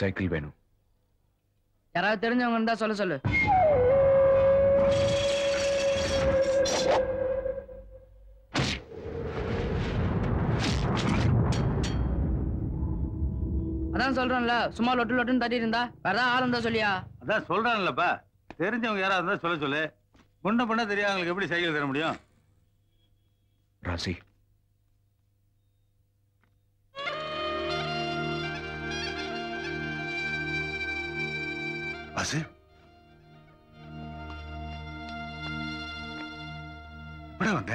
Cycle வேணும் யாராவது தெரிஞ்சவங்க இருந்தா சொல்ல சொல்லு அதான் சொல்றேன்ல சும்மா லொட்டு லொட்டுன்னு தட்டி இருந்தா வேற ஏதாவது ஆள் இருந்தா சொல்லியா அதான் சொல்றான்லப்பா தெரிஞ்சவங்க யாராவது இருந்தா சொல்ல சொல்லு முன்ன பண்ண தெரியாதவங்களுக்கு எப்படி சைக்கிள் தர முடியும் ராசி வாசு எப்படா வந்த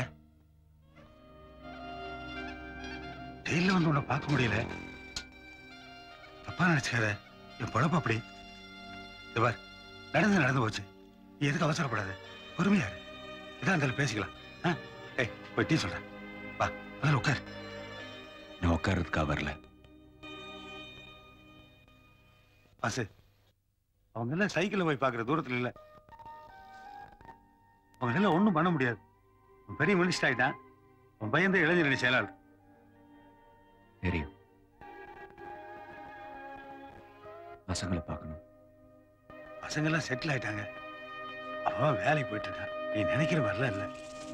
ஜெயில வந்து உன்னை பார்க்க முடியல தப்பா நினைச்சுக்காத என் பொழப்பு அப்படி இதோ பார் நடந்து நடந்து போச்சு நீ எதுக்கு அவசரப்படாத பொறுமையா இரு எதா இருந்தாலும் பேசிக்கலாம் ஆ? ஏய் போய் டீ சொல்றேன் வா முதல்ல உட்கார் நான் உட்கார்றதுக்காக வரல வாசு அவங்க எல்லாம் சைக்கிள்ல போய் பார்க்குற தூரத்துல இல்ல அவங்க எல்லாம் ஒண்ணும் பண்ண முடியாது அவன் பெரிய மினிஸ்டர் ஆயிட்டான் உன் பையன் தான் இளைஞரணி செயலாளர் தெரியும் பசங்களை பார்க்கணும் பசங்க எல்லாம் செட்டில் ஆயிட்டாங்க அவன் வேலைக்கு போயிட்டு இருக்கான் நீ நினைக்கிற மாதிரிலாம் இல்ல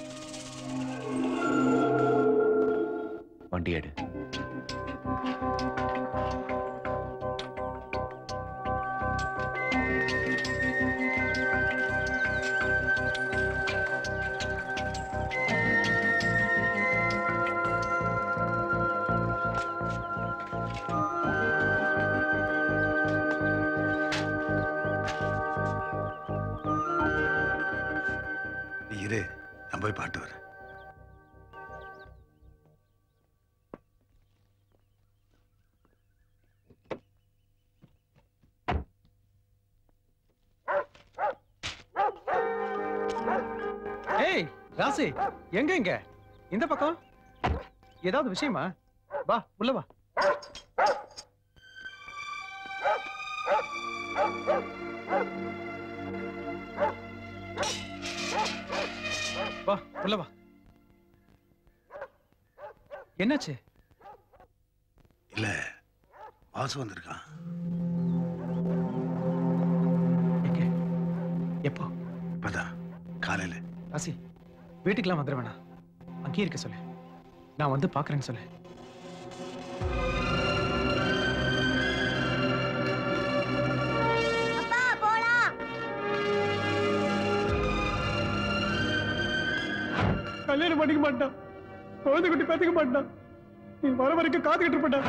வண்டி எடு நீ இரு நான் போய் பாட்டு வரேன் ஏய் ராசி எங்க இங்க இந்த பக்கம் ஏதாவது விஷயமா வா உள்ள வா வா உள்ள வா என்னாச்சு இல்ல வாசு வந்திருக்கான் எங்க எப்போ இப்பதான் காலையில ராசி வீட்டுக்கெல்லாம் வந்துட வேணாம் அங்கேயே இருக்க சொல்லு நான் வந்து பாக்குறேன்னு சொல்லு அப்பா போலாம் கல்யாணம் பண்ணிக்க மாட்டான் குழந்தை குட்டி பார்த்துக்க மாட்டான் நீ வர வரைக்கும் காத்துக்கிட்டு இருப்பா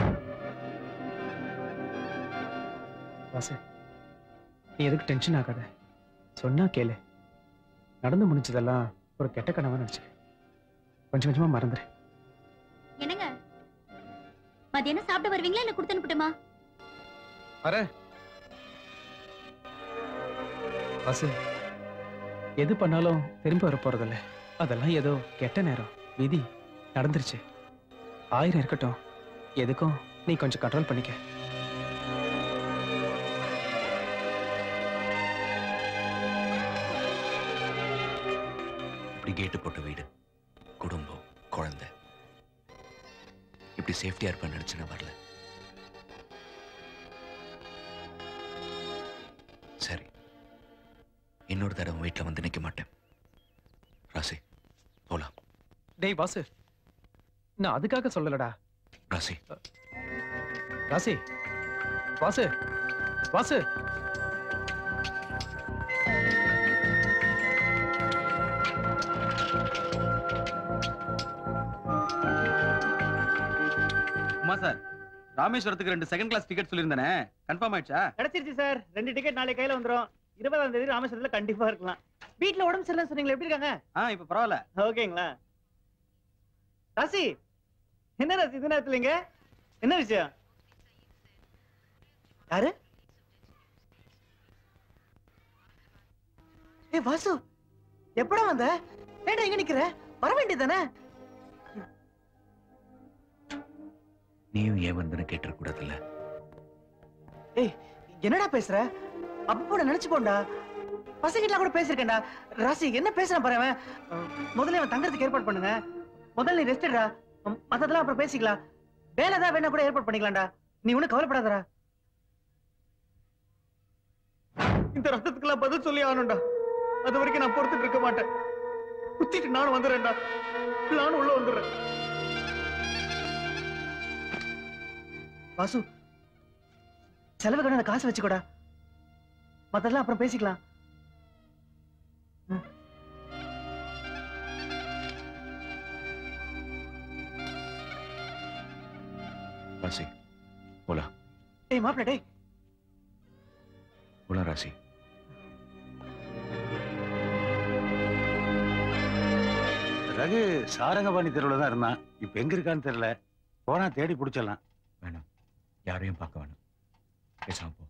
வாசு நீ எதுக்கு டென்ஷன் ஆகாத சொன்னா கேளு நடந்து முடிஞ்சதெல்லாம் ஒரு கெட்ட கனவா நினைச்சு கொஞ்சம் கொஞ்சமா மறந்துரு என்னங்க மதியானம் சாப்பிட வருவீங்களா இல்ல கொடுத்து அனுப்பட்டுமா வர வாசு எது பண்ணாலும் திரும்ப வர போறதில்ல அதெல்லாம் ஏதோ கெட்ட நேரம் விதி நடந்துருச்சு ஆயிரம் இருக்கட்டும் எதுக்கும் நீ கொஞ்சம் கண்ட்ரோல் பண்ணிக்க இப்படி கேட்டு போட்ட வீடு குடும்பம் குழந்தை இப்படி சேஃப்டியா இருப்பேன்னு நினைச்சு நான் வரல சரி இன்னொரு தடவை வீட்டில் வந்து நிற்க மாட்டேன் ராசி போலாம் டேய் வாசு நான் அதுக்காக சொல்லலடா ராசி ராசி வாசு வாசு உமா சார் ராமேஸ்வரத்துக்கு ரெண்டு செகண்ட் கிளாஸ் டிக்கெட் சொல்லியிருந்தானே கன்ஃபார்ம் ஆயிடுச்சா கிடைச்சிருச்சு சார் ரெண்டு டிக்கெட் நாளைக்கு கையில வந்துரும் இருபதாம் தேதி ராமேஸ்வரத்துல கண்டிப்பா இருக்கலாம் வீட்ல உடம்பு சரியில்லைன்னு சொன்னீங்களா எப்படி இருக்காங்க ஆ இப்ப பரவாயில்ல ஓகேங்களா ராசி என்ன ராசி இது நேரத்துல இங்க என்ன விஷயம் யாரு ஏய் வாசு எப்படா வந்த ஏன்டா எங்க நிக்கிற வர வேண்டியதானே நீயும் ஏன் வந்துன்னு கேட்டுறக்கூடாதுல்ல ஏய் என்னடா பேசுற அப்ப கூட நினைச்சு போண்டா பசங்கிட்ட கூட பேசிருக்கேன்டா ராசி என்ன பேசுறான் பாரு அவன் அஹ், முதல்ல அவன் தங்கறதுக்கு ஏற்பாடு பண்ணுங்க முதல்ல நீ ரெஸ்ட் எடுடா ம், மத்ததெல்லாம் அப்புறம் பேசிக்கலாம் வேலை ஏதாவது வேணா கூட ஏற்பாடு பண்ணிக்கலாம்டா நீ ஒண்ணும் கவலைப்படாதடா இந்த ரத்தத்துக்கெல்லாம் பதில் சொல்லி ஆகணும்டா அது வரைக்கும் நான் பொறுத்துட்டு இருக்க மாட்டேன் குத்திட்டு நானும் வந்துடுறேன்டா நானும் உள்ள வந்துடுறேன் வாசு செலவுக்கு அந்த காசு வச்சுக்கோடா மத்தெல்லாம் அப்புறம் பேசிக்கலாம் ராசி போலாம் டேய் மாப்பிள்ள டேய் போலாம் ராசி ரகு சாரங்கபாணி தெருவில் தான் இருந்தான் இப்ப எங்க இருக்கான்னு தெரியல போனா தேடி பிடிச்சிடலாம் வேணாம் யாரையும் பார்க்க வேணாம் பேசாம போ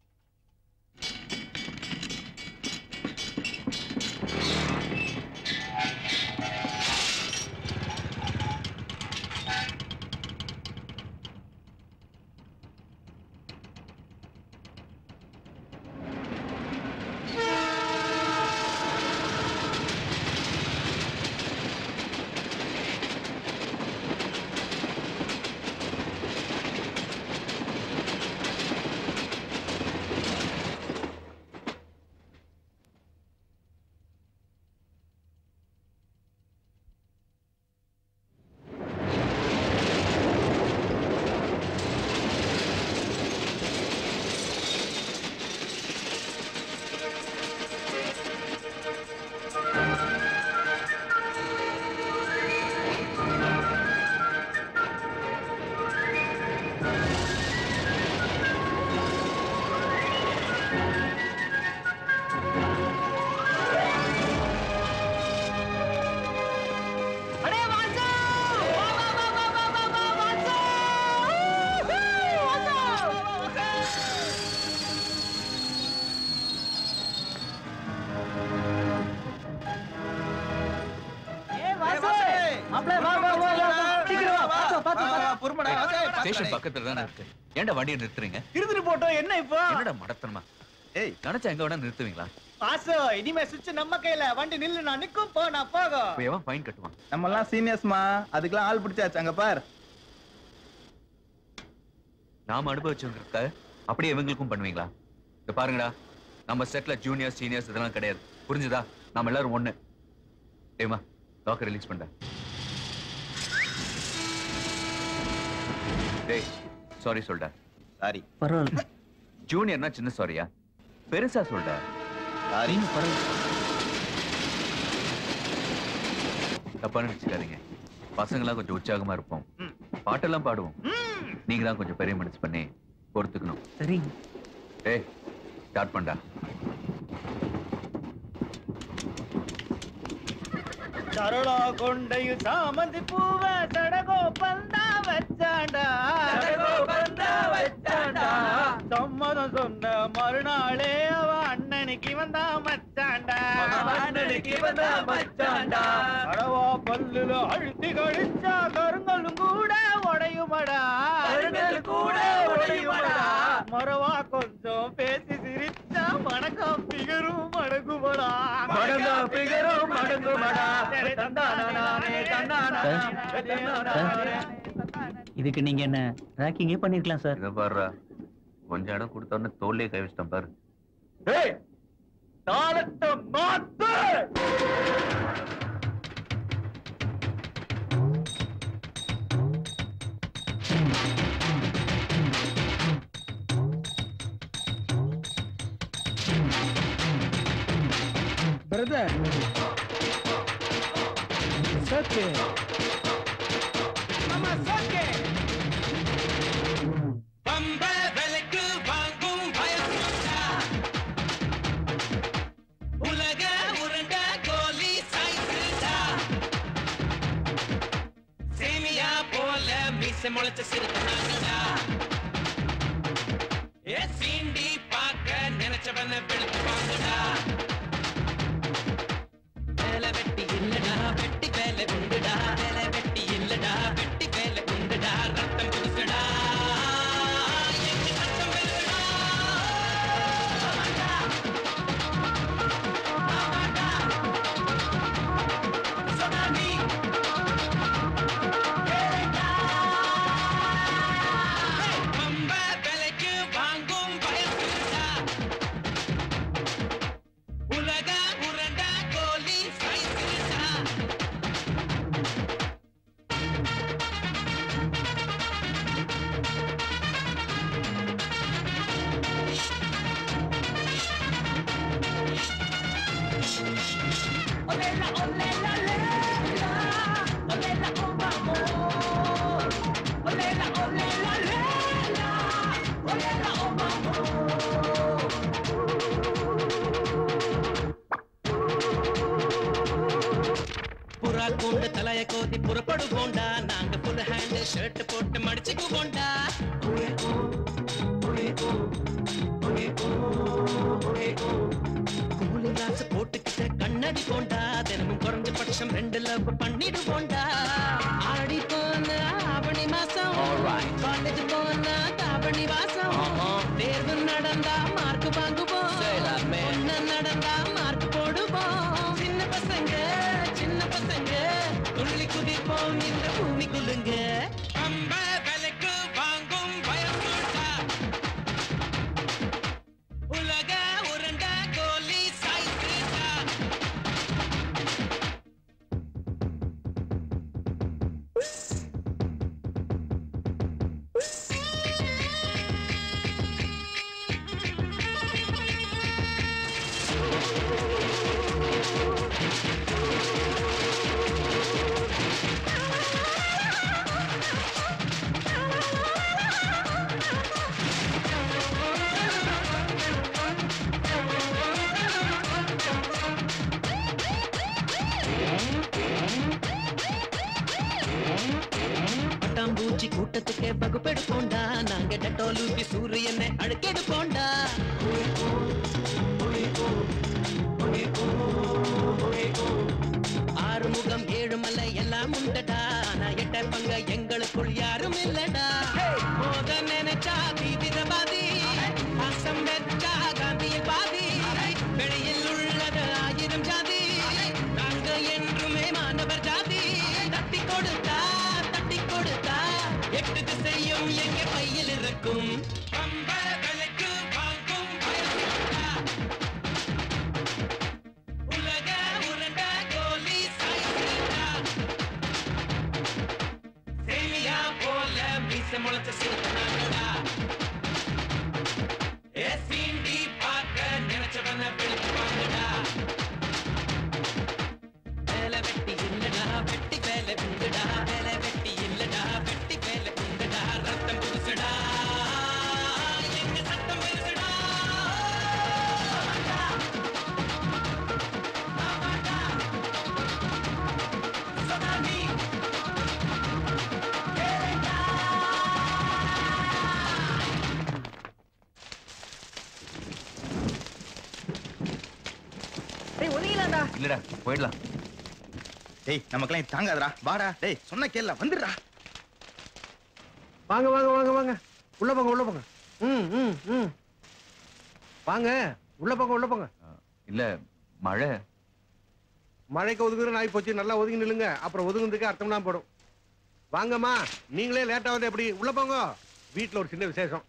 ஸ்டேஷன் பக்கத்துல தானே இருக்கு ஏன்டா வண்டியை நிறுத்துறீங்க இருந்துட்டு போட்டோம் என்ன இப்போ என்னடா மடத்தனமா ஏய் நினைச்சா எங்க வேணா நிறுத்துவீங்களா பாசு இனிமே சுவிட்ச் நம்ம கையில வண்டி நில்லு நான் நிக்கும் போ நான் போகும் இப்ப எவன் ஃபைன் கட்டுவான் நம்ம எல்லாம் சீனியர்ஸ்மா அதுக்கெல்லாம் ஆள் பிடிச்சாச்சு அங்க பார் நாம அனுபவிச்சிருக்க அப்படியே இவங்களுக்கும் பண்ணுவீங்களா இந்த பாருங்கடா நம்ம செட்ல ஜூனியர் சீனியர்ஸ் இதெல்லாம் கிடையாது புரிஞ்சுதா நாம எல்லாரும் ஒண்ணு ஏமா லாக்கர் ரிலீஸ் பண்ண டேய் சாரி சொல்டா சாரி பரவாயில்ல ஜூனியர்னா சின்ன சாரியா பெருசா சொல்டா சாரி தப்பா நினைச்சுக்காதீங்க பசங்களாம் கொஞ்சம் உற்சாகமா இருப்போம் பாட்டெல்லாம் பாடுவோம் நீங்க தான் கொஞ்சம் பெரிய மனசு பண்ணி பொறுத்துக்கணும் சரிங்க ஏய் ஸ்டார்ட் பண்ணா சரளா கொண்டையும் சாமந்தி பூவ சடகோ பந்தா வச்சாண்டா சம்மதம் சொன்ன மறுநாளே அவ அண்ணனுக்கு வந்தா மச்சாண்டா அண்ணனுக்கு வந்தா மச்சாண்டா அடவா பல்லுல அழுத்தி கழிச்சா கருங்கலும் கூட உடையுமடா கருங்கல் கூட உடையுமடா மரவா கொஞ்சம் பேசி சிரிச்சா வணக்கம் பிகரும் மடங்குமடா வணக்கம் பிகரும் மடங்குமடா இதுக்கு நீங்க என்ன ரேக்கிங்கே பண்ணிருக்கலாம் சார் இதை பாருடா கொஞ்சம் இடம் கொடுத்த உடனே தோல்லே கை வச்சிட்டேன் பாரு தாளத்தை மாத்து பிரதர் ஓகே முளைச்ச சிறுத்தை ஏ சீண்டி பார்க்க நினைச்சவன வெளுத்து வாங்கடா வேலை வெட்டி இல்லடா வெட்டி வேலை உண்டுடா வேலை வெட்டி இல்லடா வெட்டி வேலை உண்டுடா ரத்தம் புதுசுடா எங்க ரத்தம் பெருசுடா ஆமாண்டா. ஆமாண்டா. சொன்னா நீ. கேளுடா. பம்ப விலைக்கு வாங்கும் வயசுடா புறா கூண்டு தலைய கோதி புறப்படுவோண்டா நாங்க புல் ஹேண்ட் ஷர்ட் போட்டு மடிச்சுக்குவோண்டா கூலிங் கிளாஸ் போட்டுக்கிட்ட கண்ணடி போண்டா தினமும் குறைஞ்ச பட்சம் ரெண்டு லவ் பண்ணிடுவோண்டா ஆடி போன ஆவணி மாசம் காலேஜ் போன தாவணி வாசம் தேர்வு நடந்தா மார்க் வாங்குவோம் ஒண்ணு நடந்தா மார்க் போடுவோம் சின்ன பசங்க சின்ன பசங்க துள்ளி குதிப்போம் இந்த பூமி குலுங்க அம்ப விலைக்கு வாங்கும் வயசுடா உலக உருண்ட கோலி சைஸ்டா பட்டாம்பூச்சி கூட்டத்துக்கு வகுப்பெடுப்போண்டா நாங்க டட்டோலூப்பி சூரியனை அழுக்கெடுப்போண்டா ஆறு முகம் ஏழு மலை எல்லாம் உண்டடா ஆனா எட்ட பங்க எங்களுக்குள் யாரும் இல்லடா மோத நினைச்சா தீவிரவாதி பாசம் வெச்சா காந்தியில் பாதி வெளியில் உள்ளது ஆயிரம் ஜாதி நாங்க என்றுமே மாணவர் ஜாதி தட்டி கொடுத்தா தட்டி கொடுத்தா எட்டு திசையும் எங்க பையில் இருக்கும் பம்ப விலைக்கு வாங்கும் வயசுடா. உலக உருண்ட கோலி சைஸ்டா. சேமியா போல மீச முளைச்ச சிறுத்தனாங்கடா ஏசிண்டி பார்க்க நினைச்சவன பிடிப்பாங்கடா வேலை வெட்டி இல்லடா வெட்டி வேலை உண்டுடா வேலை வெட்டி இல்லடா வெட்டி வேலை உண்டுடா ரத்தம் புதுசுடா எங்க சத்தம் பெருசுடா சொன்னாமி டேய் ஒதுங்கலாம்டா இல்லடா போயிடலாம் டேய் நமக்கெல்லாம் இது தாங்காதடா வாடா டேய் சொன்ன கேள்ல வந்துடுறா வாங்க வாங்க வாங்க வாங்க உள்ள போங்க உள்ள போங்க ம் ம் ம் வாங்க உள்ள போங்க உள்ள போங்க இல்ல மழை மழைக்கு ஒதுங்குற நாய் போச்சு நல்லா ஒதுங்கி நில்லுங்க அப்புறம் ஒதுங்குறதுக்கு அர்த்தம்லாம் போடும் வாங்கம்மா நீங்களே லேட்டா வந்து எப்படி உள்ள போங்க வீட்ல ஒரு சின்ன விசேஷம்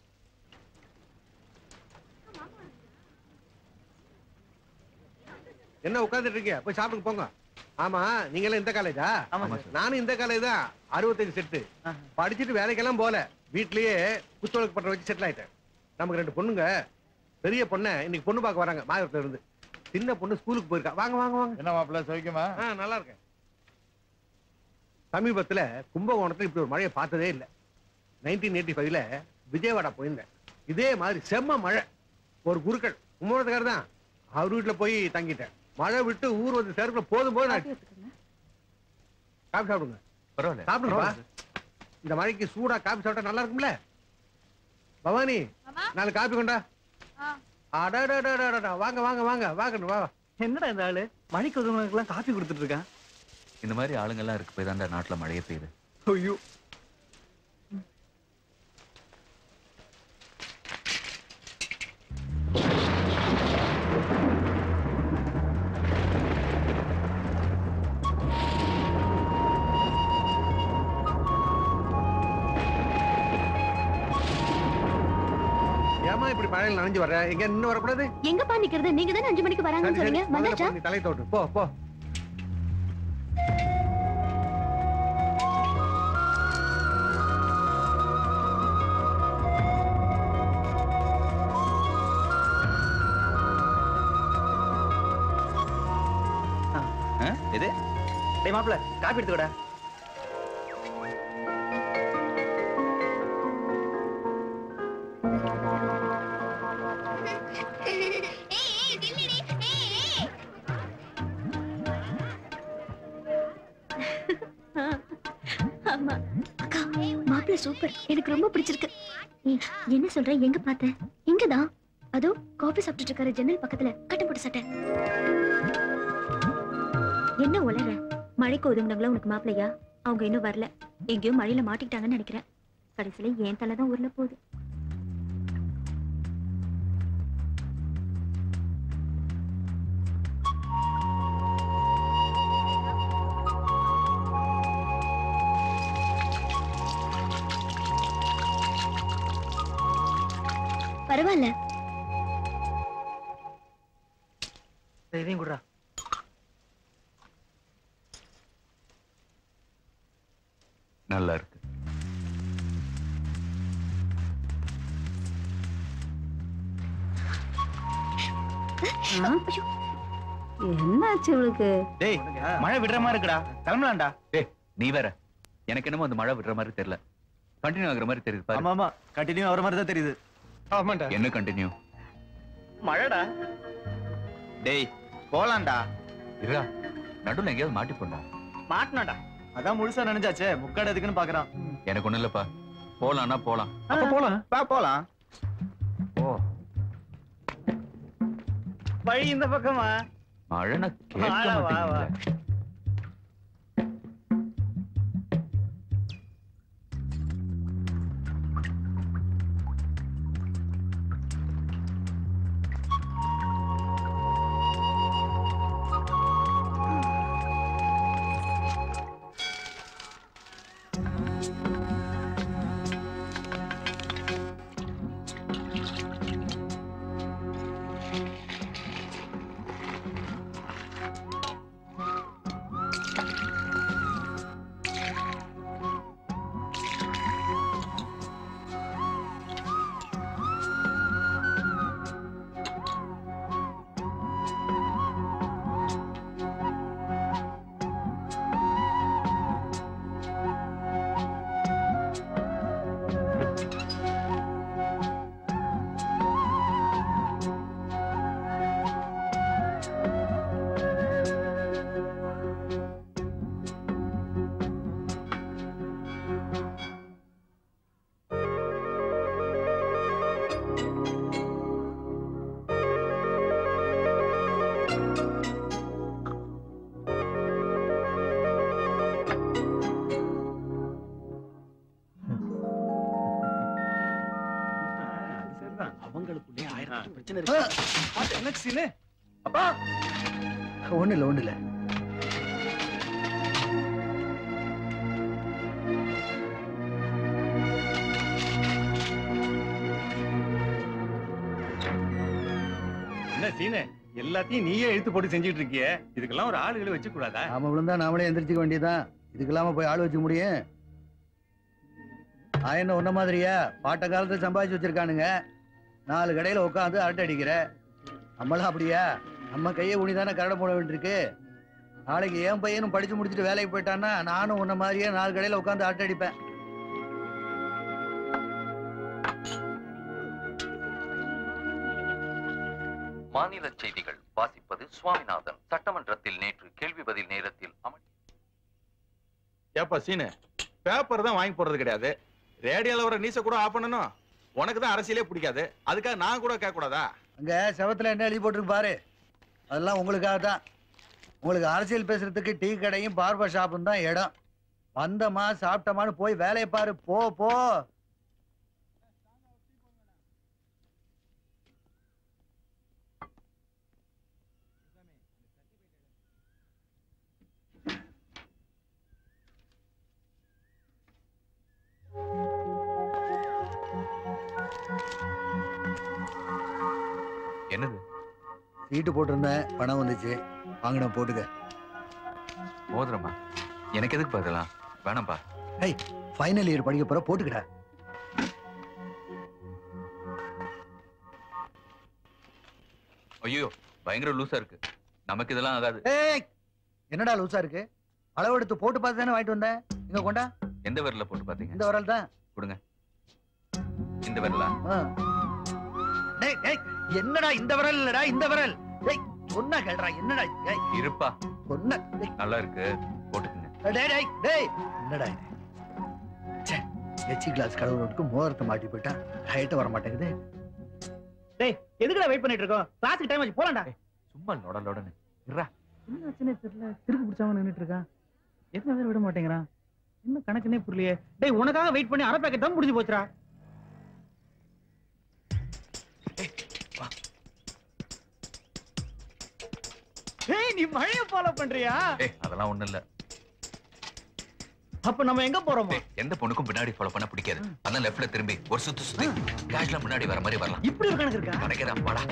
என்ன உட்கார்ந்துட்டு இருக்கீங்க போய் சாப்பிடுங்க போங்க ஆமா நீங்க எல்லாம் இந்த காலேஜா நானும் இந்த காலேஜ் தான் அறுபத்தஞ்சு செட்டு படிச்சுட்டு வேலைக்கெல்லாம் போல வீட்லயே குத்தொழுக்கு பண்ற வச்சு செட்டில் ஆயிட்டேன் நமக்கு ரெண்டு பொண்ணுங்க பெரிய பொண்ணை இன்னைக்கு பொண்ணு பார்க்க வராங்க மாயத்துல இருந்து சின்ன பொண்ணு ஸ்கூலுக்கு போயிருக்கா வாங்க வாங்க வாங்க என்ன மாப்பிள்ள சௌக்கியமா ஆ நல்லா இருக்கேன் சமீபத்துல கும்பகோணத்துல இப்படி ஒரு மழையை பார்த்ததே இல்லை நைன்டீன் எயிட்டி ஃபைவ்ல விஜயவாடா போயிருந்தேன் இதே மாதிரி செம்ம மழை ஒரு குருக்கள் கும்பகோணத்துக்காரர் தான் அவர் வீட்டுல போய் தங்கிட்டேன் மழை விட்டு ஊர் வந்து சேர்க்கல போதும் போதும் ஆச்சு. காபி சாப்பிடுங்க பரவாயில்ல சாப்பிடுங்கப்பா இந்த மழைக்கு சூடா காபி சாப்பிட்டா நல்லா இருக்கும்ல பவானி நாலு காபி கொண்டா அடடடடடடா. வாங்க வாங்க வாங்க வாங்க வா என்னடா இந்த ஆளு மணிக்கு ஒதுங்கலாம் காப்பி கொடுத்துட்டு இருக்கான் இந்த மாதிரி ஆளுங்கெல்லாம் இருக்கு போய் தாண்டா நாட்டுல மழையே பெய்யுது ஐயோ ஏமா இப்படி மழையில் நனைஞ்சு வர்ற எங்க இன்னும் வரக்கூடாது எங்கப்பா நிக்கிறது நீங்க தானே அஞ்சு மணிக்கு சரி வராங்கன்னு சரி சொன்னீங்க முதல்ல வந்தாச்சா போ, நீ தலை தோட்டு போ போ எது டேய் மாப்பிள காப்பி எடுத்துக்கடா ஆமா அக்கா மாப்பிள்ள சூப்பர் எனக்கு ரொம்ப பிடிச்சிருக்கு ஏய், என்ன சொல்ற எங்க பார்த்த எங்கதான் அதோ காபி சாப்பிட்டுட்டு இருக்காரு ஜன்னல் பக்கத்துல கட்டம் போட்டு சட்டை என்ன உளற மழைக்கு ஒதுங்கினவங்கள உனக்கு மாப்பிள்ளையா அவங்க இன்னும் வரல எங்கேயோ மழையில மாட்டிக்கிட்டாங்கன்னு நினைக்கிறேன் கடைசியில என் தலை தான் உருள போகுது பரவாயில்ல இதையும் குடுறா நல்லா இருக்கு என்னாச்சு இவளுக்கு டேய் மழை விடுற மாதிரி இருக்குடா கிளம்பலாம்டா டேய் நீ வேற எனக்கு என்னமோ அந்த மழை விடுற மாதிரி தெரியல கண்டினியூ ஆகுற மாதிரி தெரியுது பாரு ஆமா ஆமா கண்டினியூ ஆகிற மாதிரி தான் தெரியுது ஆமாண்டா என்ன கண்டினியூ மழைடா டேய் போலாம்டா இருடா நடுவுல எங்கேயாவது மாட்டி போண்டா மாட்டினாடா அதான் முழுசா நினைச்சாச்சே முக்காடு எதுக்குன்னு பாக்குறான் எனக்கு ஒண்ணும் இல்லப்பா போலாம்னா போலாம் அப்ப போலாம் வா போலாம் ஓ வழி இந்த பக்கமா மழைனா கேட்க வா, வா, வா. மாட்டேங்குது அவங்களுக்குள்ளே ஆயிரம் பிரச்சனை இருக்கு என்ன சீனு ஒண்ணு இல்ல ஒண்ணு இல்ல என்ன சீனு எல்லாத்தையும் நீயே இழுத்து போட்டு செஞ்சுட்டு இருக்கியே இதுக்கெல்லாம் ஒரு ஆளுகளை வச்சு கூடாதா நாம விழுந்தா நாமளே எந்திரிச்சுக்க வேண்டியதுதான் இதுக்கு இல்லாம போய் ஆள் வச்சுக்க முடியும் நான் என்ன உன்ன மாதிரியா பாட்ட காலத்துல சம்பாதிச்சு வச்சிருக்கானுங்க நாலு கடையில உட்காந்து அரட்டை அடிக்கிற நம்மளும் அப்படியா நம்ம கையை உனிதானே கரடை போட வேண்டியிருக்கு நாளைக்கு என் பையனும் படிச்சு முடிச்சுட்டு வேலைக்கு போயிட்டான்னா நானும் உன்ன மாதிரியே நாலு கடையில உட்காந்து அரட்டை அடிப்பேன் மாநில செய்திகள் வாசிப்பது சுவாமிநாதன் சட்டமன்றத்தில் நேற்று கேள்வி பதில் நேரத்தில் அமர் ஏப்பா சீனு பேப்பர் தான் வாங்கி போடுறது கிடையாது ரேடியோல வர நியூஸை கூட ஆஃப் பண்ணணும் உனக்கு தான் அரசியலே பிடிக்காது அதுக்காக நான் கூட கேட்க கூடாதா அங்க செவத்துல என்ன எழுதி போட்டிருக்கு பாரு அதெல்லாம் உங்களுக்காக தான் உங்களுக்கு அரசியல் பேசுறதுக்கு டீ கடையும் பார்பர் ஷாப்பும் தான் இடம் வந்தமா சாப்பிட்டமான்னு போய் வேலையை பாரு போ போ என்னது சீட்டு போட்டிருந்தேன் பணம் வந்துச்சு வாங்கின போட்டுக்க மோதிரமா எனக்கு எதுக்கு பதிலாம் வேணாம்ப்பா ஹேய் ஃபைனல் இயர் படிக்க போற போட்டுக்கடா ஐயோ பயங்கர லூசா இருக்கு நமக்கு இதெல்லாம் ஆகாது ஏய் என்னடா லூசா இருக்கு அளவு எடுத்து போட்டு பார்த்து தானே வாங்கிட்டு வந்தேன் இங்க கொண்டா எந்த விரல்ல போட்டு பாத்தீங்க இந்த விரல் தான் கொடுங்க இந்த விரலா ஆ. டேய் டேய் என்னடா இந்த விரல் இல்லடா இந்த விரல் டேய் சொன்னா கேளுடா என்னடா இது? டேய் இருப்பா சொன்ன டேய் நல்லா இருக்கு போட்டுக்குங்க டேய் டேய் டேய் என்னடா இது ச்சே எச்சி கிளாஸ் கடவுளுக்கு மோதிரத்தை மாட்டி போயிட்டா ரைட்டு வர மாட்டேங்குது டேய் எதுக்குடா வெயிட் பண்ணிட்டு இருக்கோம் கிளாஸுக்கு டைம் ஆச்சு போலாம்டா சும்மா லொட லொடன்னு இருடா என்ன ஆச்சுன்னே தெரியல திருக்கு பிடிச்சாம நின்னுட்டு இருக்கான் என்ன வேற விட மாட்டேங்கிறான் என்ன கணக்குன்னே புரியலையே டேய் உனக்காக வெயிட் பண்ணி அரை பேக்கெட் தான் முடிஞ்சு போச்சுடா ஏய் நீ மழைய ஃபாலோ பண்றியா ஏய் அதெல்லாம் ஒண்ணும் இல்ல அப்ப நம்ம எங்க போறோமா எந்த பொண்ணுக்கும் பின்னாடி ஃபாலோ பண்ண பிடிக்காது அதான் லெஃப்ட்ல திரும்பி ஒரு சுத்து சுத்தி கேஷ்ல முன்னாடி வர மாதிரி வரலாம் இப்படி ஒரு கணக்கு இருக்கா கணக்கேதான் வாடா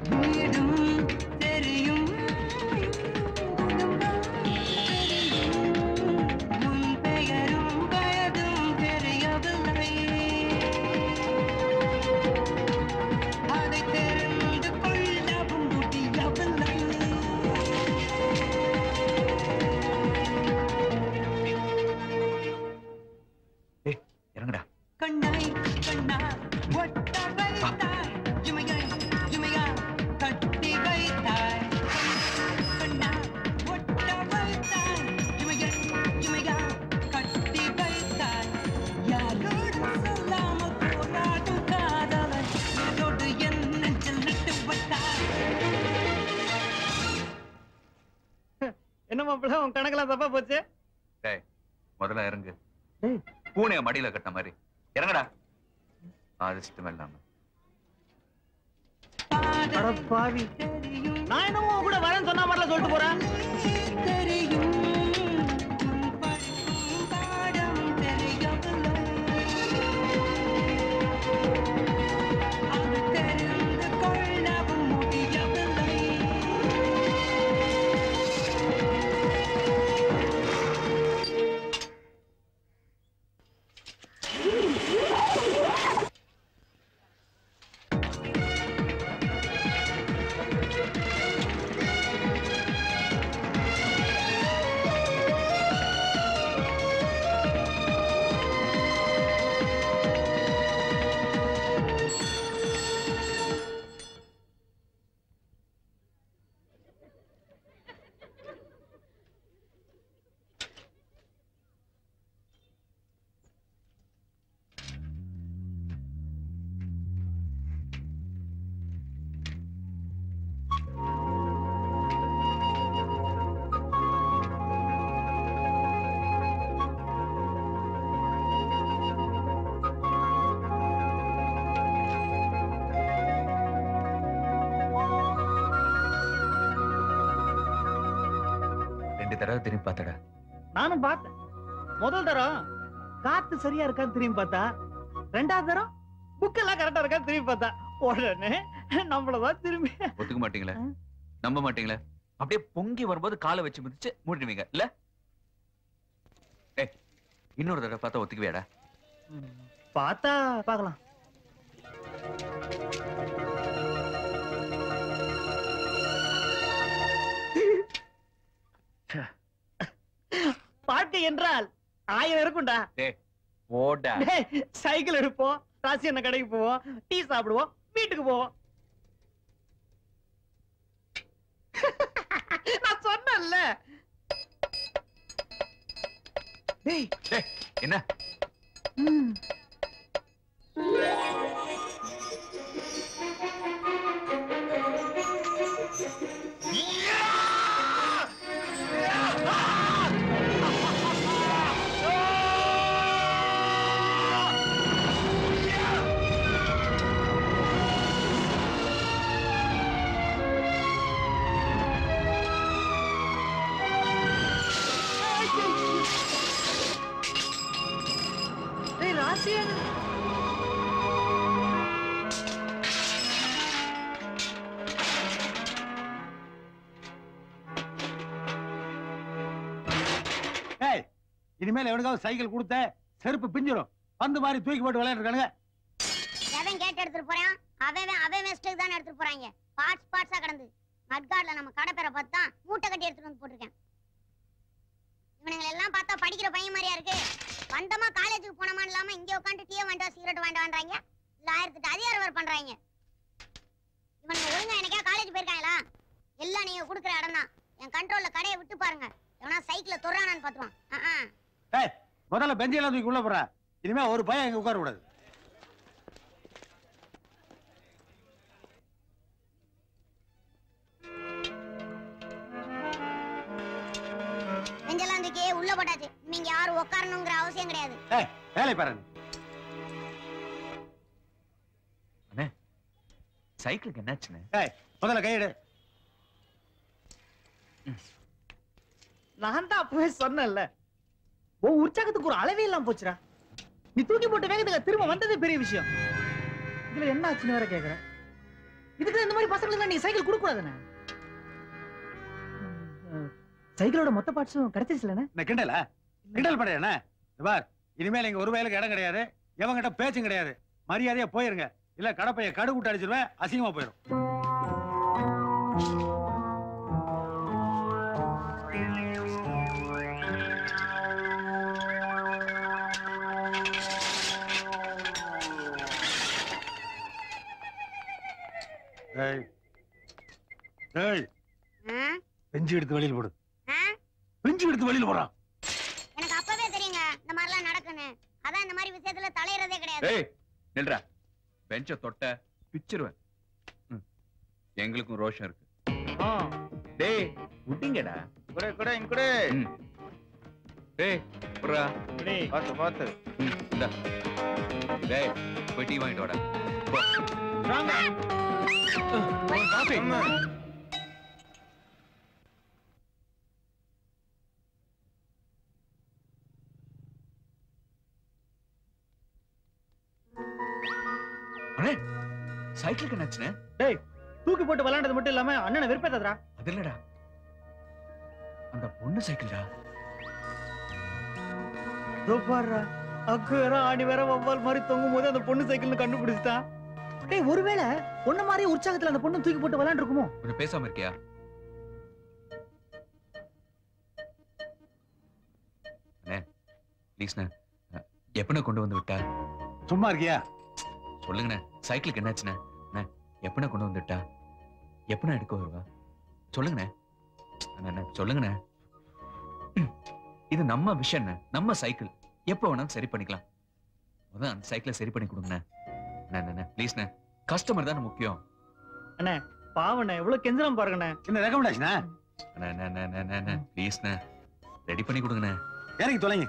இறங்குடா கண்ணாய் கண்ணா ஒட்ட வைத்தாய் ஜுமையா ஜுமையா கட்டி வைத்தாய் கண்ணா ஒட்ட வைத்தாய் ஜுமையா ஜுமையா கட்டி வைத்தாய் யாரோடு சொல்லாம போராடும் காதலன் இதோடு என் நெஞ்சில் நட்டு வைத்தாய் என்ன மாப்பிள்ள உன் கணக்கெல்லாம் தப்பா போச்சு டேய் முதல்ல இறங்கு டேய் பூனைய மடியில கட்டின மாதிரி இறங்குடா அதிர்ஷ்டம் இல்லாம அட பாவி நான் என்னமோ உன் கூட வரேன்னு சொன்ன மாதிரிலாம் சொல்லிட்டு போறேன் ரெண்டு தடவை திரும்பி பார்த்தடா நானும் பார்த்தேன் முதல் தரம் காத்து சரியா இருக்கான்னு திரும்பி பார்த்தா ரெண்டாவது தரம் புக் எல்லாம் கரெக்டா இருக்கான்னு திரும்பி பார்த்தா உடனே நம்மளதான் திரும்பி ஒத்துக்க மாட்டீங்களே நம்ப மாட்டீங்களே அப்படியே பொங்கி வரும்போது காலை வச்சு மிதிச்சு மூடிடுவீங்க இல்ல ஏய் இன்னொரு தடவை பார்த்தா ஒத்துக்குவியாடா பார்த்தா பார்க்கலாம் வாழ்க்கை என்றால் ஆயிரம் இருக்கும்டா டேய் போடா டேய், சைக்கிள் எடுப்போம் ராசி என்ன கடைக்கு போவோம் டீ சாப்பிடுவோம் வீட்டுக்கு போவோம் நான் சொன்னேன்ல டேய் டேய் என்ன டேய் ராசி ஏய் இனிமேல் எவனுக்காவது சைக்கிள் கொடுத்த செருப்பு பிஞ்சிரும் பந்து மாதிரி தூக்கி போட்டு விளையாடுறானுங்க எவன் கேட்டு எடுத்துட்டு போறான் அவன் அவன் வெஸ்ட்டுக்கு தான் எடுத்துட்டு போறாங்க பார்ட்ஸ் பார்ட்ஸா கிடந்து மட்காட்ல நம்ம கடை பேரை பார்த்து தான் மூட்டை கட்டி எடுத்துட்டு வந்து போட்டிருக்கேன் இவனுங்களை எல்லாம் பார்த்தா படிக்கிற பையன் மாதிரியா இருக்கு வந்தமா காலேஜுக்கு போனமா இல்லாம இங்க உட்காந்து டீ வேண்டா சிகரெட் வேண்டாம் வேண்டாங்க இல்ல ஆயிரத்தி அதிகாரம் வேறு பண்றாங்க இவனுங்க ஒழுங்கா எனக்கா காலேஜ் போயிருக்காங்களா எல்லாம் நீங்க கொடுக்குற இடம் தான் என் கண்ட்ரோல்ல கடையை விட்டு பாருங்க எவனா சைக்கிள தொடுறானான்னு பாத்துவான் ஆ ஆ. ஏய் முதல்ல பெஞ்செல்லாம் தூக்கி உள்ள போற இனிமே ஒரு பையன் இங்க உட்கார கூடாது நெஞ்செல்லாம் தூக்கி உள்ள போட்டாச்சு நீங்க யாரும் உட்காரணுங்கிற அவசியம் கிடையாது ஏய் வேலை பாரு அண்ணே சைக்கிளுக்கு என்னாச்சுண்ணே ஏய் முதல்ல கையெடு நான் தான் அப்பவே சொன்னேன்ல உன் உற்சாகத்துக்கு ஒரு அளவே இல்லாம போச்சுடா நீ தூக்கி போட்ட வேகத்துக்கு திரும்ப வந்ததே பெரிய விஷயம் இதுல என்ன ஆச்சுன்னு வேற கேக்குற இதுக்கு இந்த மாதிரி பசங்களுக்கு நீ சைக்கிள் கொடுக்க கூடாதுண்ணே ம், சைக்கிளோட மொத்த பார்ட்ஸும் கிடைச்சிருச்சுலண்ணே இந்த கிண்டல கிண்டல் படையாண்ணே பார் இனிமேல் இங்க ஒரு வயலுக்கு இடம் கிடையாது எவங்கிட்ட பேச்சும் கிடையாது மரியாதையா போயிருங்க இல்ல கடப்பைய கடு விட்டு அடிச்சிருவேன் அசிங்கமா போயிடும் ஏய் ஏய் ஆ? பெஞ்சு எடுத்து வெளியில போடு ஆ? பெஞ்சு எடுத்து வெளியில போறான் எனக்கு அப்பவே தெரியுங்க இந்த மாதிரிலாம் நடக்குன்னு அதான் இந்த மாதிரி விஷயத்துல தலையிறதே கிடையாது ஏய் நில்றா பெஞ்ச தொட்ட பிச்சிருவேன் ம். எங்களுக்கும் ரோஷம் இருக்கு டேய் விட்டீங்கடா கூட கூட இங்க கூட ம். டேய் புறா பார்த்து பார்த்து ம் இந்தா டேய் போய் டீ வாங்கிட்டு வாடா போ. ஓ, காஃபி. அண்ணே சைக்கிளுக்கு என்னாச்சுண்ணே டேய் தூக்கி போட்டு விளையாண்டது மட்டும் இல்லாம அண்ணனை வெறுப்பேத்தாதடா அது இல்லடா அந்த பொண்ணு சைக்கிள்டா இதோ பாருடா அக்கு வேற ஆணி வேற வவ்வால் மாதிரி தொங்கும் போது அந்த பொண்ணு சைக்கிள்னு கண்டுபிடிச்சிட்டான் டேய் ஒருவேளை பொண்ணு மாதிரி உற்சாகத்துல அந்த பொண்ணு தூக்கி போட்டு விளையாண்டு இருக்குமோ கொஞ்சம் பேசாம இருக்கியா அண்ணே ப்ளீஸ்ண்ணே எப்பண்ணே கொண்டு வந்து விட்டா சும்மா இருக்கியா சொல்லுங்கண்ணே சைக்கிளுக்கு என்னாச்சுண்ணே அண்ணே எப்பண்ணே கொண்டு வந்து விட்டா எப்பண்ணே எடுக்க வருவா சொல்லுங்கண்ணே அண்ணே, அண்ணே சொல்லுங்கண்ணே ம். இது நம்ம விஷயம்ண்ணே நம்ம சைக்கிள் எப்போ வேணாலும் சரி பண்ணிக்கலாம் முதல்ல அந்த சைக்கிளை சரி பண்ணி கொடுங்கண்ணே அண்ணே, அண்ணே, அண்ணே ப்ளீஸ்ண்ணே கஸ்டமர் தானே முக்கியம் அண்ணே பாவண்ணே எவ்வளவு கெஞ்சலாம் பாருங்கண்ணே என்ன ரெக்கமெண்டேஷனா அண்ணே அண்ணே அண்ணே அண்ணே, அண்ணே அண்ணே ப்ளீஸ்ண்ணே ரெடி பண்ணி கொடுங்கண்ணே இறங்கி தொலைங்க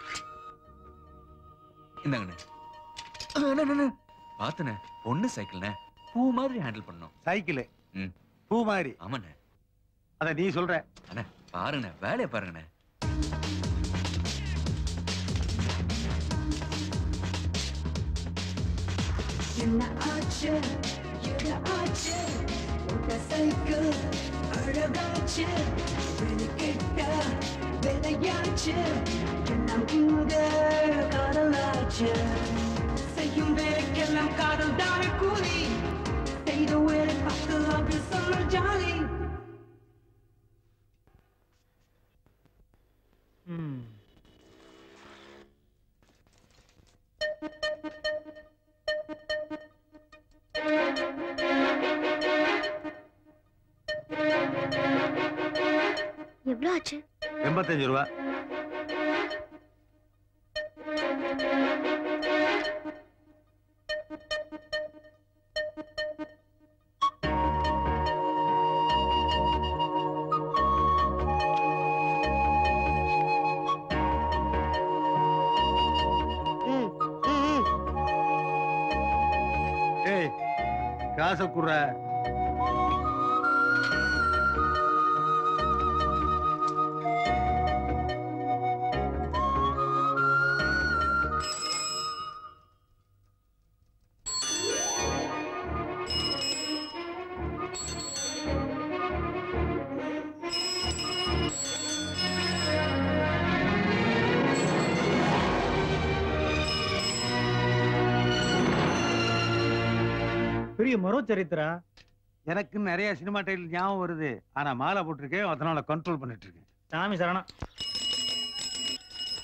இந்தாங்கண்ணே அண்ணே, அண்ணே, அண்ணே. பாத்துண்ணே பொண்ணு சைக்கிள்ண்ணே பூ மாதிரி ஹேண்டில் பண்ணணும் சைக்கிள் ம் பூ மாதிரி ஆமாண்ணே அத நீ சொல்ற அண்ணே பாருங்கண்ணே வேலையை பாருங்கண்ணே என்ன ஆச்சு என்ன ஆச்சு உங்க சைக்கிள் அழகாச்சு வெளிக்கிட்ட விளையாச்சு எல்லாம் இங்க காதலாச்சு செய்யும் வேலைக்கெல்லாம் காதல் தானே கூலி செய்த வேலை பார்க்கலாம் சொல்ல ஜாலி எவ்வளவு ஆச்சு எண்பத்தஞ்சு ரூபா ஏய் காசை குடுற பெரிய மரோ சரித்திரா எனக்கு நிறைய சினிமா டைட்டில் ஞாபகம் வருது ஆனா மாலை போட்டிருக்கேன் அதனால கண்ட்ரோல் பண்ணிட்டு இருக்கேன் சாமி சரணம்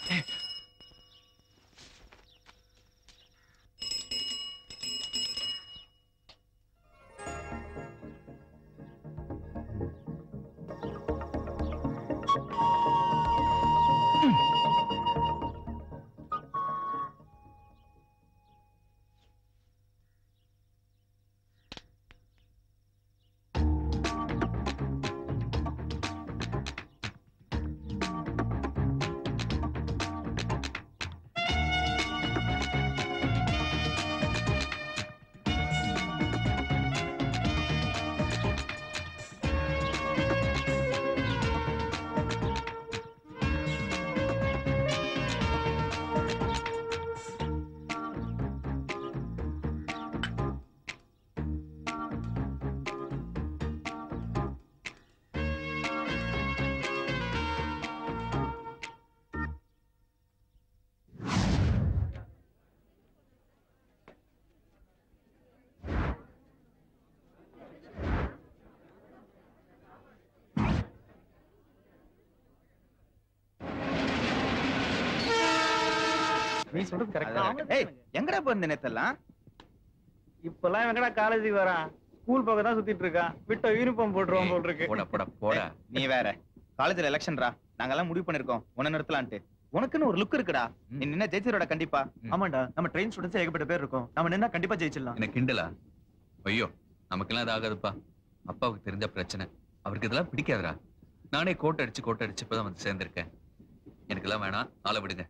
நீ சொல்றது கரெக்டா ஏய் எங்கடா போயிருந்த நேத்தெல்லாம் இப்பெல்லாம் எங்கடா காலேஜுக்கு வரான் ஸ்கூல் பக்கம் தான் சுத்திட்டு இருக்கான் விட்ட யூனிஃபார்ம் போட்டுருவான் போல் இருக்கு போடா போடா போடா நீ வேற காலேஜ்ல எலெக்ஷன்டா நாங்கெல்லாம் முடிவு பண்ணிருக்கோம் உன்ன நிறுத்தலான்ட்டு உனக்குன்னு ஒரு லுக் இருக்குடா நீ நின்ன ஜெயிச்சிரோட கண்டிப்பா ஆமாண்டா நம்ம ட்ரெயின் ஸ்டூடெண்ட்ஸ் ஏகப்பட்ட பேர் இருக்கோம் நம்ம நின்னா கண்டிப்பா ஜெயிச்சிடலாம் என்ன கிண்டலா ஐயோ நமக்கெல்லாம் அது ஆகாதுப்பா அப்பாவுக்கு தெரிஞ்ச பிரச்சனை அவருக்கு இதெல்லாம் பிடிக்காதுடா நானே கோட் அடிச்சு கோட் அடிச்சு இப்பதான் வந்து சேர்ந்திருக்கேன் எனக்கெல்லாம் வேணாம் ஆளை விடுங்க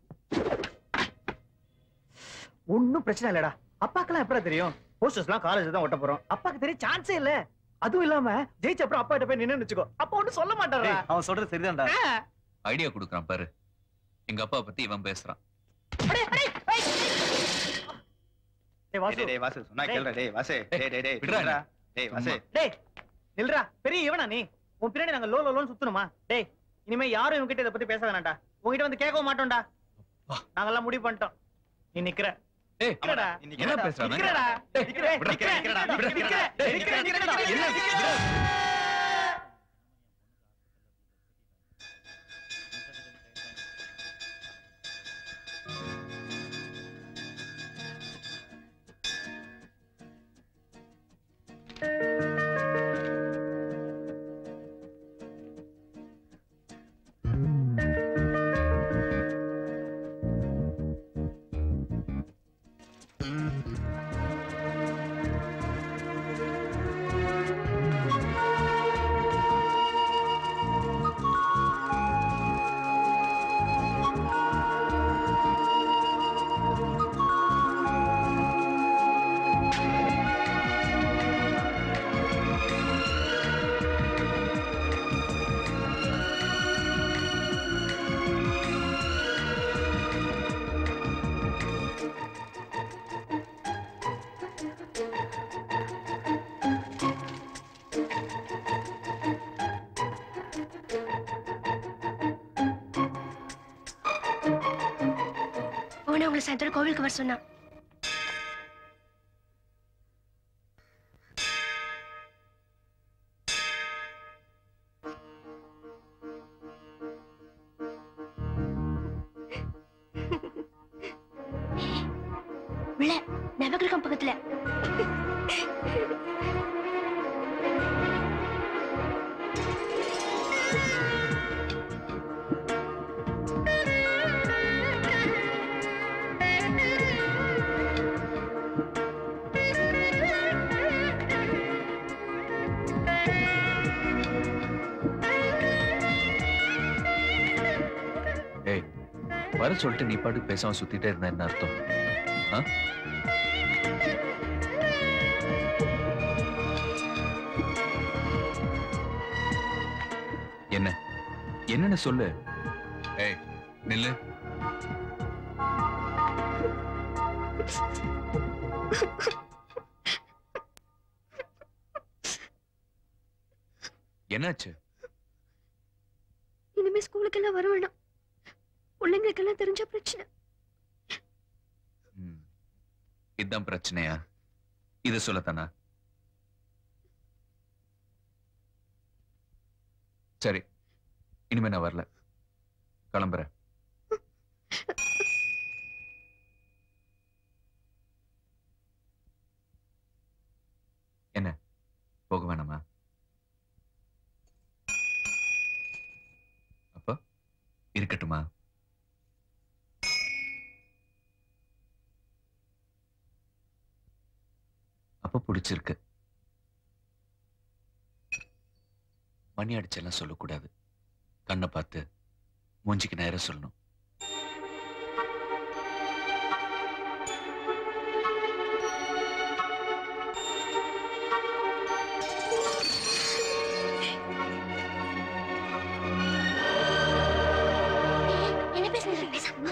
ஒண்ணும் பிரச்சனை இல்லடா அப்பாக்கெல்லாம் எப்படா தெரியும் போஸ்டர்ஸ்லாம் காலேஜ் தான் ஒட்ட போறோம் அப்பாக்கு தெரிய சான்ஸே இல்ல அதுவும் இல்லாம ஜெயிச்ச அப்புறம் அப்பா கிட்ட போய் நின்னு வச்சுக்கோ அப்பா ஒண்ணும் சொல்ல மாட்டாரா ஏய், அவன் சொல்றது சரிதான்டா ஐடியா கொடுக்குறான் பாரு எங்க அப்பா பத்தி இவன் பேசுறான் டேய் வாசு டேய் டேய் வாசு சொன்னா டேய். கேளுடா டேய் வாசு டேய் டேய் டேய் விட்றா விட்றா டேய் வாசு டேய் நில்றா பெரிய இவனா நீ உன் பின்னாடி நாங்க லோ லோ லோன்னு சுத்தணுமா டேய் இனிமே யாரும் இவங்க கிட்ட இத பத்தி பேச வேணாம்டா உங்ககிட்ட வந்து கேட்கவும் மாட்டோம்டா நாங்கெல்லாம் முடிவு பண்ணிட்டோம் நீ நிக்கிற ஏய் நிக்கிறடா இன்னைக்கு என்ன பேசுறான் நிக்கிறடா டேய், நிக்கிறே விட்றா, நிக்கிறே நிக்கிறடா, நிக்கிறே விட்றா, நிக்கிறே நிக்கிறே நிக்கிறடா என்ன விட்றா. போன உங்களை சாயந்தரம் கோவிலுக்கு வர சொன்னா உள்ள நவகிரகம் பக்கத்துல ஏய் வர சொல்லிட்டு நீ பாட்டுக்கு பேசாம சுத்திட்டே இருந்தா என்ன அர்த்தம் ஆ? என்ன என்னன்னு சொல்லு ஏய் நில்லு என்னாச்சு இனிமே ஸ்கூலுக்கெல்லாம் வர வேண்டாம் பிள்ளைங்களுக்கெல்லாம் தெரிஞ்ச பிரச்சனை ம். இதுதான் பிரச்சனையா இத சொல்லத்தானா சரி இனிமே நான் வரல கிளம்புறேன் என்ன போக வேணாமா அப்போ இருக்கட்டுமா அப்ப பிடிச்சிருக்கு மணி அடிச்செல்லாம் சொல்லக்கூடாது கண்ணை பார்த்து மூஞ்சிக்கு நேரம் சொல்லணும் என்ன பேசுறது பேசாம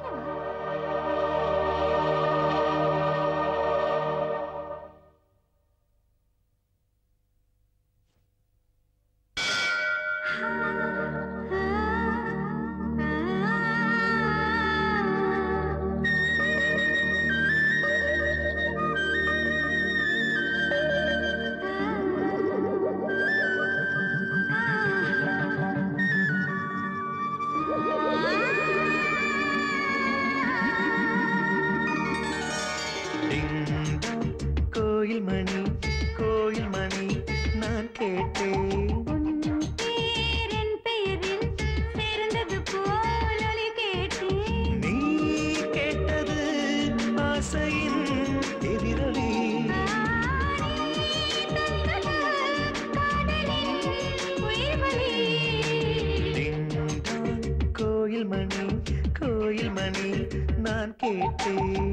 கோயில் மணி கோயில் மணி நான் கேட்டேன் நீ கேட்டது ஆசையின் எதிரொலி டிங்டாங், கோயில் மணி கோயில் மணி நான் கேட்டேன்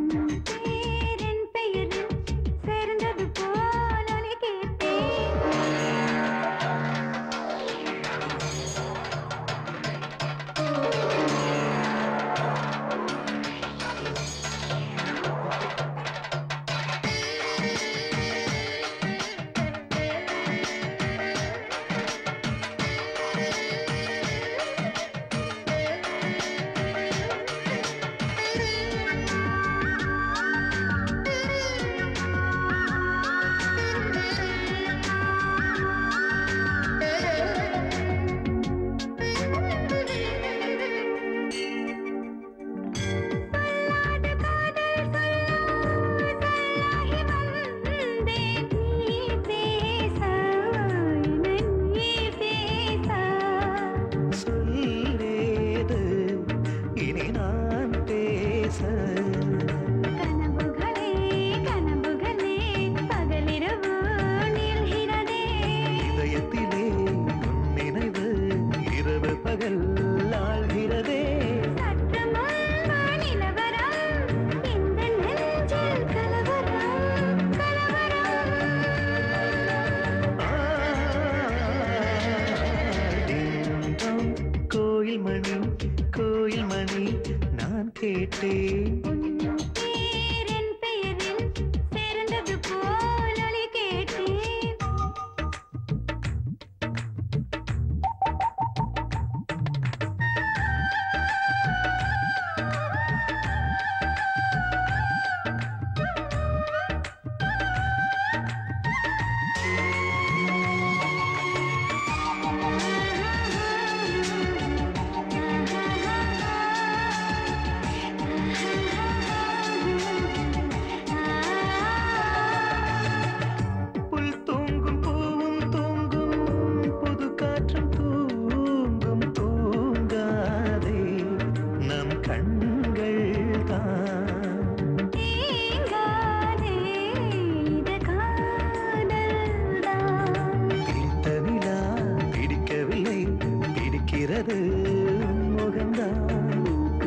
சொல்லேது இனி நான் பேச இதயத்திலே உன் நினைவு இரவு பகல் ஆழ்கிறதே டிங்டாங், கோயில் மணி கோயில் மணி நான் கேட்டேன் புல் தூங்கும் பூவும் தூங்கும் புது காற்றும் தூங்கும் தூங்காதே நம் கண்கள் தான் பிடித்த நிலா பிடிக்கவில்லை பிடிக்கிறது உன் முகம்தான்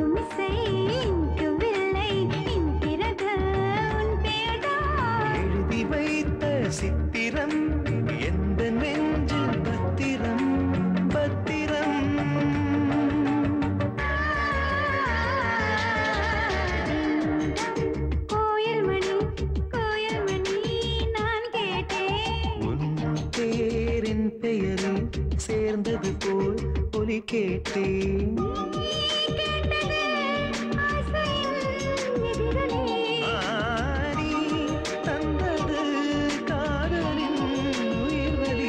எழுதி வைத்த சித்திரம் எந்த நெஞ்சில் பத்திரம் பத்திரம் உன் பேரின் பெயரில் சேர்ந்தது போல் ஒலி கேட்டேன் ஆரி தந்தது காதலின் உயிர்வலி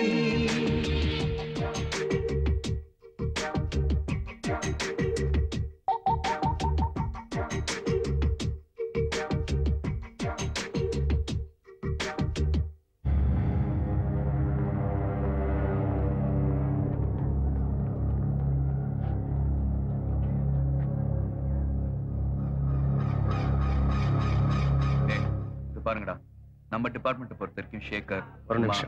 பாருங்கடா நம்ம டிபார்ட்மெண்ட் பொறுத்த வரைக்கும் ஷேகர் ஒரு நிமிஷம்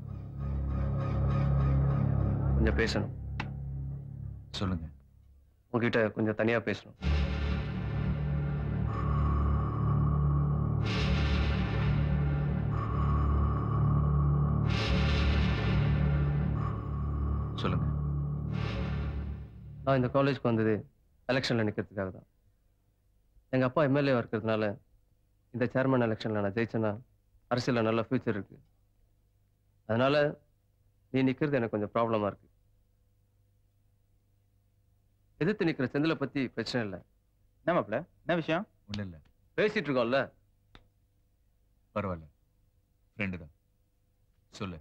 கொஞ்சம் பேசணும் சொல்லுங்க உங்ககிட்ட கொஞ்சம் தனியா பேசணும் சொல்லுங்க நான் இந்த காலேஜ்க்கு வந்தது எலெக்ஷன்ல நிற்கிறதுக்காக தான் எங்க அப்பா எம்எல்ஏ இருக்கிறதுனால இந்த சேர்மன் எலெக்ஷன்ல நான் ஜெயிச்சேன்னா அரசியல்ல நல்ல ஃபியூச்சர் இருக்கு அதனால நீ நிக்கிறது எனக்கு கொஞ்சம் ப்ராப்ளமா இருக்கு எதிர்த்து நிக்கிற செந்தில பத்தி பிரச்சனை இல்லை என்ன மாப்ள என்ன விஷயம் ஒண்ணும் இல்ல பேசிட்டு இருக்கோம்ல பரவாயில்ல ஃப்ரெண்டு தான் சொல்லு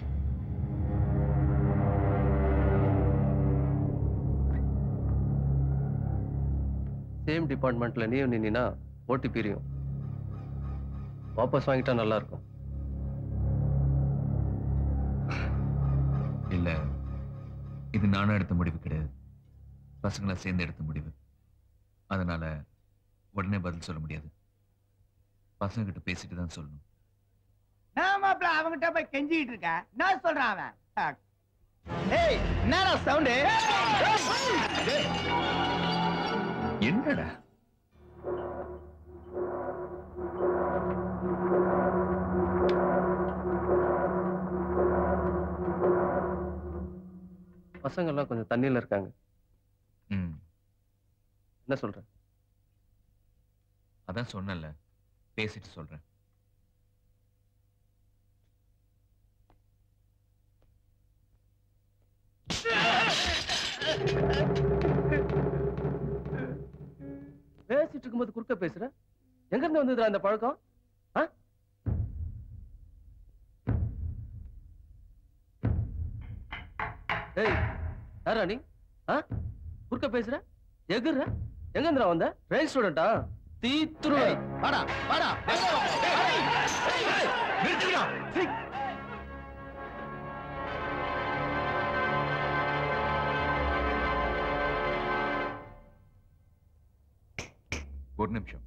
சேம் டிபார்ட்மெண்ட்ல நீயும் நின்னா ஓட்டு பிரியும் வாபஸ் வாங்கிட்டா நல்லா இருக்கும் இல்ல இது நானும் எடுத்த முடிவு கிடையாது பசங்களா சேர்ந்து எடுத்த முடிவு அதனால உடனே பதில் சொல்ல முடியாது பசங்க கிட்ட பேசிட்டு தான் சொல்லணும் நான் மாப்பிள அவங்கிட்ட போய் கெஞ்சிட்டு இருக்க என்ன சொல்றான் அவன் ஏய் என்னடா சவுண்ட் என்னடா பசங்க எல்லாம் கொஞ்சம் தண்ணியில இருக்காங்க ம் என்ன சொல்ற அதான் சொன்னேன்ல பேசிட்டு சொல்றேன் பேசிட்டு இருக்கும்போது குறுக்க பேசுற எங்க இருந்து வந்ததுடா அந்த பழக்கம் ஆ? ஏய் யாரா நீ ஆ? குறுக்க பேசுற எகுற எங்க இருந்துடா வந்த ரயில் ஸ்டூடெண்டா தீத்துருவேன் வாடா வாடா நிறுத்துடா ஒரு நிமிஷம்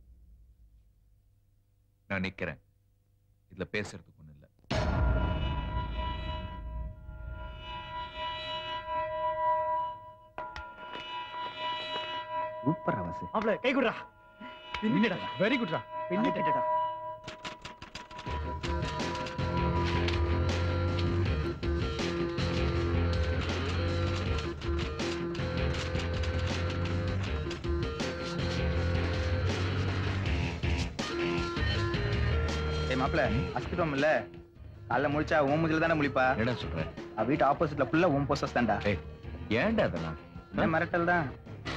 நான் நிக்கிறேன் இதுல பேசுறதுக்கு ஒண்ணு இல்ல சூப்பர் அவசு மாப்பிள கை குடுறா பின்னிடா வெரி குட்ரா பின்னிட்டடா ஏய் மாப்ள அஸ்திரம் இல்ல காலைல முழிச்சா உன் மூஞ்சில தானே முழிப்பா என்ன சொல்ற அவ வீட்டு ஆப்போசிட்ல ஃபுல்லா உன் போஸ்டர்ஸ் தான்டா ஏன்டா அதெல்லாம் என்ன மிரட்டல் தான்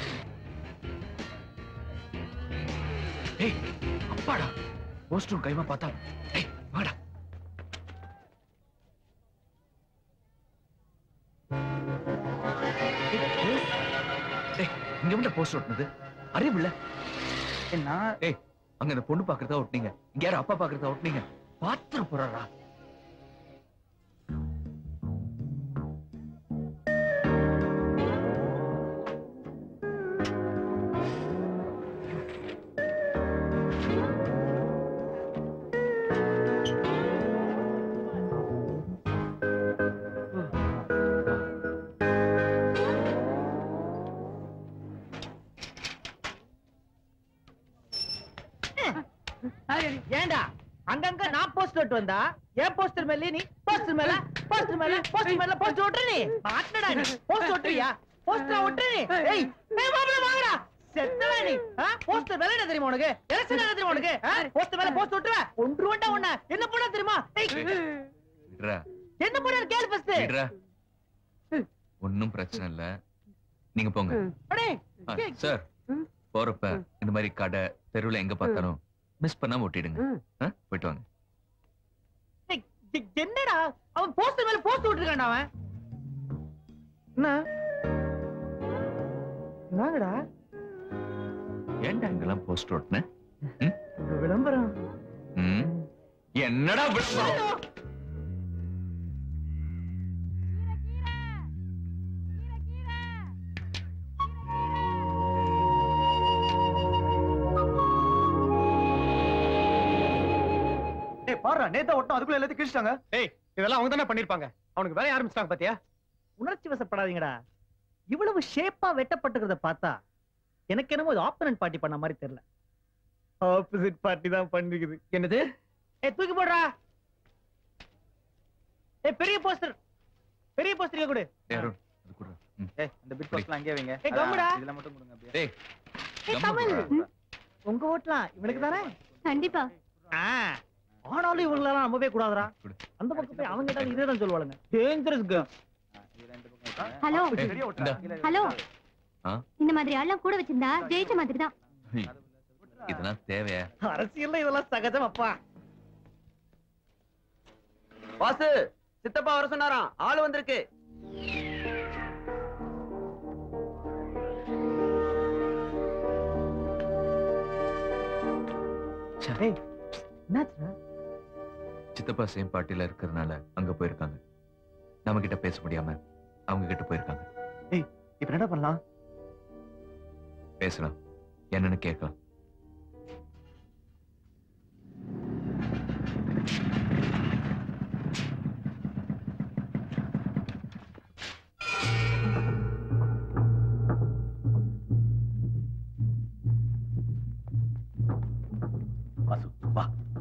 ஏய் அப்பாடா போஸ்டரும் கைமா பார்த்தா ஏய் வாடா ஏய் இங்க மட்டும் போஸ்டர் ஒட்டினது அறிவில்ல என்ன ஏய் அங்க இந்த பொண்ணு பாக்குறதா ஒட்டினீங்க இங்க யாரும் அப்பா பாக்குறதா ஒட்டினீங்க பாத்துரு போறாரா ஏண்டா அங்கங்க நான் போஸ்டர் ஒட்டு வந்தா என் போஸ்டர் மேல நீ போஸ்டர் மேல போஸ்டர் மேல போஸ்டர் மேல போஸ்டர் ஒட்டுற நீ மாட்டடா நீ போஸ்டர் ஒட்டுறியா போஸ்டர் ஒட்டுற நீ ஏய் ஏய் மாப்பிள வாங்கடா செத்தவே நீ போஸ்டர் மேல என்ன தெரியுமா உனக்கு எலெக்ஷன் என்ன தெரியுமா உனக்கு போஸ்டர் மேல போஸ்டர் ஒட்டுற ஒன்று வண்டா உன்ன என்ன பண்ண தெரியுமா ஏய் விடுறா என்ன பண்ண கேளு ஃபர்ஸ்ட் விடுறா ஒன்னும் பிரச்சனை இல்ல நீங்க போங்க அடே ஆ, சார் போறப்ப இந்த மாதிரி கடை தெருவுல எங்க பார்த்தாலும் மிஸ் பண்ணாம ஒட்டிடுங்க ஆ, போயிட்டு வாங்க ஏய், எ- என்னடா அவன் போஸ்டர் மேல போஸ்டர் விட்டுருக்கான்டா அவன் என்ன என்னங்கடா ஏன்டா இங்கெல்லாம் போஸ்டர் ஒட்டின விளம்பரம் ம்? என்னடா விளம்பரம் நேத்தா ஒட்டம் அதுக்குள்ள எல்லாத்தையும் கிழிச்சிட்டாங்க ஏய் இதெல்லாம் அவங்க தானே பண்ணிருப்பாங்க அவனுக்கு வேலைய ஆரம்பிச்சிட்டாங்க பாத்தியா உணர்ச்சி வசப்படாதீங்கடா இவ்வளவு ஷேப்பா வெட்டப்பட்டுக்கிறத பார்த்தா எனக்கு என்னமோ இது ஆப்பனன்ட் பார்ட்டி பண்ண மாதிரி தெரியல ஆப்போசிட் பார்ட்டி தான் பண்ணிருக்குது என்னது ஏய் தூக்கி போடுறா ஏய் பெரிய போஸ்டர் பெரிய போஸ்டர் இங்க கொடு ஏய், அருண் அது கூட ஏய் அந்த பிட் பாக்ஸ்லாம் அங்கேயே வைங்க ஏய், கம்முடா. இதுல மட்டும் கொடுங்க அப்படியே டேய் ஏய் தமிழ் உங்க ஓட்லாம் இவனுக்கு தானே கண்டிப்பா ஆ ஆனாலும் இவங்களெல்லாம் நம்பவே கூடாதுடா அந்த பக்கம் போய் அவங்க கிட்ட இதே தான் சொல்லுவாளுங்க டேஞ்சரஸ் கேர்ள் ஹலோ ஏய், இந்தா. ஹலோ ஆ? இந்த மாதிரி ஆள்லாம் கூட வச்சிருந்தா ஜெயிச்ச மாதிரி தான் ஐய், இதெல்லாம் தேவையா அரசியல்ல இதெல்லாம் சகஜம் அப்பா வாசு சித்தப்பா வர சொன்னாராம் ஆள் வந்திருக்கு ஏய் என்னாச்சுடா சித்தப்பா சேம் பார்ட்டில இருக்கிறதுனால அங்க போயிருக்காங்க நம்ம கிட்ட பேச முடியாம அவங்க கிட்ட போயிருக்காங்க ஏய் இப்ப என்ன பண்ணலாம் பேசலாம் என்னன்னு கேட்கலாம் வாசு வா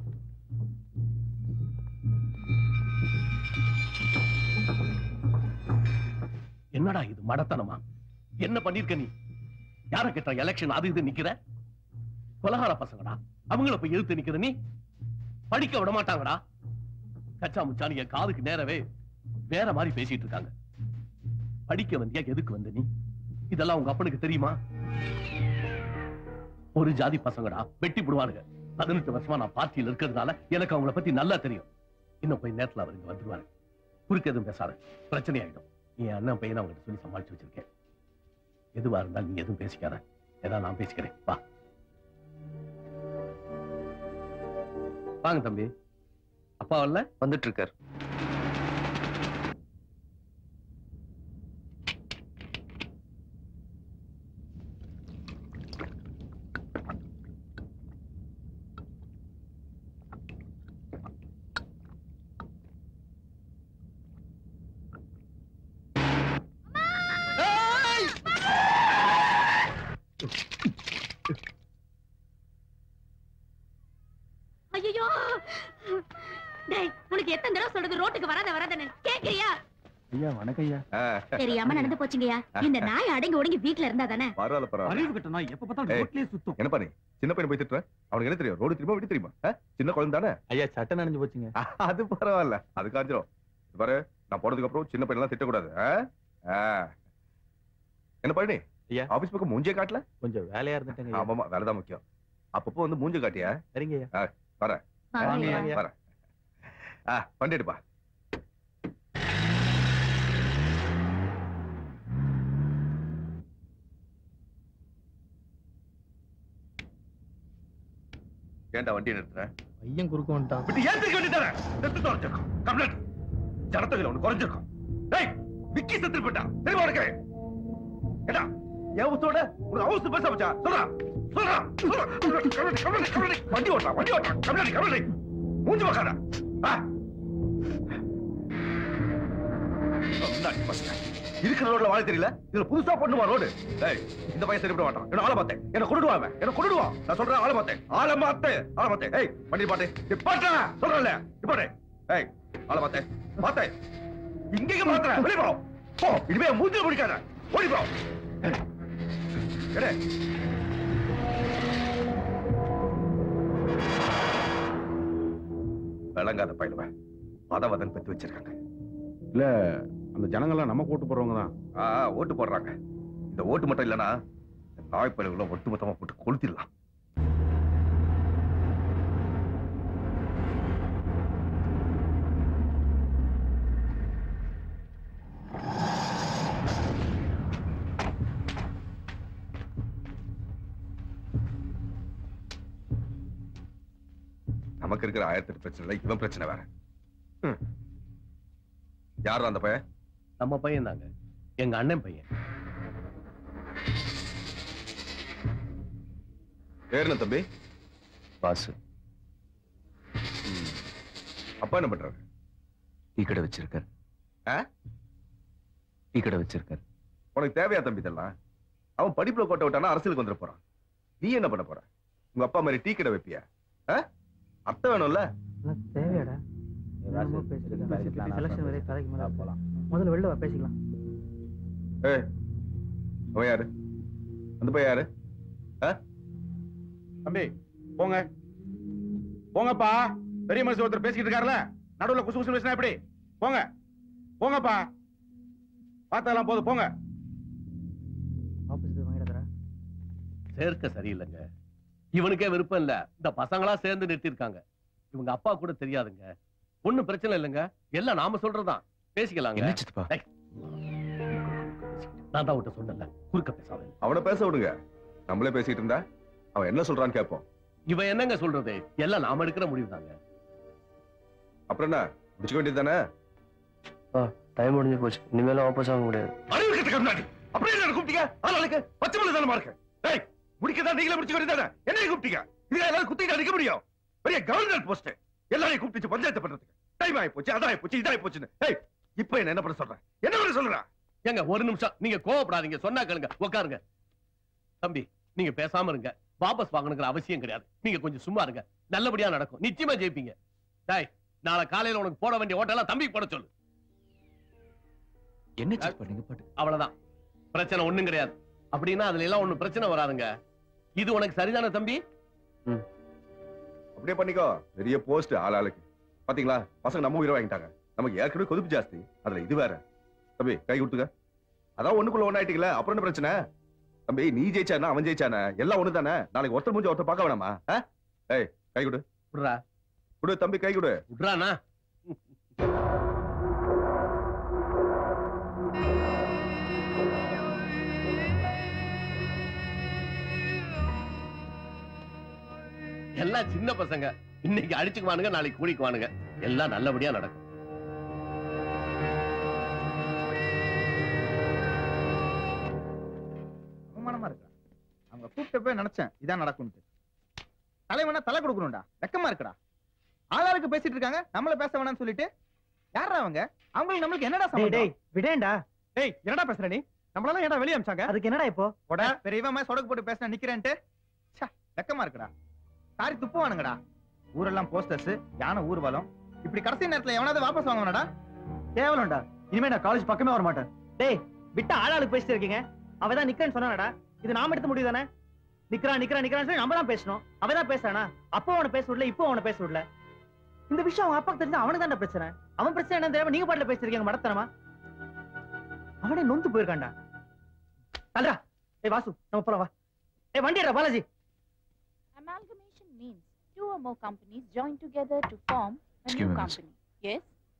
என்னடா இது மடத்தனமா என்ன பண்ணிருக்க நீ யார கேட்ட எலெக்ஷன் அது இது நிக்கிற கொலகார பசங்கடா அவங்கள போய் எதிர்த்து நிக்கிற நீ படிக்க விட மாட்டாங்கடா கச்சா முச்சான் என் காதுக்கு நேரவே வேற மாதிரி பேசிட்டு இருக்காங்க படிக்க வந்தியா எதுக்கு வந்த நீ இதெல்லாம் உங்க அப்பனுக்கு தெரியுமா ஒரு ஜாதி பசங்கடா வெட்டி விடுவானுங்க பதினெட்டு வருஷமா நான் பார்ட்டியில் இருக்கிறதுனால எனக்கு அவங்கள பத்தி நல்லா தெரியும் இன்னும் போய் நேரத்துல அவர் இங்க வந்துருவாரு குறுக்க எதுவும் பேசாத பிரச்சனை ஆயிடும் என் அண்ணன் பையனை அவங்ககிட்ட சொல்லி சமாளிச்சு வச்சிருக்கேன் எதுவா இருந்தாலும் நீ எதுவும் பேசிக்காத ஏதாவது நான் பேசிக்கிறேன் வா வாங்க தம்பி அப்பா வரல வந்துட்டு இருக்காரு ஐயோ டேய் உனக்கு எத்தனை தடவை சொல்றது ரோட்டுக்கு வராத வராதன்னு கேக்குறியா ஐயா வணக்கம் ஐயா தெரியாம நடந்து போச்சுங்கய்யா இந்த நாய் அடங்கி ஒடுங்கி வீட்ல இருந்தா தானே பரவாயில்ல பரவாயில்ல அறிவு கிட்ட நான் எப்ப பார்த்தாலும் ஏய், ரோட்லயே சுத்தும் என்ன பண்ணி சின்ன பையன் போய் திட்டுற அவனுக்கு என்ன தெரியும் ரோடு தெரியுமா விட்டு தெரியுமா ஆ? சின்ன குழந்தை தானே ஐயா சட்டை நனைஞ்சு போச்சுங்க அது பரவாயில்ல அது காஞ்சிரும் இது பாரு நான் போனதுக்கு அப்புறம் சின்ன பையன் எல்லாம் திட்டக்கூடாது ஆ? ஆ. என்ன பழனி ஐயா ஆபீஸ் பக்கம் மூஞ்சே காட்டல கொஞ்சம் வேலையா இருந்துட்டேங்க ஐயா. ஆமாமா வேலைதான் முக்கியம் அப்பப்போ வந்து மூஞ்ச காட்டியா சரிங்க ஐயா ஆ, வரேன் வாங்க ஐயா. வரேன் ஆ வண்டி எடுப்பா ஏன்டா வண்டி நிறுத்துறேன் பையன் குறுக்க வந்துட்டான் விட்டு ஏந்திரிக்க வேண்டியதானே செத்து தொலைச்சிருக்கான் கம்ப்ளைண்ட் ஜனத்தொகையில ஒண்ணு குறைஞ்சிருக்கும் டேய் விக்கி செத்து போட்டா தெரியுமா உனக்கு ஏடா என் உத்தோட ஒரு அவசர பேச வச்சா சொல்றா சொல்றா சொல்றா கம்ப்ளைண்ட் கம்ப்ளைண்ட் கம்ப்ளைண்ட் வண்டி ஓட்டலாம் வண்டி ஓட்டலாம் கம்ப்ளைண்ட் கம்ப்ளைண்ட் மூஞ்சி வைக்காத ஆ முன்னாடி பசங்க இருக்கிற ரோட்ல வாழ தெரியல இதுல புதுசா பண்ணுவா ரோடு டேய் இந்த பையன் சரிப்பட மாட்டான் என்ன ஆளை பார்த்தேன் என்ன கொண்டுடுவான் அவன். என்ன கொண்டுடுவான் நான் சொல்றேன் ஆளை பார்த்தேன் ஆளை பார்த்தேன் ஆளை பார்த்தேன் ஏய் வண்டி பாட்டு நிப்பாட்டா சொல்றேன்ல நிப்பாட்டு ஏய் ஆளை பார்த்தேன் பார்த்தேன் இங்கேயும் மாத்துறேன் வெளிய போ போ இனிமே மூஞ்சில பிடிக்காத ஓடி போ எடே விளங்காத பயிலுவன் மதவதன் பெத்து வச்சிருக்காங்க இல்ல அந்த ஜனங்கள்லாம் நம்ம கூட்டு போறவங்க தான் ஆ ஓட்டு போடுறாங்க இந்த ஓட்டு மட்டும் இல்லனா நாய் பயிலுகளை ஒட்டு மொத்தமா போட்டு கொளுத்திடலாம் நமக்கு இருக்கிற ஆயிரத்தி எட்டு பிரச்சனை இல்லை இவன் பிரச்சனை வேற ம். யார் அந்த பையன் நம்ம பையன் தாங்க எங்க அண்ணன் பையன் பேர் என்ன தம்பி வாசு அப்பா என்ன பண்றாரு டீ கடை வச்சிருக்காரு டீ கடை வச்சிருக்காரு உனக்கு தேவையா தம்பி இதெல்லாம் அவன் படிப்புல கோட்டை விட்டானா அரசியலுக்கு வந்துட போறான் நீ என்ன பண்ண போற உங்க அப்பா மாதிரி டீ கடை வைப்பியா ஆ? அத்தை வேணும்ல தேவையாடா செலக்ஷன் வரை தலைக்கு மேல போலாம் முதல்ல வெளில வா பேசிக்கலாம் ஏய் அவன் யாரு அந்த பையன் யாரு ஆ? தம்பி போங்க போங்கப்பா பெரிய மனுஷன் ஒருத்தர் பேசிக்கிட்டு இருக்காருல்ல நடுவுல குசு குசு பேசினா எப்படி போங்க போங்கப்பா பார்த்ததெல்லாம் போதும் போங்க ஆபீஸ்க்கு வாங்கிடுறா சேர்க்க சரியில்லைங்க இவனுக்கே விருப்பம் இல்ல இந்த பசங்களா சேர்ந்து நிறுத்திருக்காங்க இவங்க அப்பா கூட தெரியாதுங்க ஒண்ணும் பிரச்சனை இல்லைங்க எல்லாம் நாம சொல்றதுதான் பேசிக்கலாங்க என்ன சித்தப்பா? டேய், நான் தான் உன்கிட்ட சொன்னேன்ல குறுக்க பேசாத அவனை பேச விடுங்க நம்மளே பேசிட்டு இருந்தா அவன் என்ன சொல்றான்னு கேட்போம் இவன் என்னங்க சொல்றது எல்லாம் நாம எடுக்கிற முடிவு தாங்க அப்புறம் என்ன முடிச்சுக்க வேண்டியது தானே டைம் முடிஞ்சு போச்சு இனிமேலும் வாபஸ் ஆக முடியாது அறிவு கட்டுக்க முன்னாடி அப்படியே என்ன கூப்பிட்டீங்க ஆளாளுக்கு பச்சை மலை தானமா இருக்கு டேய் முடிக்கதான் நீங்களே முடிச்சுக்க வேண்டியதானே என்னையும் கூப்பிட்டீங்க இதுல எல்லாரும் குத்திட்டு அடிக்க முடியும் பெரிய கவர்னர் போஸ்ட் எல்லாரையும் கூப்பிட்டு பஞ்சாயத்து பண்றதுக்கு டைம் ஆகி போச்சு அதாகி போச்சு இதாகி போச்சுன்னு ஏய் இப்போ என்ன என்ன பண்ண சொல்றேன் என்ன பண்ண சொல்றேன் ஏங்க ஒரு நிமிஷம் நீங்க கோவப்படாதீங்க சொன்னா கேளுங்க உட்காருங்க தம்பி நீங்க பேசாம இருங்க வாபஸ் வாங்கணுங்கிற அவசியம் கிடையாது நீங்க கொஞ்சம் சும்மா இருங்க நல்லபடியா நடக்கும் நிச்சயமா ஜெயிப்பீங்க டேய் நாளை காலையில உனக்கு போட வேண்டிய ஓட்டெல்லாம் தம்பி போட சொல்லு என்ன செக் பண்ணீங்க பாட்டு அவ்வளவுதான் பிரச்சனை ஒண்ணும் கிடையாது அப்படின்னா அதுல எல்லாம் ஒண்ணும் பிரச்சனை வராதுங்க இது உனக்கு சரிதானே தம்பி அப்படியே பண்ணிக்கோ பெரிய போஸ்ட் ஆள் ஆளுக்கு பாத்தீங்களா பசங்க நம்ம உயிரை வாங்கிட்டாங்க நமக்கு ஏற்கனவே கொதிப்பு ஜாஸ்தி அதுல இது வேற தம்பி கை கொடுத்துக்க அதான் ஒண்ணுக்குள்ள ஒண்ணாயிட்டீங்களே அப்புறம் என்ன பிரச்சனை தம்பி நீ ஜெயிச்சானா அவன் ஜெயிச்சானே எல்லாம் ஒண்ணு தானே நாளைக்கு ஒருத்தர் முடிஞ்ச ஒருத்தர் பார்க்க வேணாமா ஆ? ஏய் கை கொடு விடுறா கொடு தம்பி கை கொடு விடுறானா எல்லாம் சின்ன பசங்க இன்னைக்கு அடிச்சுக்குவானுங்க நாளைக்கு கூடிக்குவானுங்க எல்லாம் நல்லபடியா நடக்கும் அவமானமா இருக்கா அவங்க கூப்பிட்ட போய் நினைச்சேன் இதான் நடக்கும்னு தலைவனா தலை கொடுக்கணும்டா வெக்கமா இருக்குடா ஆளாளுக்கு பேசிட்டு இருக்காங்க நம்மள பேச வேணாம்னு சொல்லிட்டு யாரா அவங்க அவங்களுக்கு நம்மளுக்கு என்னடா டேய் டேய் சம்பந்தம் விடேன்டா டேய் என்னடா பேசுற நீ நம்மளால ஏன்டா வெளிய அமிச்சாங்க அதுக்கு என்னடா இப்போ போட பெரியவமா சொடக்கு போட்டு பேசினா நிக்கிறேன்ட்டு ச்சே, வெக்கமா இருக்குடா சாரி துப்புவானுங்கடா ஊரெல்லாம் போஸ்டர்ஸ் யானை ஊர்வலம் இப்படி கடைசி நேரத்துல எவனாவது வாபஸ் வாங்குவானடா கேவலம்டா இனிமே நான் காலேஜ் பக்கமே வர மாட்டேன் டேய் விட்டா ஆளாளுக்கு பேசிட்டு இருக்கீங்க அவதான் நிக்கிறேன்னு சொன்னானடா இது நாம எடுத்த முடிவு தானே நிக்கிறான் நிக்கிறான் நிக்கிறான்னு சொல்லி நம்ம தான் பேசணும் அவதான் பேசுறானா அப்போ அவனை பேச விடல இப்போ அவனை பேச விடல இந்த விஷயம் அவன் அப்பாக்கு தெரிஞ்சா அவனுக்கு தான்டா பிரச்சனை அவன் பிரச்சனை என்ன தெரியாம நீங்க பாட்டுல பேசிருக்கீங்க மடத்தனமா அவனே நொந்து போயிருக்கான்டா அல்ரா ஏய் வாசு நம்ம போலாம் வா ஏய் வண்டிடா Balaji Amalgamation means two or more companies join together to form a Excuse new me, miss. company. Yes?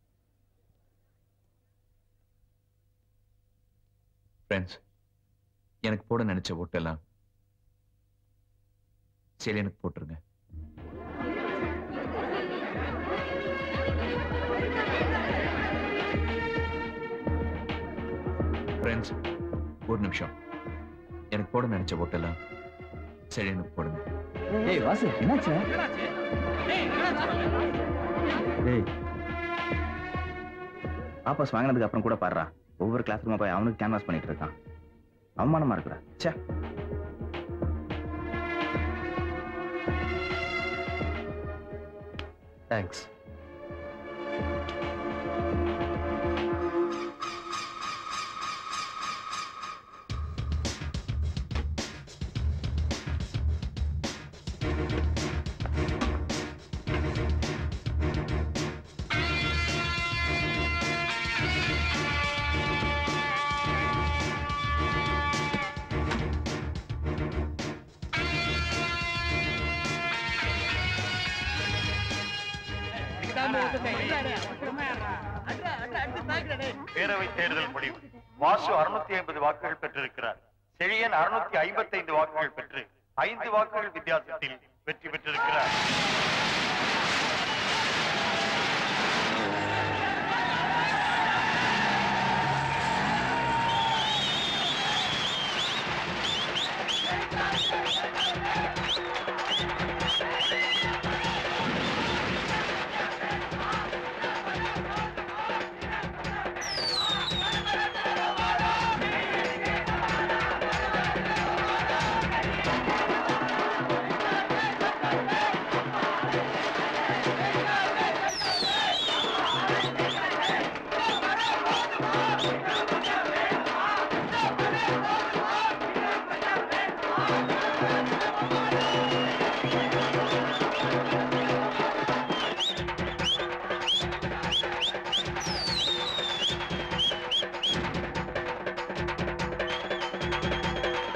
Friends எனக்கு போட நினைச்ச ஓட்டெல்லாம் சரி எனக்கு போட்டுருங்க ஃப்ரெண்ட்ஸ் ஒரு நிமிஷம் எனக்கு போட நினைச்ச ஓட்டெல்லாம் சரி எனக்கு போடுங்க ஏய் வாசு என்னாச்சு டேய் வாபஸ் வாங்கினதுக்கு அப்புறம் கூட பாடுறா ஒவ்வொரு கிளாஸ் ரூமா போய் அவனுக்கு கேன்வாஸ் பண்ணிட்டு இருக்கான் அவமானமா இருக்குடா ச்சே தேங்க்ஸ் பேரவை தேர்தல் முடிவு வாசு அறுநூத்தி ஐம்பது வாக்குகள் பெற்றிருக்கிறார் செழியன் அறுநூத்தி ஐம்பத்தைந்து வாக்குகள் பெற்று ஐந்து வாக்குகள் வித்தியாசத்தில் வெற்றி பெற்றிருக்கிறார்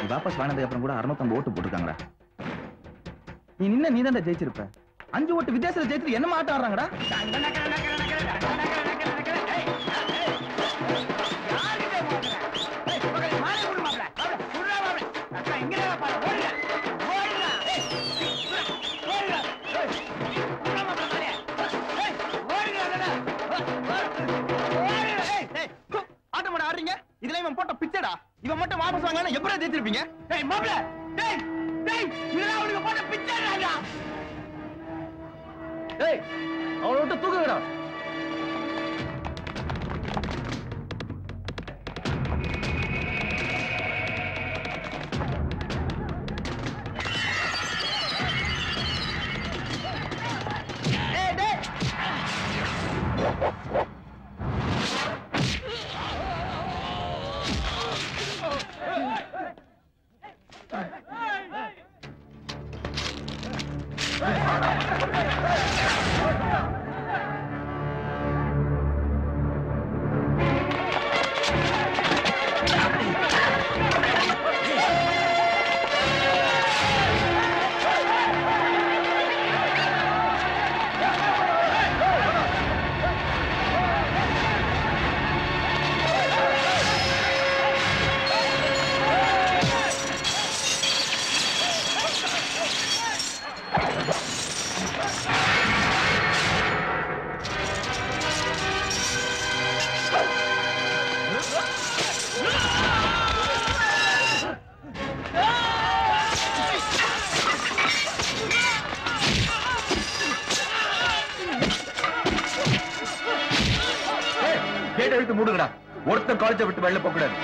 வாபஸ் வாங்கினதுக்கு அப்புறம் கூட அறுநூத்தம்பது ஓட்டு போட்டிருக்காங்கடா நீ நின்ன நீ தான் ஜெயிச்சிருப்ப அஞ்சு ஓட்டு வித்தியாசத்துல ஜெயிச்சு என்னமா ஆட்டம் ஆடுறாங்கடா ஆட்டமாட ஆடுறீங்க இதுல இவன் போட்ட பிச்சடா இவன் மட்டும் வாபஸ் வாங்கினா எப்படி ஜெயிச்சிருப்பீங்க டேய் மாப்ள டேய் டேய் இதெல்லாம் அவனுக்கு போட்ட பிச்சடா டேய் அவனை விட்டு தூக்குங்கடா ஏய் டேய் கேட்டை விட்டு மூடுங்கடா ஒருத்தன் காலேஜை விட்டு வெளில போக கூடாது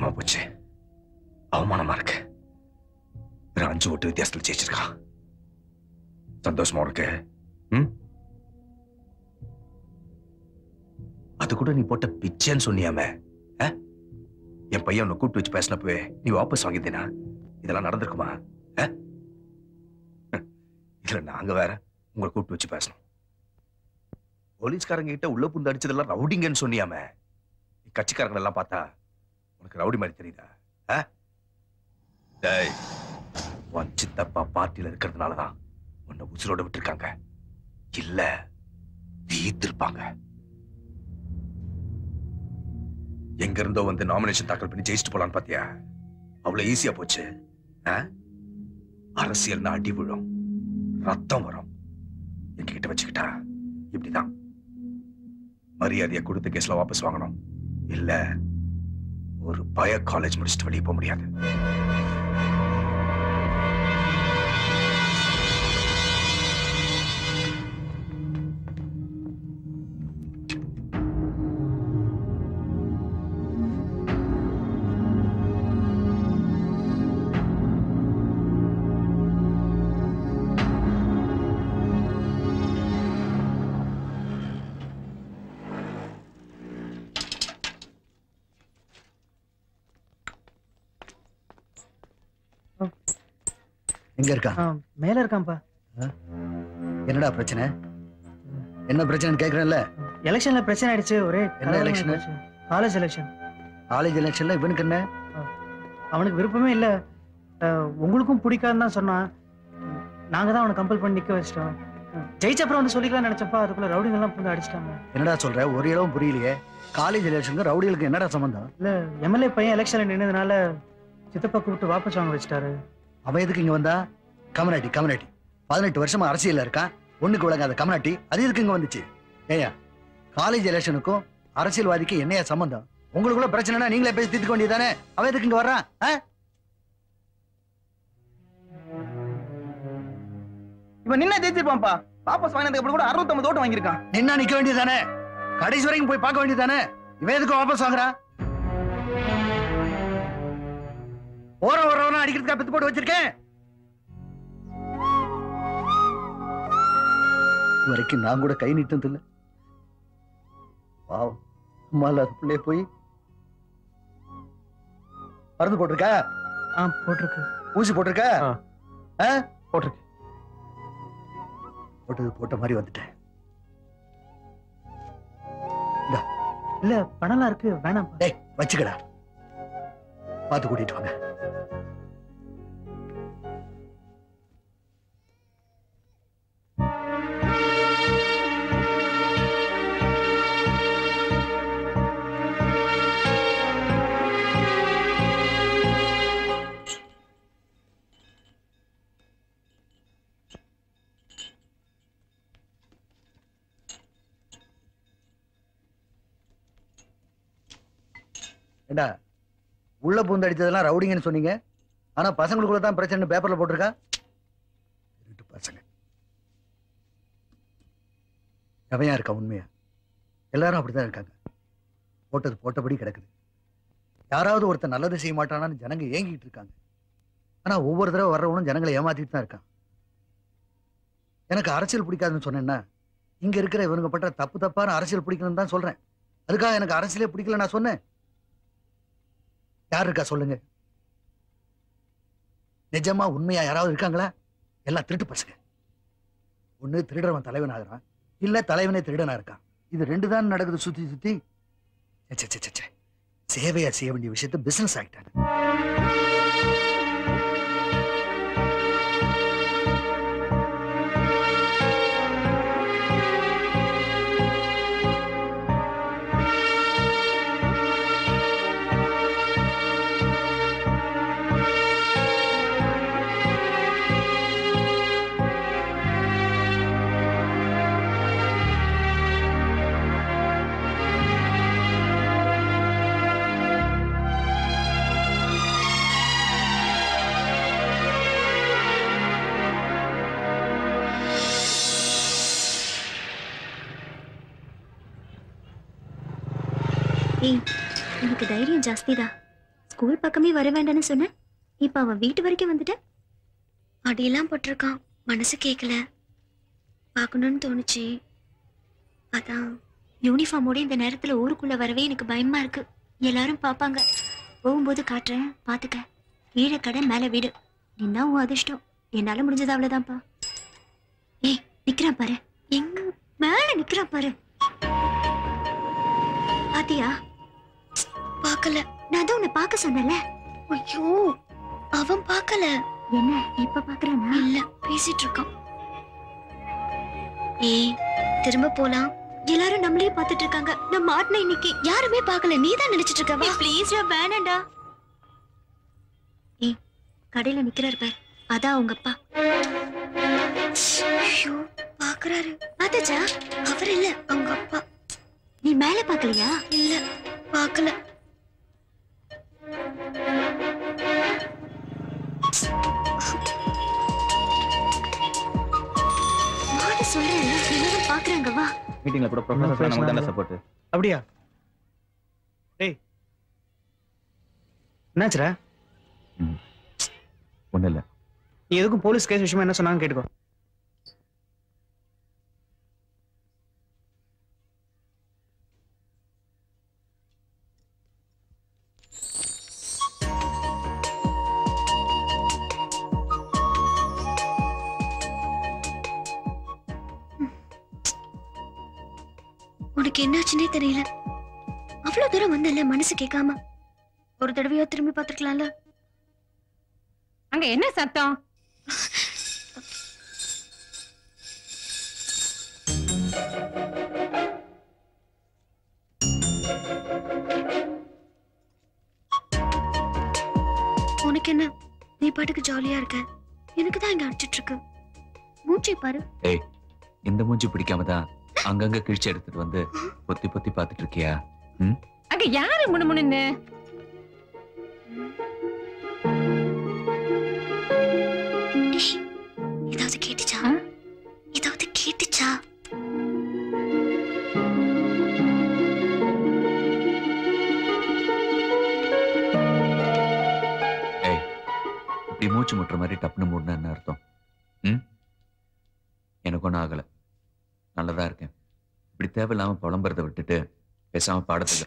அசிங்கமா போச்சு அவமானமா இருக்கு வெறும் அஞ்சு ஓட்டு வித்தியாசத்துல ஜெயிச்சிருக்கான் சந்தோஷமா இருக்கு ம் அது கூட நீ போட்ட பிச்சைன்னு சொன்னியாமே ஆ? என் பையன் உன்னை கூப்பிட்டு வச்சு பேசினப்பவே நீ வாபஸ் வாங்கியிருந்தேனா இதெல்லாம் நடந்திருக்குமா ஆ? இதுல நாங்க வேற உங்களை கூப்பிட்டு வச்சு பேசணும் போலீஸ்காரங்க கிட்ட உள்ள புந்து அடிச்சதெல்லாம் ரவுடிங்கன்னு சொன்னியாமே நீ கட்சிக்காரங்க எல்லாம் பார்த்தா உனக்கு ரவுடி மாதிரி தெரியுதா ஆ? டேய் உன் சித்தப்பா பார்ட்டியில இருக்கிறதுனாலதான் உன்னை உசுரோட விட்டுருக்காங்க இல்ல தீர்த்திருப்பாங்க எங்க இருந்தோ வந்து நாமினேஷன் தாக்கல் பண்ணி ஜெயிச்சுட்டு போலான்னு பாத்தியா அவ்வளவு ஈஸியா போச்சு ஆ? அரசியல்னா அடி விழும் ரத்தம் வரும் எங்ககிட்ட வச்சுக்கிட்டா இப்படிதான் மரியாதையை கொடுத்த கேஸ்ல வாபஸ் வாங்கணும் இல்ல ஒரு பய காலேஜ் முடிச்சுட்டு வெளியே போக முடியாது எங்க இருக்கா ஆ, மேல இருக்கான்ப்பா என்னடா பிரச்சனை என்ன பிரச்சனைன்னு கேக்குறேன்ல எலெக்ஷன்ல பிரச்சனை ஆயிடுச்சு ஒரே என்ன election? காலேஜ் எலெக்ஷன் காலேஜ் எலெக்ஷன்ல இவனுக்கு என்ன அவனுக்கு விருப்பமே இல்ல அஹ், உங்களுக்கும் பிடிக்காதுன்னு தான் சொன்னான் நாங்க தான் அவனை கம்பல் பண்ணி நிக்க வச்சிட்டோம் ஜெயிச்ச அப்புறம் வந்து சொல்லிக்கலாம் நினைச்சப்பா அதுக்குள்ள ரவுடிங்க எல்லாம் வந்து அடிச்சிட்டாங்க என்னடா சொல்ற ஒரு இடம் புரியலையே காலேஜ் எலெக்ஷனுக்கு ரவுடிகளுக்கு என்னடா சம்பந்தம் இல்ல எம்எல்ஏ பையன் எலெக்ஷன்ல நின்னதுனால சித்தப்பா கூப்பிட்டு வாபஸ் வாங்க வச்சிட்டாரு அவன் எதுக்கு இங்க வந்தா கமநாட்டி கமநாட்டி பதினெட்டு வருஷமா அரசியல்ல இருக்கான் ஒண்ணுக்கு விளங்காத கமநாட்டி அது எதுக்கு இங்க வந்துச்சு ஏயா காலேஜ் எலெக்ஷனுக்கும் அரசியல்வாதிக்கு என்னையா சம்பந்தம் உங்களுக்குள்ள பிரச்சனைனா நீங்களே பேசி தீர்த்துக்க வேண்டியதானே அவன் எதுக்கு இங்க வர்றான் ஆ? இவன் நின்னா ஜெயிச்சிருப்பான்ப்பா வாபஸ் வாங்கினதுக்கு அப்புறம் கூட அறுபத்தொன்பது ஓட்டு வாங்கியிருக்கான் நின்னா நிக்க வேண்டியதானே கடைசி வரைக்கும் போய் பார்க்க வேண்டியதானே இவன் எதுக்கு வாபஸ் வாங்குறான் ஓர ஓரவன அடிக்கிறதுக்கா பித்து போட்டு வச்சிருக்கேன் இது வரைக்கும் நான் கூட கை நீட்டது இல்ல பாவம் அம்மா இல்லாத பிள்ளைய போய் மருந்து போட்டிருக்கா ஆ போட்டிருக்கு ஊசி போட்டிருக்கா ஆ? போட்டிருக்கு போட்டது போட்ட மாதிரி வந்துட்டேன் இல்ல பணம்லாம் இருக்கு வேணாம் டேய் வச்சுக்கடா பார்த்து கூட்டிட்டு வாங்க ஏண்டா உள்ள பூந்து அடிச்சதெல்லாம் ரவுடிங்கன்னு சொன்னீங்க ஆனா பசங்களுக்குள்ள தான் பிரச்சனை பேப்பர்ல போட்டிருக்கா திருட்டு பசங்க எவையா இருக்கா உண்மையா எல்லாரும் அப்படிதான் இருக்காங்க போட்டது போட்டபடி கிடக்குது யாராவது ஒருத்தன் நல்லது செய்ய மாட்டானான்னு ஜனங்க ஏங்கிட்டு இருக்காங்க ஆனா ஒவ்வொரு தடவை வர்றவனும் ஜனங்களை ஏமாத்திட்டு தான் இருக்கான் எனக்கு அரசியல் பிடிக்காதுன்னு சொன்னேன்னா இங்க இருக்கிற இவனுங்க பண்ற தப்பு தப்பான அரசியல் பிடிக்கணும்னு தான் சொல்றேன் அதுக்காக எனக்கு அரசியலே பிடிக்கல நான் சொன்னேன் யார் இருக்கா சொல்லுங்க நிஜமா உண்மையா யாராவது இருக்காங்களா எல்லாம் திருட்டு பசங்க ஒண்ணு திருடுறவன் தலைவன் ஆகுறான் இல்ல தலைவனே திருடனா இருக்கான் இது ரெண்டு தான் நடக்குது சுத்தி சுத்தி ச்சே, ச்சே, ச்சே, ச்சே, ச்சே. சேவையா செய்ய வேண்டிய விஷயத்த பிசினஸ் ஆகிட்டாங்க ஏய் உனக்கு தைரியம் ஜாஸ்தி தான் ஸ்கூல் பக்கமே வர வேண்டாம்னு சொன்னேன் இப்ப அவன் வீட்டு வரைக்கும் வந்துட்ட அடியெல்லாம் போட்டிருக்கான் மனசு கேட்கல பார்க்கணும்னு தோணுச்சு அதான் யூனிஃபார்மோட இந்த நேரத்துல ஊருக்குள்ள வரவே எனக்கு பயமா இருக்கு எல்லாரும் பார்ப்பாங்க போகும்போது காட்டுறேன் பாத்துக்க கீழே கடை மேல வீடு நின்னா உன் அதிர்ஷ்டம் என்னால முடிஞ்சது அவ்வளவுதான்ப்பா ஏய் நிக்கிறான் பாரு எங்க மேல நிக்கிறான் பாரு பாத்தியா பார்க்கல நான் தான் உன்னை பார்க்க சொன்னல ஐயோ அவன் பார்க்கல என்ன இப்ப பாக்குறானா இல்ல பேசிட்டு இருக்கான் ஏய் திரும்ப போலாம் எல்லாரும் நம்மளே பார்த்துட்டு இருக்காங்க நான் மாட்டின இன்னைக்கு யாருமே பார்க்கல நீ தான் நினைச்சிட்டு இருக்க வா ப்ளீஸ் யா வேணாண்டா ஏய் கடையில நிக்கிறாரு பார் அதான் உங்க அப்பா ஐயோ பாக்குறாரு பாத்தாச்சா அவர் இல்ல அவங்க அப்பா நீ மேல பாக்கலையா இல்ல பார்க்கல வாட சொல்றேன் எல்லாரும் பாக்குறாங்க வா மீட்டிங்ல கூட ப்ரொஃபசர் நமக்கு தானே சப்போர்ட் அப்படியா டேய் என்னாச்சுடா ஒண்ணு இல்ல நீ எதுக்கும் போலீஸ் கேஸ் விஷயமா என்ன சொன்னாங்க கேட்டுக்கோ உனக்கு என்னாச்சுன்னே தெரியல அவ்வளவு தூரம் வந்தல மனசு கேட்காம ஒரு தடவையோ திரும்பி பார்த்துருக்கலாம்ல அங்க என்ன சத்தம் உனக்கு என்ன நீ பாட்டுக்கு ஜாலியா இருக்க எனக்கு தான் இங்க அடிச்சிட்டு இருக்கு மூச்சை பாரு ஏய் இந்த மூஞ்சி பிடிக்காம தான் அங்கங்க கிழிச்சு எடுத்துட்டு வந்து பொத்தி பொத்தி பார்த்துட்டு இருக்கியா ம் அங்க யாரு முணுமுணுன்னு டேய், ஏதாவது கேட்டுச்சா ஏதாவது கேட்டுச்சா ஏய் இப்படி மூச்சு முட்டுற மாதிரி டப்புன்னு மூடணும் என்ன அர்த்தம் ம் எனக்கு ஒன்றும் ஆகலை நல்லதா இருக்கேன் இப்படி தேவையில்லாம புலம்புறதை விட்டுட்டு பேசாம பாடத்துக்கு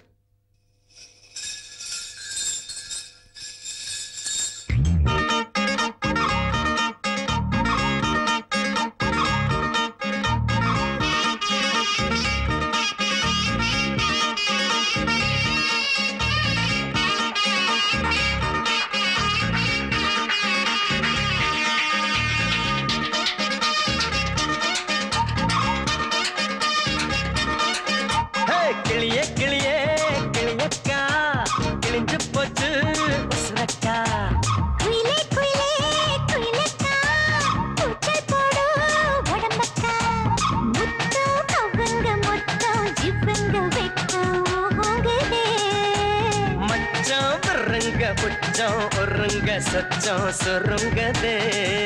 ஹே, கிளியே கிளியே கிளியக்கா கிழிஞ்சு போச்சு உசுரக்கா குயிலே குயிலே குயிலக்கா பூச்சை போடு உடம்பக்கா முத்தம் கவங்க மொத்தம் ஜிவ்வங்க வெக்கம் ஓங்குதே மச்சம் விருங்க புச்சம் ஒருங்க சொச்சம் சுருங்கதே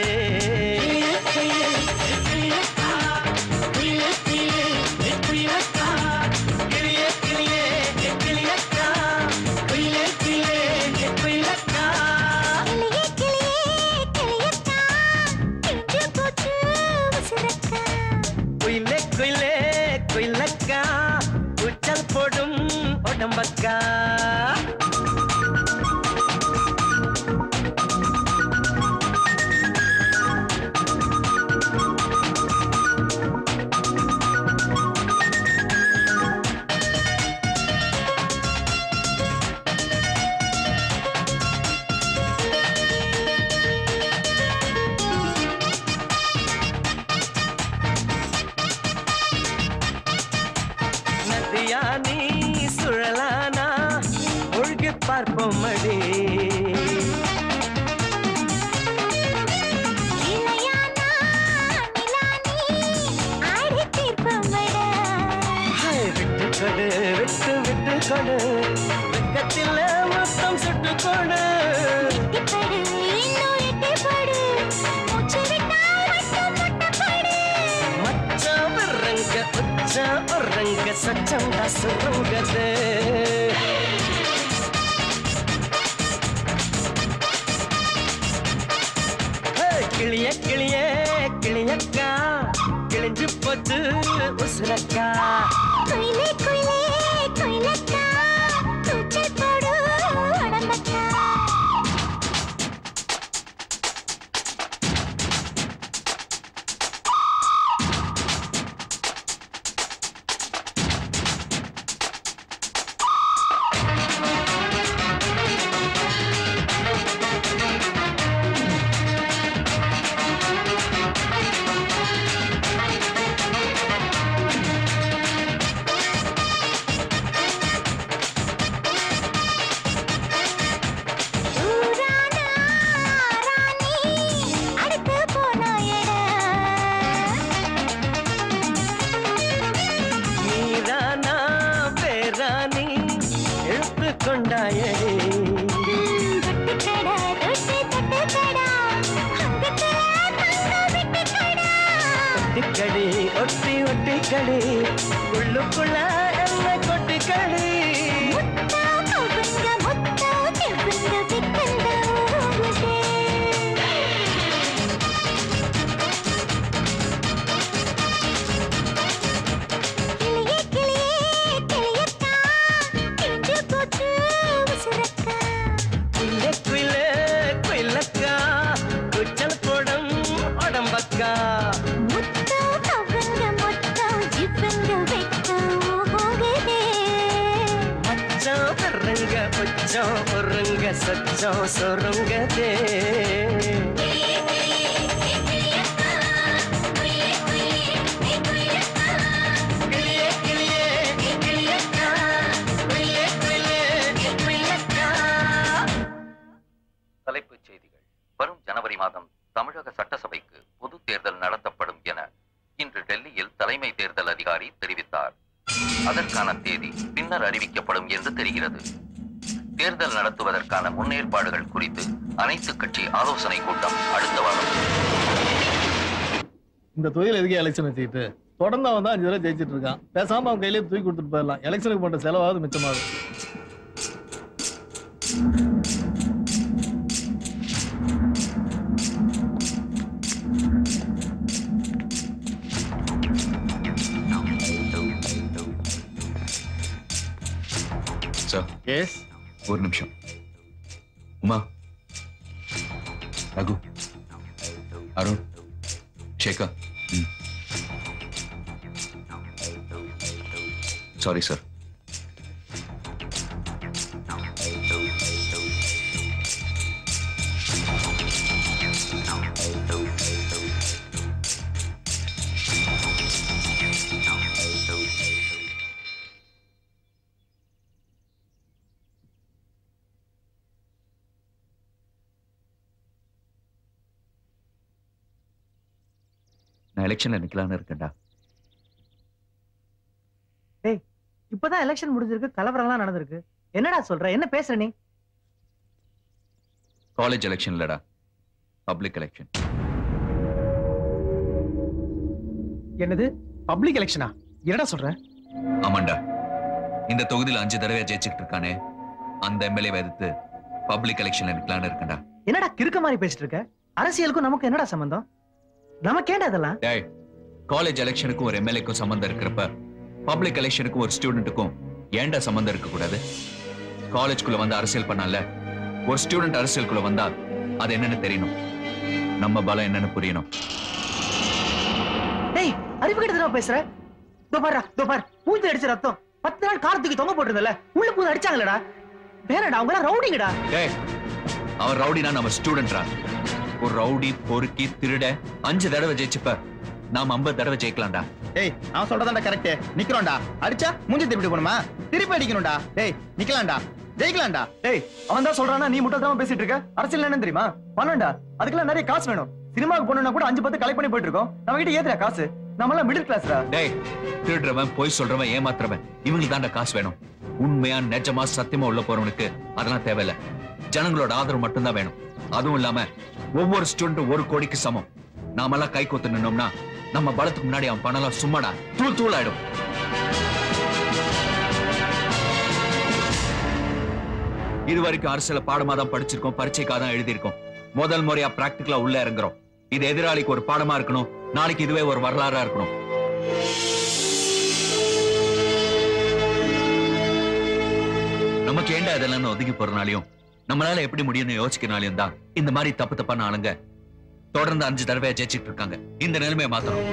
கிளியே கிளியே கிளியக்கா குயிலே கிளியே குயிலக்கா கிளியே கிளியே கிளியக்கா கிழிஞ்சு போச்சு உசுரக்கா குயிலே குயிலே குயிலக்கா உச்சல் போடும் உடம்பக்கா நதியா நீ சுழலானா ஒழுகி பார்ப்போம் அடி இளையானா நிலானி ஆடி தீர்ப்பமடா ஹாய், விட்டு கொடு விட்டு விட்டு கொடு வெக்கத்தில் மொத்தம் சுட்டு கொடு எட்டிப்படு இன்னும் எட்டிப்படு மூச்சு விட்டா மட்டும் முட்டப்படு மச்சம் விரங்க உச்சம் உறங்க சச்சம் சுருங்கது கிளிய கிளிய கிளியக்கா கிழிஞ்சு போச்சு உசுரக்கா குயிலே குயிலே குயிலக்கா கூச்சல் போடு உடம்பக்கா ஊரானா ராணி அடுத்து போனாயடா நீரானா பேராணி எழுத்து கொண்டாயடி கடா ரொட்டி தட்டு கடா அங்கத்துல தங்க விட்டு கடா ஒட்டிக்கடி ஒட்டி ஒட்டிக்கடி உள்ளுக்குள்ள என்ன கொட்டிக்கடி முத்தா கவுங்க முத்தா கெவுங்க விக்கந்த ஊருதே கிளியே கிளியே கிளியக்கா கிழிஞ்சு போச்சு உசுரக்கா குயிலே குயிலே குயிலக்கா குச்சல் போடம் உடம்பக்கா முத்தா கவுங்க முத்தா ஜிப்பங்க வெக்க ஓகுதே மச்சம் பெருங்க உச்சம் பொருங்க சச்சம் சொருங்கதே கிளியே கிளியே கிளியக்கா குயிலே குயிலே குயிலக்கா தலைப்புச் செய்திகள் வரும் ஜனவரி மாதம் தமிழக சட்டசபைக்கு பொது தேர்தல் நடத்தப்படும் என இன்று டெல்லியில் தலைமை தேர்தல் அதிகாரி தெரிவித்தார் அதற்கான தேதி பின்னர் அறிவிக்கப்படும் என்று தெரிகிறது தேர்தல் நடத்துவதற்கான முன்னேற்பாடுகள் குறித்து அனைத்து கட்சி ஆலோசனை கூட்டம் அடுத்த வாரம் இந்த தொழில் எதுக்கு எலெக்ஷன் வச்சுக்கிட்டு தொடர்ந்து அவன் தான் அஞ்சு தடவை ஜெயிச்சிட்டு இருக்கான் பேசாம அவன் கையிலேயே தூக்கி கொடுத்துட்டு போயிடலாம் எலெக்ஷனுக்கு பண்ற செலவாவது மிச்சமாகும் சார் எஸ் ஒரு நிமிஷம் உமா ரகு அருண் சேகர் சாரி சார் நான் எலெக்ஷன்ல நிக்கலாம்னு இருக்கேன்டா டேய் இப்பதான் எலெக்ஷன் முடிஞ்சிருக்கு கலவரம்லாம் நடந்திருக்கு என்னடா சொல்ற என்ன பேசுற நீ காலேஜ் எலெக்ஷன் இல்லடா பப்ளிக் எலெக்ஷன் என்னது பப்ளிக் எலெக்ஷனா என்னடா சொல்ற ஆமாண்டா இந்த தொகுதியில அஞ்சு தடவை ஜெயிச்சுட்டு இருக்கானே அந்த எம்எல்ஏ எதிர்த்து பப்ளிக் எலெக்ஷன்ல நிக்கலாம்னு இருக்கேன்டா என்னடா கிறுக்க மாதிரி பேசிட்டு இருக்க அரசியலுக்கும் நமக்கு என்னடா சம்பந்தம் நமக்கேண்டா அதெல்லாம் டேய் காலேஜ் எலெக்ஷனுக்கும் ஒரு எம்எல்ஏக்கும் சம்பந்தம் இருக்கிறப்ப பப்ளிக் எலெக்ஷனுக்கும் ஒரு ஸ்டூடெண்ட்டுக்கும் ஏன்டா சம்பந்தம் இருக்க கூடாது காலேஜ்குள்ள வந்து அரசியல் பண்ணல ஒரு ஸ்டூடெண்ட் அரசியலுக்குள்ள வந்தா அது என்னன்னு தெரியணும் நம்ம பலம் என்னன்னு புரியணும் டேய் அறிவு கிட்ட பேசுற தோ பாரு தோ பாரு மூஞ்சி அடிச்ச ரத்தம் பத்து நாள் காரத்துக்கு தொங்க போட்டிருந்தல உள்ள பூந்து அடிச்சாங்களடா வேணடா அவங்க எல்லாம் ரவுடிங்கடா டேய் அவன் ரவுடினா நம்ம ஸ்டூடெண்ட்ரா ஒரு ரவுடி பொறுக்கி திருட அஞ்சு தடவை ஜெயிச்சுப்ப நாம ஐம்பது தடவை ஜெயிக்கலாம்டா டேய் நான் சொல்றதாண்டா கரெக்ட் நிக்கிறோம்டா அடிச்சா மூஞ்சி திருப்பி போணுமா திருப்பி அடிக்கணும்டா டேய் நிக்கலாம்டா ஜெயிக்கலாம்டா டேய் அவன் தான் சொல்றானா நீ மட்டும் தான் பேசிட்டு இருக்க அரசியல் என்ன தெரியுமா பணம்டா அதுக்கெல்லாம் நிறைய காசு வேணும் சினிமாவுக்கு போகணும்னா கூட அஞ்சு பத்து கலெக்ட் பண்ணி போயிட்டு இருக்கோம் நம்ம கிட்ட ஏத்துறா காசு நம்ம எல்லாம் மிடில் கிளாஸ்டா டேய் திருடுறவன் பொய் சொல்றவன் ஏமாத்துறவன் இவங்களுக்கு தான்டா காசு வேணும் உண்மையா நிஜமா சத்தியமா உள்ள போறவனுக்கு அதெல்லாம் தேவையில்ல ஜனங்களோட ஆதரவு மட்டும்தான் வேணும் அதுவும் இல்லாம ஒவ்வொரு ஸ்டூடெண்ட்டும் ஒரு கோடிக்கு சமம் நாமெல்லாம் கை கொத்து நின்னோம்னா நம்ம பலத்துக்கு முன்னாடி அவன் பணம்லாம் சும்மாடா தூள் தூள் ஆயிடும் இது வரைக்கும் அரசியல பாடமா தான் படிச்சிருக்கோம் பரீட்சைக்காக தான் எழுதியிருக்கோம் முதல் முறையா பிராக்டிகலா உள்ள இறங்குறோம் இது எதிராளிக்கு ஒரு பாடமா இருக்கணும் நாளைக்கு இதுவே ஒரு வரலாறா இருக்கணும் நமக்கு ஏண்டா இதெல்லாம் ஒதுங்கி போறனாலையும் நம்மளால எப்படி முடியும்னு யோசிக்கிறனாலையும் தான் இந்த மாதிரி தப்பு தப்பான ஆளுங்க தொடர்ந்து அஞ்சு தடவை ஜெயிச்சிட்டு இருக்காங்க இந்த நிலைமையை மாத்தணும்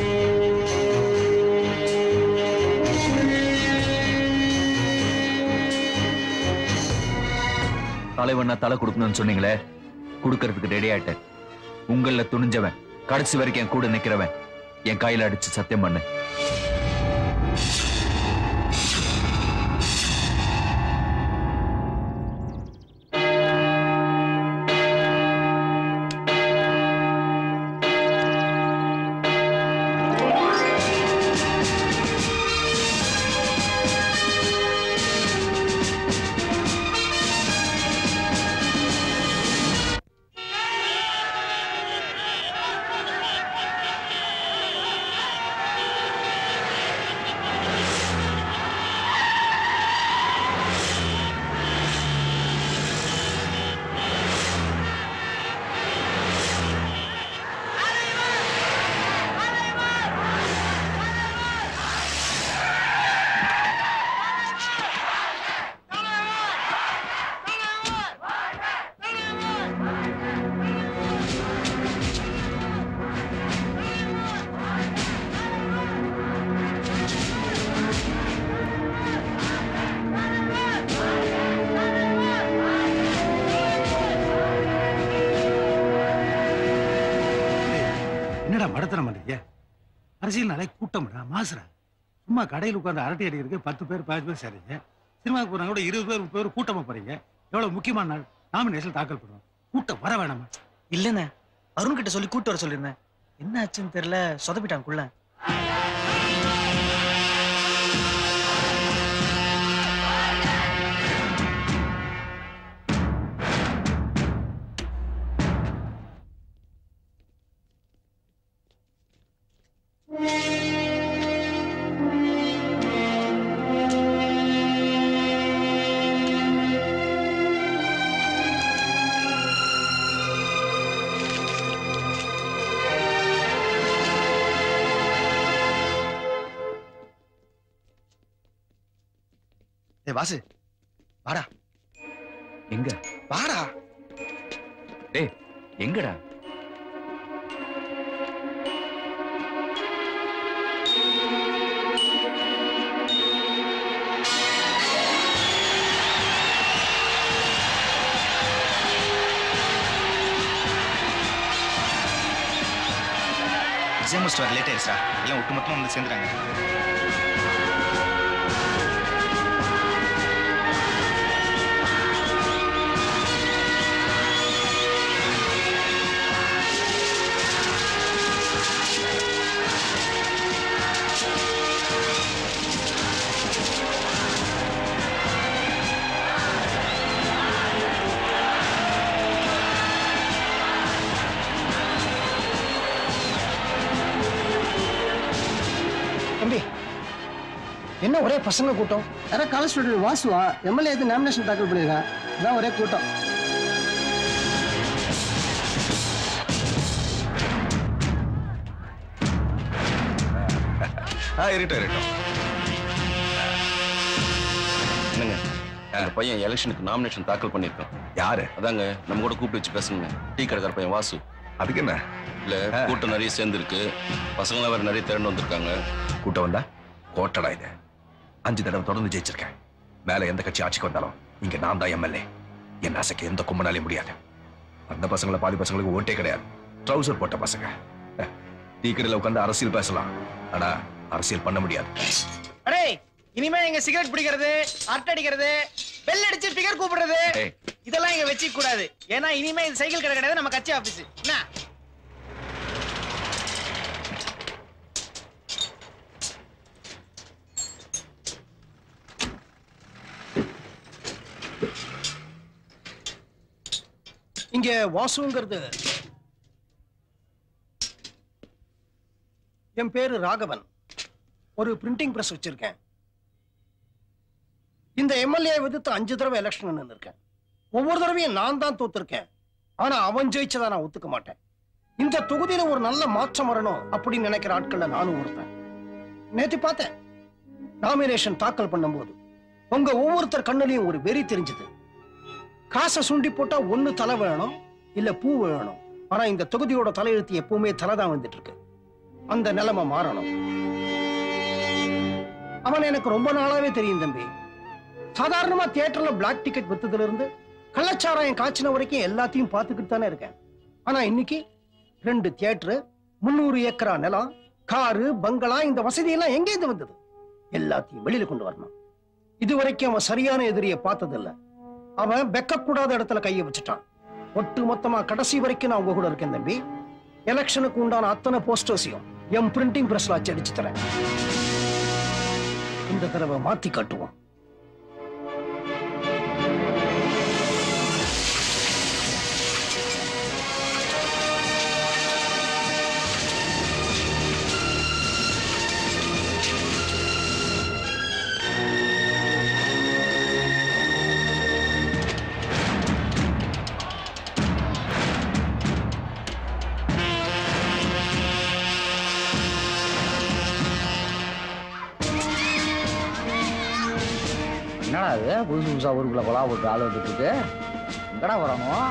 தலைவனா தலை கொடுக்கணும்னு சொன்னீங்களே கொடுக்கறதுக்கு ரெடி ஆயிட்டேன் உங்கள துணிஞ்சவன் கடைசி வரைக்கும் என் கூட நிக்கிறவன் என் கையில அடிச்சு சத்தியம் பண்ணு என்னடா மடத்தனம் பண்றீங்க அரசியல்னாலே கூட்டம்டா மாசுடா சும்மா கடையில் உட்காந்து அரட்டை அடிக்கிறதுக்கு பத்து பேர் பதினஞ்சு பேர் சரிங்க சினிமாவுக்கு போறாங்க கூட இருபது பேர் முப்பது பேர் கூட்டமா போறீங்க எவ்வளவு முக்கியமான நாள் நாமினேஷன் தாக்கல் பண்ணுவோம் கூட்டம் வர வேணாமா இல்லண்ணே அருண் கிட்ட சொல்லி கூட்டு வர சொல்லியிருந்தேன் என்ன ஆச்சுன்னு தெரியல சொதப்பிட்டாங்குள்ள ஏய் வாசு வாடா எங்க வாடா டேய் எங்கடா எக்ஸாம் முடிச்சுட்டு வர லேட் ஆயிடுச்சா எல்லாம் ஒட்டு மொத்தமாக வந்து சேர்ந்துறாங்க தம்பி என்ன ஒரே பசங்க கூட்டம் யாராவது காலேஜ் ஸ்டூடெண்ட் வாசுவா எம்எல்ஏ எது நாமினேஷன் தாக்கல் பண்ணியிருக்கான் இதான் ஒரே கூட்டம் ஆ இருக்கட்டும் இருக்கட்டும் என்னங்க அந்த பையன் எலெக்ஷனுக்கு நாமினேஷன் தாக்கல் பண்ணிருக்கான் யாரு அதாங்க நம்ம கூட கூப்பிட்டு வச்சு பேசுங்க டீ கடைக்கார பையன் வாசு அதுக்கு என்ன இல்ல கூட்டம் நிறைய சேர்ந்துருக்கு பசங்களாம் வேற நிறைய திரண்டு வந்திருக்காங்க கூட்டம் வந்தா கோட்டடா இது அஞ்சு தடவை தொடர்ந்து ஜெயிச்சிருக்கேன் மேல எந்த கட்சி ஆட்சிக்கு வந்தாலும் இங்க நான் தான் எம்எல்ஏ என் ஆசைக்கு எந்த கும்பனாலையும் முடியாது அந்த பசங்கள பாதி பசங்களுக்கு ஓட்டே கிடையாது ட்ரௌசர் போட்ட பசங்க அஹ், டீ கடையில உட்காந்து அரசியல் பேசலாம் ஆனா அரசியல் பண்ண முடியாது அடே இனிமே எங்க சிகரெட் பிடிக்கிறது அரட்டை அடிக்கிறது பெல் அடிச்சு ஸ்பீக்கர் கூப்பிடுறது ஏய். இதெல்லாம் இங்க வச்சுக்க கூடாது ஏன்னா இனிமே இது சைக்கிள் கடை கிடையாது நம்ம கட்சி ஆபீஸ் என்ன இங்க வாசுங்கிறது என் பேரு ராகவன் ஒரு பிரிண்டிங் பிரஸ் வச்சிருக்கேன் இந்த எம்எல்ஏ எதிர்த்து அஞ்சு தடவை எலெக்ஷன் நின்னுருக்கேன் ஒவ்வொரு தடவையும் நான் தான் தோத்துருக்கேன் ஆனா அவன் ஜெயிச்சதை நான் ஒத்துக்க மாட்டேன் இந்த தொகுதியில ஒரு நல்ல மாற்றம் வரணும் அப்படின்னு நினைக்கிற ஆட்கள்ல நானும் ஒருத்தன் நேத்து பார்த்தேன் நாமினேஷன் தாக்கல் பண்ணும்போது உங்க ஒவ்வொருத்தர் கண்ணுலயும் ஒரு வெறி தெரிஞ்சது காசை சுண்டி போட்டா ஒண்ணு தலை வேணும் இல்ல பூ வேணும் ஆனா இந்த தொகுதியோட தலையெழுத்து எப்பவுமே தலை தான் வந்துட்டு இருக்கு அந்த நிலைமை மாறணும் அவன் எனக்கு ரொம்ப நாளாவே தெரியும் தம்பி சாதாரணமா தியேட்டர்ல பிளாக் டிக்கெட் வித்ததுல இருந்து கள்ளச்சாராயம் காய்ச்சின வரைக்கும் எல்லாத்தையும் பார்த்துக்கிட்டு தானே இருக்கேன் ஆனா இன்னைக்கு ரெண்டு தியேட்டரு முன்னூறு ஏக்கரா நிலம் காரு பங்களா இந்த வசதி எல்லாம் எங்கேருந்து வந்தது எல்லாத்தையும் வெளியில கொண்டு வரணும் இது வரைக்கும் அவன் சரியான எதிரியை பார்த்ததில்ல அவன் வெக்கக்கூடாத இடத்துல கையை வச்சுட்டான் ஒட்டு மொத்தமா கடைசி வரைக்கும் நான் உங்க கூட இருக்கேன் தம்பி எலெக்ஷனுக்கு உண்டான அத்தனை போஸ்டர்ஸையும் என் பிரிண்டிங் பிரஸ்ல அச்சு அடிச்சு தரேன் இந்த தடவை மாத்தி காட்டுவோம் என்னடா இது புதுசு புதுசா ஊருக்குள்ள கொலா போட்டு ஆள் வந்துட்டு இருக்கு எங்கடா வரணும்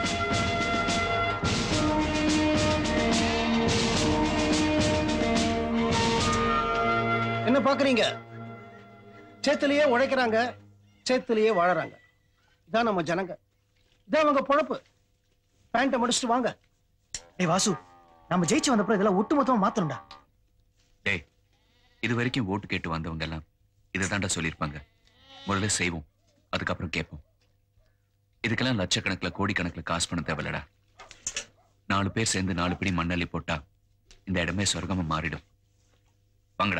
என்ன பாக்குறீங்க சேத்துலயே உழைக்கிறாங்க சேத்துலயே வாழறாங்க இதான் நம்ம ஜனங்க இதான் அவங்க பொழப்பு பேண்ட்டை முடிச்சுட்டு வாங்க டேய் வாசு நம்ம ஜெயிச்சு வந்தப்பறம் இதெல்லாம் ஒட்டுமொத்தமா மாத்தணும்டா டேய் இது வரைக்கும் ஓட்டு கேட்டு வந்தவங்க எல்லாம் இதை தாண்டா சொல்லியிருப்பாங்க முதல்ல செய்வோம் அதுக்கப்புறம் கேட்போம் இதுக்கெல்லாம் லட்சக்கணக்கில் கோடிக்கணக்கில் காசு பண்ண தேவையில்லடா நாலு பேர் சேர்ந்து நாலு பிடி மண்ணள்ளி போட்டா இந்த இடமே சொர்க்கமா மாறிடும் வாங்கடா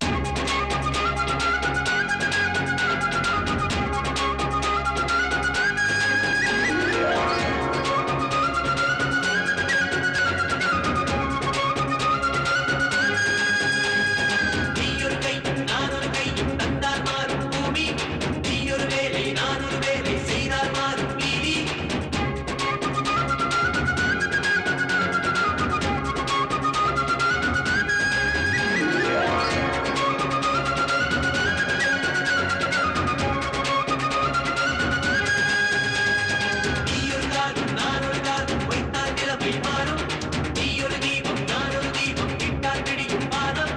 நீயொரு கை நானொரு கை தந்தார் மாறும் பூமி நீயொரு வேலை நானொரு வேலை செய்தார் மாறும் நீதி நீயொரு காதும் நானொரு காதும் வைத்தால் நிலைமை மாறும் நீயொரு தீபம் நானொரு தீபம் இட்டால் பிடியும் வானம்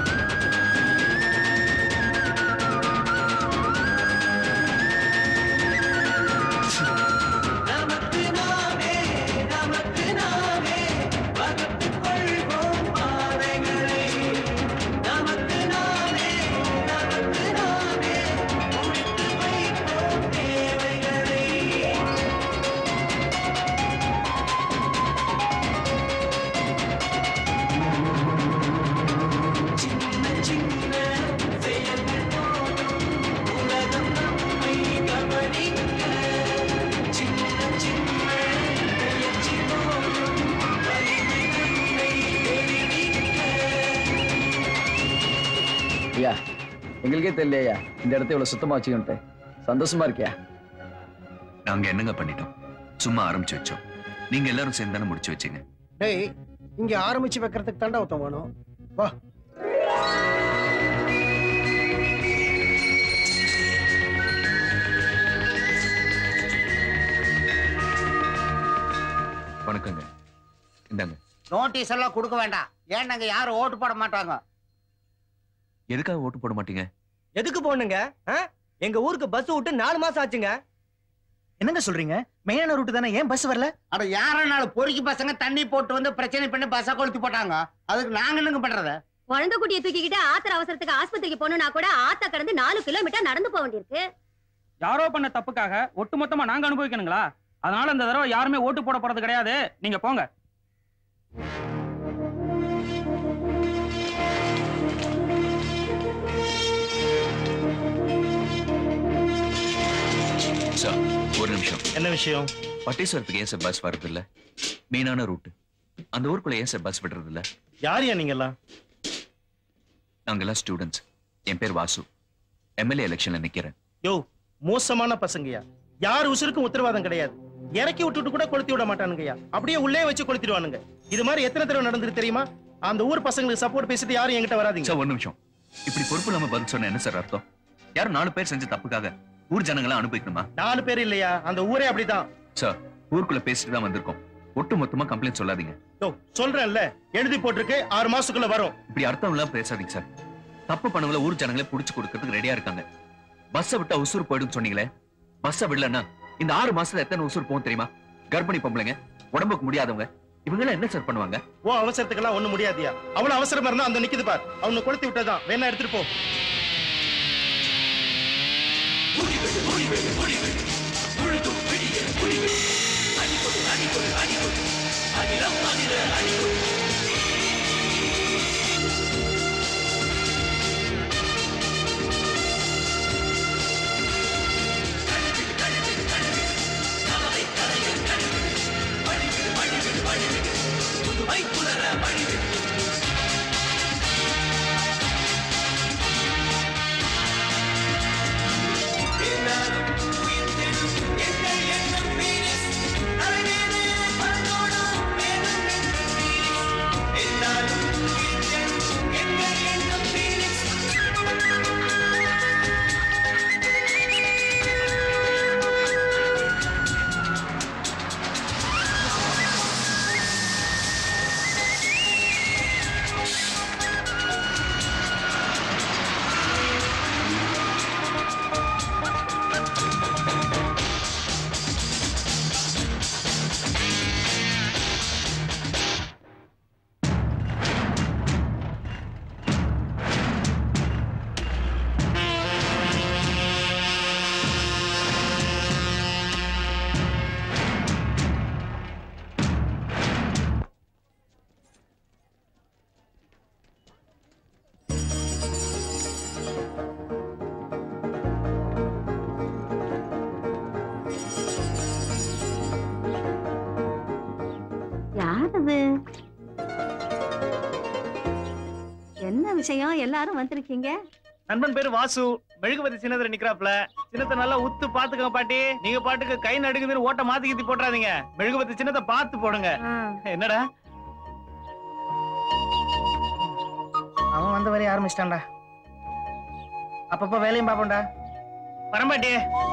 நமக்கு நாமே நமக்கு நாமே வகுத்துக் கொள்வோம் பாதைகளை நமக்கு நாமே நமக்கு நாமே முடித்து வைப்போம் தேவைகளை சின்ன சின்ன செயல்கள் போதும் உலகம் நம்மை கவனிக்க சின்ன சின்ன முயற்சி போதும் வலிமை நம்மை தெரிவிக்க ஐயா எங்களுக்கே தெரியலையா இந்த இடத்த இவ்வளவு சுத்தமா வச்சுக்கிட்டு சந்தோஷமா இருக்கியா நாங்க என்னங்க பண்ணிட்டோம் சும்மா ஆரம்பிச்சு வச்சோம் நீங்க எல்லாரும் சேர்ந்து தானே முடிச்சு வச்சீங்க டேய் இங்க ஆரம்பிச்சு வைக்கிறதுக்கு தாண்டா ஒருத்தன் வேணும் வா வணக்கங்க இந்தாங்க நோட்டீஸ் எல்லாம் கொடுக்க வேண்டாம் ஏன்னாங்க யாரும் ஓட்டு போட மாட்டாங்க எதுக்காக ஓட்டு போட மாட்டீங்க எதுக்கு போகணுங்க ஆ? எங்க ஊருக்கு பஸ் விட்டு நாலு மாசம் ஆச்சுங்க என்னங்க சொல்றீங்க மெயினான ரூட் தானே ஏன் பஸ் வரல அட யாரனாலும் பொறுக்கி பசங்க தண்ணி போட்டு வந்து பிரச்சனை பண்ணி பஸ்ஸை கொளுத்தி போட்டாங்க அதுக்கு நாங்க என்னங்க பண்றது குழந்தை குட்டியை தூக்கிக்கிட்டு ஆத்திர அவசரத்துக்கு ஆஸ்பத்திரிக்கு போகணும்னா கூட ஆத்தா கடந்து நாலு கிலோமீட்டர் நடந்து போக வேண்டியிருக்கு யாரோ பண்ண தப்புக்காக ஒட்டுமொத்தமா நாங்க அனுபவிக்கணுங்களா அதனால இந்த தடவை யாருமே ஓட்டு போட போறது கிடையாது நீங்க போங்க சார் ஒரு நிமிஷம் என்ன விஷயம் பட்டீஸ்வரத்துக்கு ஏன் சார் பஸ் வர்றது இல்ல மெயினான ரூட் அந்த ஊருக்குள்ள ஏன் சார் பஸ் விடுறது இல்ல யார் யா நீங்கெல்லாம் நாங்கெல்லாம் ஸ்டூடெண்ட்ஸ் என் பேர் வாசு எம்எல்ஏ எலெக்ஷன்ல நிக்கிறேன் யோ மோசமான பசங்கயா யார் உசுருக்கும் உத்தரவாதம் கிடையாது இறக்கி விட்டுட்டு கூட கொளுத்தி விட மாட்டானுங்கய்யா அப்படியே உள்ளே வச்சு கொளுத்திடுவானுங்க இது மாதிரி எத்தனை தடவை நடந்திருக்கு தெரியுமா அந்த ஊர் பசங்களுக்கு சப்போர்ட் பேசிட்டு யாரும் என்கிட்ட வராதீங்க சார் ஒரு நிமிஷம் இப்படி பொறுப்பு இல்லாம பதில் சொன்ன என்ன சார் அர்த்தம் யாரும் நாலு பேர் செஞ்ச தப்புக்காக ஊர் ஜனங்களை அனுபவிக்கணுமா நாலு பேர் இல்லையா அந்த ஊரே அப்படிதான் சார் ஊருக்குள்ள பேசிட்டு தான் வந்திருக்கோம் ஒட்டு மொத்தமா கம்ப்ளைண்ட் சொல்லாதீங்க யோ, சொல்றேன்ல எழுதி போட்டிருக்கு ஆறு மாசத்துக்குள்ள வரும் இப்படி அர்த்தம் இல்லாம பேசாதீங்க சார் தப்பு பண்ணவங்கள ஊர் ஜனங்களே புடிச்சு கொடுக்கறதுக்கு ரெடியா இருக்காங்க பஸ்ஸை விட்டா உசுறு போயிடும் சொன்னீங்களே பஸ்ஸை விடலன்னா இந்த ஆறு மாசத்துல எத்தனை உசுறு போகும் தெரியுமா கர்ப்பிணி பொம்பளைங்க உடம்புக்கு முடியாதவங்க இவங்க எல்லாம் என்ன சார் பண்ணுவாங்க ஓ அவசரத்துக்கெல்லாம் ஒண்ணு முடியாதியா அவ்வளவு அவசரமா இருந்தா அந்த நிக்குது பார் அவனை கொளுத்தி விட்டதான் வேணா எடுத்துட்டு போ யார் அது என்ன விஷயம் எல்லாரும் வந்திருக்கீங்க நண்பன் பேரு வாசு மெழுகுபதி சின்னத்துல நிக்கிறாப்ல சின்னத்தை நல்லா உத்து பாத்துக்கங்க பாட்டி நீங்க பாட்டுக்கு கை நடுக்குதுன்னு ஓட்ட மாத்தி கீத்தி போட்டுறாதீங்க மெழுகுபதி சின்னத்தை பார்த்து போடுங்க என்னடா அவன் வந்த வரைய ஆரம்பிச்சிட்டான்டா அப்பப்ப வேலையும் பாப்போம்டா வரம்பாட்டி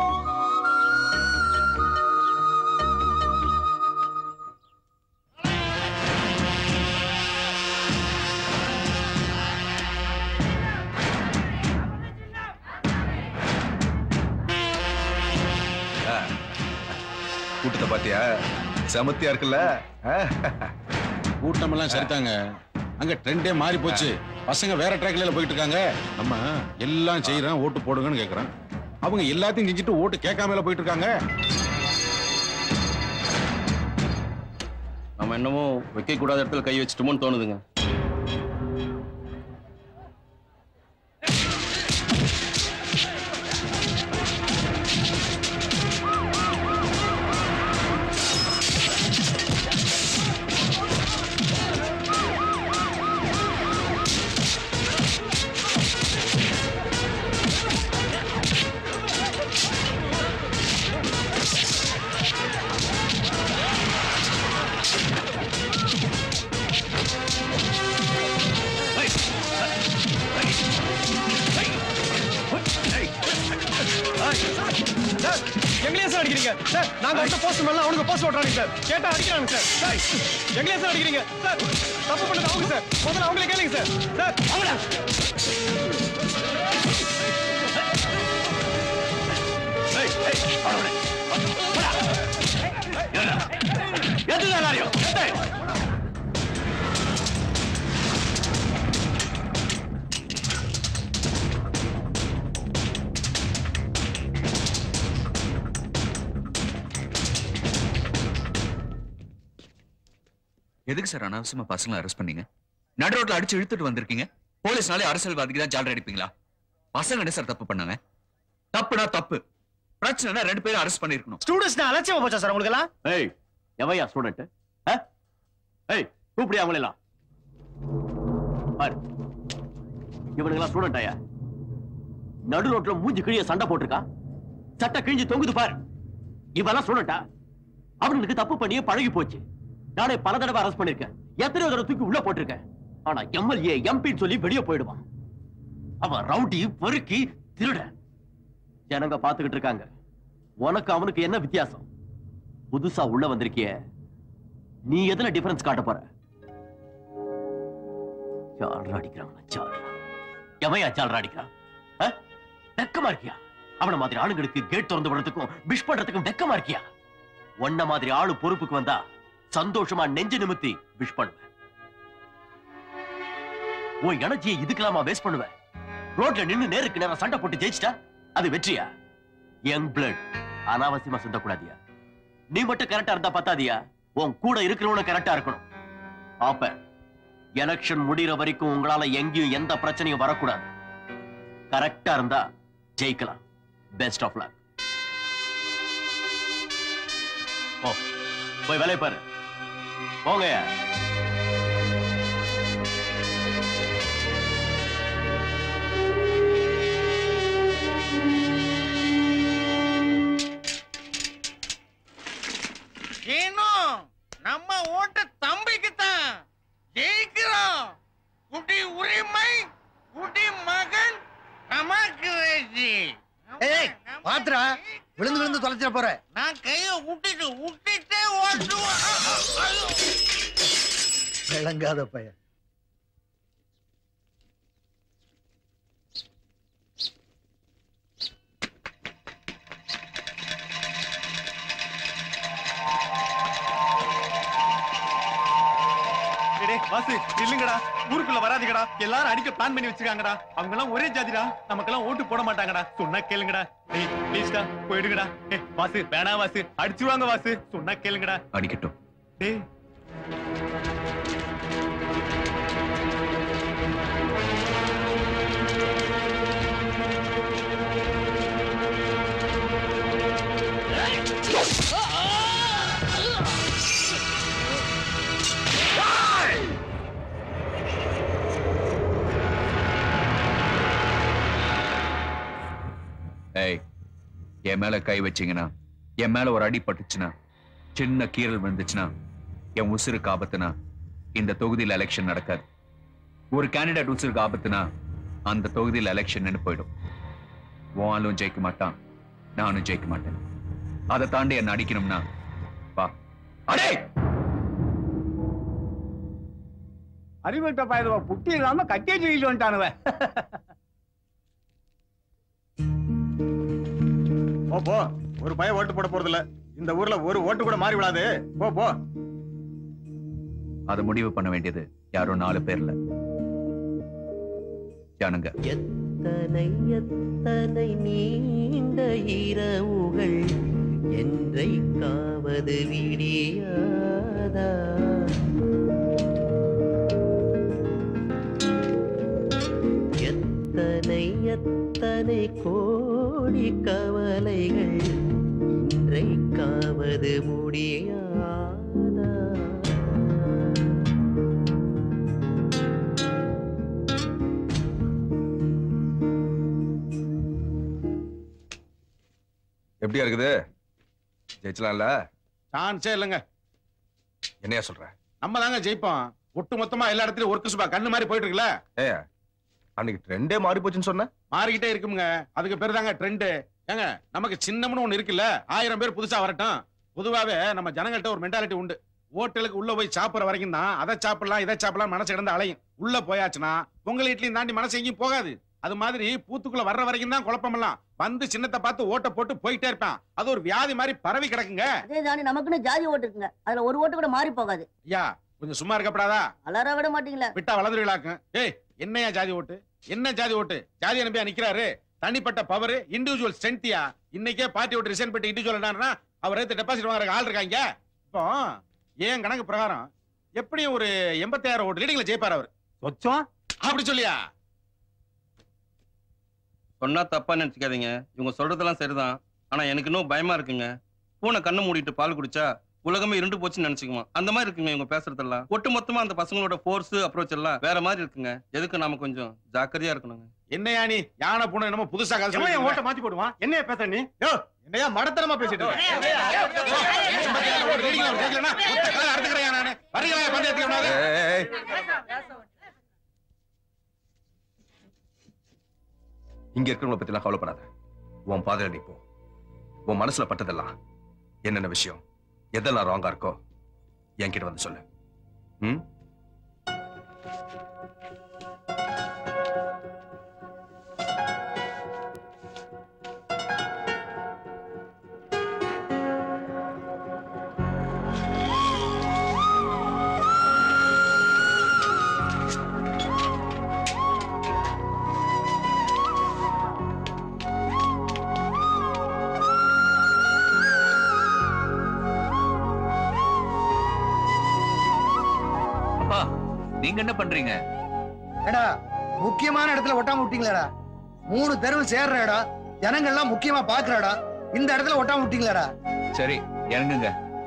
ஆ. கூட்டத்தை பாத்தியா செமத்தியா இருக்குல்ல ஆ? கூட்டமெல்லாம் சரிதாங்க அங்க ட்ரெண்டே மாறி போச்சு பசங்க வேற ட்ராக்ல போயிட்டு இருக்காங்க நம்ம எல்லாம் செய்யறோம் ஓட்டு போடுங்கன்னு கேக்குறேன் அவங்க எல்லாத்தையும் செஞ்சுட்டு ஓட்டு கேட்காமல போயிட்டு இருக்காங்க நம்ம என்னமோ வைக்க கூடாத இடத்துல கை வச்சுட்டோமோன்னு தோணுதுங்க சார் எங்களையே சார் அடிக்கிறீங்க சார் நாங்க வந்து போஸ்ட் மேல அவனுக்கு போஸ்ட் ஓட்டுறாங்க சார் கேட்டா அடிக்கிறாங்க சார் சார் எங்களையே சார் அடிக்கிறீங்க சார் தப்பு பண்ணது அவங்க சார் முதல்ல அவங்களே கேளுங்க சார் சார் அவங்கள எதுக்கு சார் அனாவசியமா பசங்களை அரெஸ்ட் பண்ணீங்க நடு ரோட்ல அடிச்சு இழுத்துட்டு வந்திருக்கீங்க போலீஸ்னாலே அரசியல்வாதிக்கு தான் ஜாலரி அடிப்பீங்களா பசங்க என்ன சார் தப்பு பண்ணாங்க தப்புனா தப்பு பிரச்சனைனா ரெண்டு பேரும் அரெஸ்ட் பண்ணிருக்கணும் ஸ்டூடெண்ட்ஸ் அலட்சியமா போச்சா சார் உங்களுக்கு எல்லாம் ஏய் எவையா ஸ்டூடெண்ட் ஏய் கூப்பிடியா அவங்களெல்லாம் பாரு இவனுங்கெல்லாம் ஸ்டூடெண்ட் ஆயா நடு ரோட்ல மூஞ்சி கிழிய சண்டை போட்டிருக்கா சட்டை கிழிஞ்சு தொங்குது பாரு இவெல்லாம் ஸ்டூடெண்டா அவனுக்கு தப்பு பண்ணியே பழகி போச்சு நானே பல தடவை அரெஸ்ட் பண்ணிருக்கேன் எத்தனையோ தடவை தூக்கி உள்ள போட்டிருக்கேன் ஆனா எம்எல்ஏ எம்பின்னு சொல்லி வெளியே போயிடுவான் அவன் ரவுடி பொறுக்கி திருட ஜனங்க பாத்துக்கிட்டு இருக்காங்க உனக்கு அவனுக்கு என்ன வித்தியாசம் புதுசா உள்ள வந்திருக்கிய நீ எதுல டிஃபரன்ஸ் காட்ட போற ஜால்ரா அடிக்கிறான் ஜால்ரா எவையா ஜால்ரா அடிக்கிறான் ஆ? வெக்கமா இருக்கியா அவன மாதிரி ஆளுங்களுக்கு கேட் திறந்து விடுறதுக்கும் விஷ் பண்றதுக்கும் வெக்கமா இருக்கியா உன்ன மாதிரி ஆளு பொறுப்புக்கு வந்தா சந்தோஷமா நெஞ்சு நிமித்தி விஷ் பண்ணுவேன் உன் எனர்ஜியை இதுக்கெல்லாமா வேஸ்ட் பண்ணுவேன் ரோட்ல நின்னு நேருக்கு நேரம் சண்டை போட்டு ஜெயிச்சிட்டா அது வெற்றியா யங் பிளட் அனாவசியமா சிந்தக்கூடாதியா நீ மட்டும் கரெக்டா இருந்தா பத்தாதியா உன் கூட இருக்கிறவனும் கரெக்டா இருக்கணும் அப்ப எலெக்ஷன் முடிகிற வரைக்கும் உங்களால எங்கேயும் எந்த பிரச்சனையும் வரக்கூடாது கரெக்டா இருந்தா ஜெயிக்கலாம் பெஸ்ட் ஆஃப் லக் ஓ போய் வேலையை பாரு போங்க ஏனோ நம்ம ஓட்டு தம்பிக்கு தான் ஜெயிக்கிறோம் குடி உரிமை குடி மகன் நமக்கு ரெஜி ஏய் பாத்துடா விழுந்து விழுந்து தொலைச்சிட போற நான் கைய விட்டுட்டு விட்டுட்டே ஓட்டுவேன் ஐயோ. விளங்காத பையன் டேய் வாசு இல்லங்கடா ஊருக்குள்ள வராதீங்கடா எல்லாரும் அடிக்க பிளான் பண்ணி வச்சிருக்காங்கடா அவங்க எல்லாம் ஒரே ஜாதிடா நமக்கெல்லாம் ஓட்டு போட மாட்டாங்கடா சொன்னா கேளுங்கடா டேய் ப்ளீஸ்டா போயிடுங்கடா ஏய் வாசு வேணா வாசு அடிச்சுவாங்க வாசு சொன்னா கேளுங்கடா அடிக்கட்டும் டேய் ஏய் என் மேல கை வச்சீங்கன்னா என் மேல ஒரு அடி பட்டுச்சுன்னா சின்ன கீறல் விழுந்துச்சுன்னா என் உசுருக்கு ஆபத்துனா இந்த தொகுதியில் எலெக்ஷன் நடக்காது ஒரு கேண்டிடேட் உசுருக்கு ஆபத்துனா அந்த தொகுதியில் எலெக்ஷன் நின்று போயிடும் உன் ஆளும் ஜெயிக்க மாட்டான் நானும் ஜெயிக்க மாட்டேன் அதை தாண்டி என்ன அடிக்கணும்னா வா அடே அறிவிட்ட பயதுவ புட்டி இல்லாம கட்டியே தூக்கிட்டு வந்துட்டானுவ போ போ ஒரு பையன் ஓட்டு போட போறது இல்ல இந்த ஊர்ல ஒரு ஓட்டு கூட மாறி விடாது போ போ அதை முடிவு பண்ண வேண்டியது யாரோ நாலு பேர்ல ஜனங்க எத்தனை எத்தனை நீண்ட இரவுகள் என்றைக்காவது விடியாதா எத்தனை எத்தனை கோடி கவலைகள் இன்றைக்காவது முடியாதா எப்படியா இருக்குது ஜெயிச்சலாம்ல சான்ஸே இல்லைங்க என்னையா சொல்ற நம்ம தாங்க ஜெயிப்போம் ஒட்டு மொத்தமா எல்லா இடத்துலயும் ஒர்க்கு சுபா கண்ணு மாதிரி போயிட்டு இருக்குல்ல ஏயா அன்னைக்கு ட்ரெண்டே மாறி போச்சுன்னு சொன்ன மாறிக்கிட்டே இருக்குங்க அதுக்கு பேரு தாங்க ட்ரெண்டு ஏங்க நமக்கு சின்னம்னு ஒண்ணு இருக்குல்ல ஆயிரம் பேர் புதுசா வரட்டும் பொதுவாவே நம்ம ஜனங்கள்ட்ட ஒரு மென்டாலிட்டி உண்டு ஹோட்டலுக்கு உள்ள போய் சாப்பிடுற வரைக்கும் தான் அதை சாப்பிடலாம் இதை சாப்பிடலாம் மனசு கிடந்து அலையும் உள்ள போயாச்சுன்னா பொங்கல் இட்லியும் தாண்டி மனசு எங்கேயும் போகாது அது மாதிரி பூத்துக்குள்ள வர்ற வரைக்கும் தான் குழப்பமெல்லாம் வந்து சின்னத்தை பார்த்து ஓட்ட போட்டு போயிட்டே இருப்பான் அது ஒரு வியாதி மாதிரி பரவி கிடக்குங்க அதே தாண்டி நமக்குன்னு ஜாதி ஓட்டு இருக்குங்க அதுல ஒரு ஓட்டு கூட மாறி போகாது ஐயா கொஞ்சம் சும்மா இருக்கப்படாதா வளர விட மாட்டீங்களா விட்டா வளர்ந்துருவிழாக்கும் ஏய் என்னையா ஜாதி ஓட்டு என்ன ஜாதி ஓட்டு ஜாதி அனுப்பியா நிக்கிறாரு தனிப்பட்ட பவர் இண்டிவிஜுவல் ஸ்ட்ரென்த்தியா இன்னைக்கே பார்ட்டி ஓட்டு ரிசைன் பண்ணிட்டு இண்டிவிஜுவல் என்னன்னா அவர் எடுத்து டெபாசிட் வாங்குற ஆள் இருக்காங்க இப்போ ஏன் கணக்கு பிரகாரம் எப்படியும் ஒரு எண்பத்தாயிரம் ஓட்டு லீடிங்ல ஜெயிப்பார் அவர் சொச்சம் அப்படி சொல்லியா சொன்னா தப்பா நினைச்சுக்காதீங்க இவங்க சொல்றதெல்லாம் சரிதான் ஆனா எனக்கு இன்னும் பயமா இருக்குங்க பூனை கண்ணு மூடிட்டு பால் குடிச்சா உலகமே இருண்டு போச்சுன்னு நினைச்சுக்குமா அந்த மாதிரி இருக்குங்க இவங்க பேசுறதெல்லாம் ஒட்டு மொத்தமா அந்த பசங்களோட ஃபோர்ஸ் அப்ரோச் எல்லாம் வேற மாதிரி இருக்குங்க எதுக்கு நாம கொஞ்சம் ஜாக்கிரதையா இருக்கணுங்க என்னையா நீ யானை பூனை என்னமோ புதுசா கதை எவன் என் சொல்லிட்டு ஓட்ட மாத்தி போடுவான் என்னைய பேசுற நீ யோ என்னையா மடத்தனமா பேசிட்டு ஏய், இங்க இருக்கிறவங்கள பத்தி எல்லாம் கவலைப்படாத உன் பாதையில நீ போ உன் மனசுல பட்டதெல்லாம் என்னென்ன விஷயம் எதெல்லாம் ராங்கா இருக்கோ என்கிட்ட வந்து சொல்லு ம் அப்பா நீங்க என்ன பண்றீங்க ஏடா முக்கியமான இடத்துல ஒட்டாம விட்டீங்களாடா மூணு தெருவில் சேர்ற இடம் ஜனங்கள்லாம் முக்கியமா பாக்குற இடம் இந்த இடத்துல ஒட்டாம விட்டீங்களாடா சரி இறங்குங்க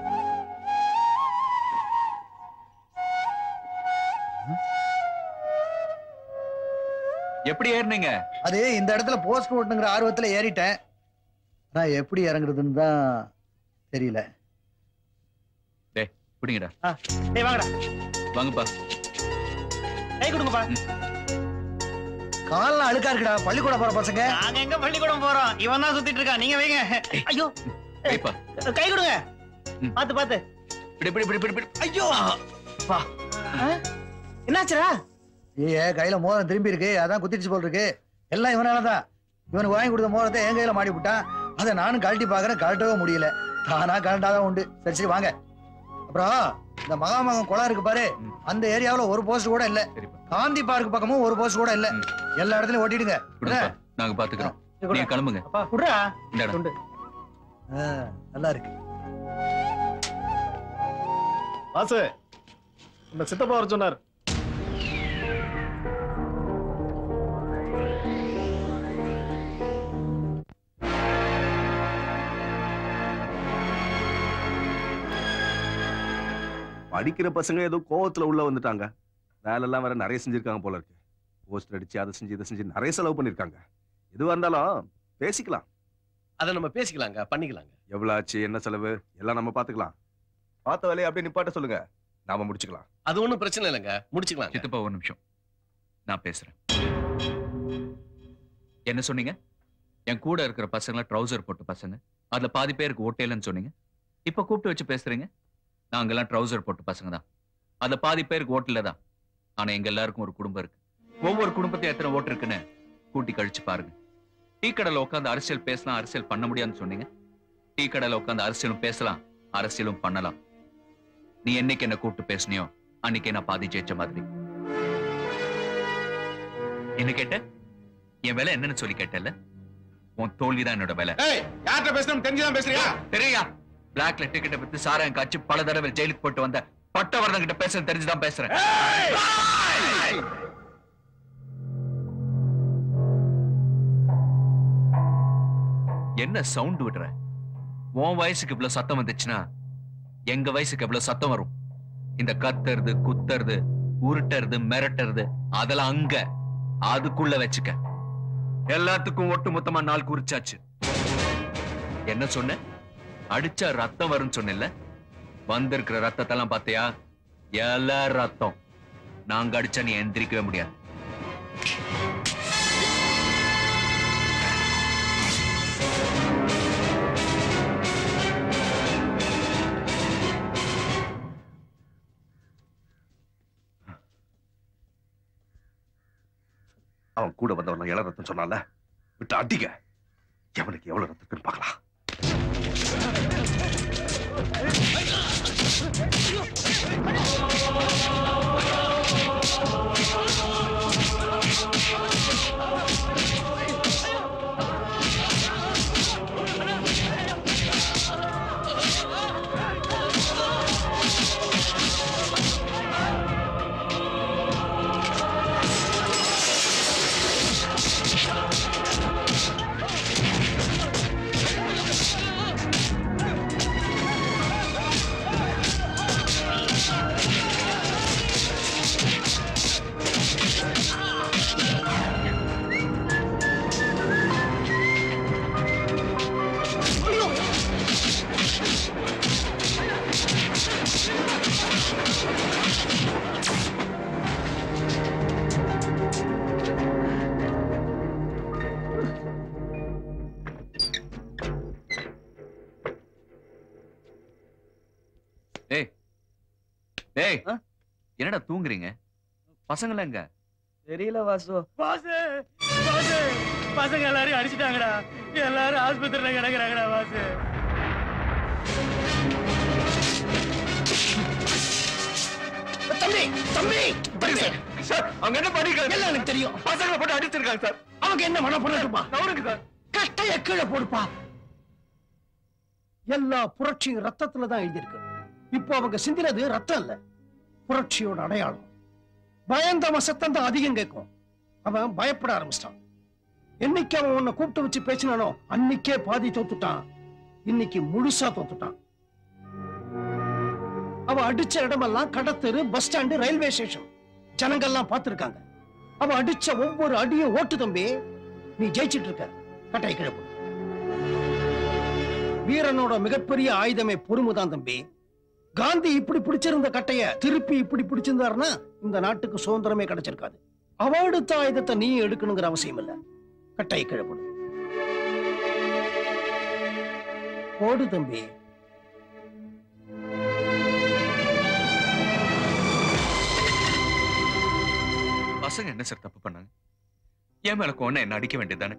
எப்படி ஏறுனீங்க அது இந்த இடத்துல போஸ்ட் ஓட்டுங்கிற ஆர்வத்துல ஏறிட்டேன் நான் எப்படி இறங்குறதுன்னு தான் தெரியல டேய் பிடிங்கடா டேய் வாங்கடா வாங்கப்பா கை கொடுங்கப்பா கால்லாம் அழுக்கா இருக்குடா பள்ளிக்கூடம் போற பசங்க நாங்க எங்க பள்ளிக்கூடம் போறோம் இவன் தான் சுத்திட்டு இருக்கான் நீங்க வைங்க ஐயோ வைப்பா கை கொடுங்க பாத்து பாத்து பிடி பிடி பிடி பிடி பிடி ஐயோ வா என்னாச்சுடா ஏ கையில மோதிரம் திரும்பி இருக்கு அதான் குத்திடுச்சு போல் இருக்கு எல்லாம் இவனாலதான் இவனுக்கு வாங்கி கொடுத்த மோதிரத்தை என் கையில மாடி விட்டான் அதை நானும் கழட்டி பாக்குறேன் கழட்டவே முடியல தானா கழட்டாதான் உண்டு சரி சரி வாங்க அப்புறம் இந்த மகாமகம் குளம் இருக்கு பாரு அந்த ஏரியாவுல ஒரு போஸ்ட் கூட இல்ல காந்தி பார்க் பக்கமும் ஒரு போஸ்ட் கூட இல்ல எல்லா இடத்துலயும் ஒட்டிடுங்க கொடுப்பா நாங்க பாத்துக்கிறோம் நீங்க கிளம்புங்க குடுறா இந்தாடா. ஆ, நல்லா இருக்கு வாசு இந்த சித்தப்பா வர சொன்னார் படிக்கிற பசங்க ஏதோ கோவத்துல உள்ள வந்துட்டாங்க வேலை எல்லாம் வேற நிறைய செஞ்சிருக்காங்க போல இருக்கு போஸ்டர் அடிச்சு அதை செஞ்சு இதை செஞ்சு நிறைய செலவு பண்ணிருக்காங்க எதுவா இருந்தாலும் பேசிக்கலாம் அதை நம்ம பேசிக்கலாங்க பண்ணிக்கலாங்க எவ்வளவு ஆச்சு என்ன செலவு எல்லாம் நம்ம பாத்துக்கலாம் பார்த்த வேலையை அப்படியே நிப்பாட்ட சொல்லுங்க நாம முடிச்சுக்கலாம் அது ஒண்ணும் பிரச்சனை இல்லைங்க முடிச்சுக்கலாம் சித்தப்பா ஒரு நிமிஷம் நான் பேசுறேன் என்ன சொன்னீங்க என் கூட இருக்கிற பசங்கள ட்ரௌசர் போட்ட பசங்க அதுல பாதி பேருக்கு ஓட்டையிலன்னு சொன்னீங்க இப்ப கூப்பிட்டு வச்சு பேசுறீங்க நாங்கெல்லாம் ட்ரௌசர் போட்ட பசங்க தான் அதுல பாதி பேருக்கு ஓட்டல தான் ஆனா எங்க எல்லாருக்கும் ஒரு குடும்பம் இருக்கு ஒவ்வொரு குடும்பத்தையும் எத்தனை ஓட்டு இருக்குன்னு கூட்டி கழிச்சு பாருங்க டீ கடையில உட்காந்து அரசியல் பேசலாம் அரசியல் பண்ண முடியாதுன்னு சொன்னீங்க டீ கடையில உட்காந்து அரசியலும் பேசலாம் அரசியலும் பண்ணலாம் நீ என்னைக்கு என்ன கூப்பிட்டு பேசுனியோ அன்னைக்கே நான் பாதி ஜெயிச்ச மாதிரி என்ன கேட்ட என் வேலை என்னன்னு சொல்லி கேட்டல உன் தோல்விதான் என்னோட வேலை ஏய் யார்கிட்ட பேசணும் தெரிஞ்சுதான் பேசுறியா தெரியா பிளாக்ல டிக்கெட்டை பத்தி சாராயம் காய்ச்சி பல தடவை ஜெயிலுக்கு போட்டு வந்த பட்டவர்தன் கிட்ட பேசுறது தெரிஞ்சுதான் பேசுறேன் என்ன சவுண்ட் விடுற உன் வயசுக்கு இவ்வளவு சத்தம் வந்துச்சுன்னா எங்க வயசுக்கு எவ்வளவு சத்தம் வரும் இந்த கத்துறது குத்துறது உருட்டுறது மிரட்டுறது அதெல்லாம் அங்க அதுக்குள்ள வச்சுக்க எல்லாத்துக்கும் ஒட்டு மொத்தமா நாள் குறிச்சாச்சு என்ன சொன்ன அடிச்சா ரத்தம் வரும்னு சொன்னேன்ல வந்திருக்கிற ரத்தத்தெல்லாம் பார்த்தியா எல்லா ரத்தம் நாங்க அடிச்சா நீ எந்திரிக்கவே முடியாது அவன் கூட வந்தவன் இள ரத்தம் சொன்னால விட்டு அடிக்க எவனுக்கு எவ்வளவு ரத்தம் இருக்குன்னு பார்க்கலாம் டேய் என்னடா தூங்குறீங்க பசங்கள எங்க தெரியல வாசு வாசு வாசு பசங்க எல்லாரையும் அடிச்சிட்டாங்கடா எல்லாரும் ஆஸ்பத்திரியில கிடக்குறாங்கடா வாசு தம்பி தம்பி சார் அவங்க என்ன பண்ணிருக்காங்க எல்லாம் எனக்கு தெரியும் பசங்களை போட்டு அடிச்சிருக்காங்க சார் அவங்க என்ன மன பண்ணட்டுமா நவருங்க சார் கட்டைய கீழே போடுப்பா எல்லா புரட்சியும் ரத்தத்துல தான் எழுதியிருக்கு இப்போ அவங்க சிந்தினது ரத்தம் இல்ல புரட்சியோட அடையாளம் பயந்தவன் சத்தம் தான் அதிகம் கேட்கும் அவன் பயப்பட ஆரம்பிச்சிட்டான் என்னைக்கு அவன் உன்னை கூப்பிட்டு வச்சு பேசினானோ அன்னைக்கே பாதி தோத்துட்டான் இன்னைக்கு முழுசா தோத்துட்டான் அவ அடிச்ச இடமெல்லாம் கடத்தெரு பஸ் ஸ்டாண்டு ரயில்வே ஸ்டேஷன் ஜனங்கள்லாம் பார்த்திருக்காங்க அவ அடிச்ச ஒவ்வொரு அடியும் ஓட்டு தம்பி நீ ஜெயிச்சிட்டு இருக்க கட்டை கிழப்பு வீரனோட மிகப்பெரிய ஆயுதமே பொறுமைதான் தம்பி காந்தி இப்படி பிடிச்சிருந்த கட்டைய திருப்பி இப்படி பிடிச்சிருந்தாருன்னா இந்த நாட்டுக்கு சுதந்திரமே கிடைச்சிருக்காது அவ எடுத்த ஆயுதத்தை நீ எடுக்கணுங்கிற அவசியம் இல்ல கட்டையை கிழப்படு போடு தம்பி பசங்க என்ன சார் தப்பு பண்ணாங்க என் மேல கோண என்ன அடிக்க வேண்டியதானே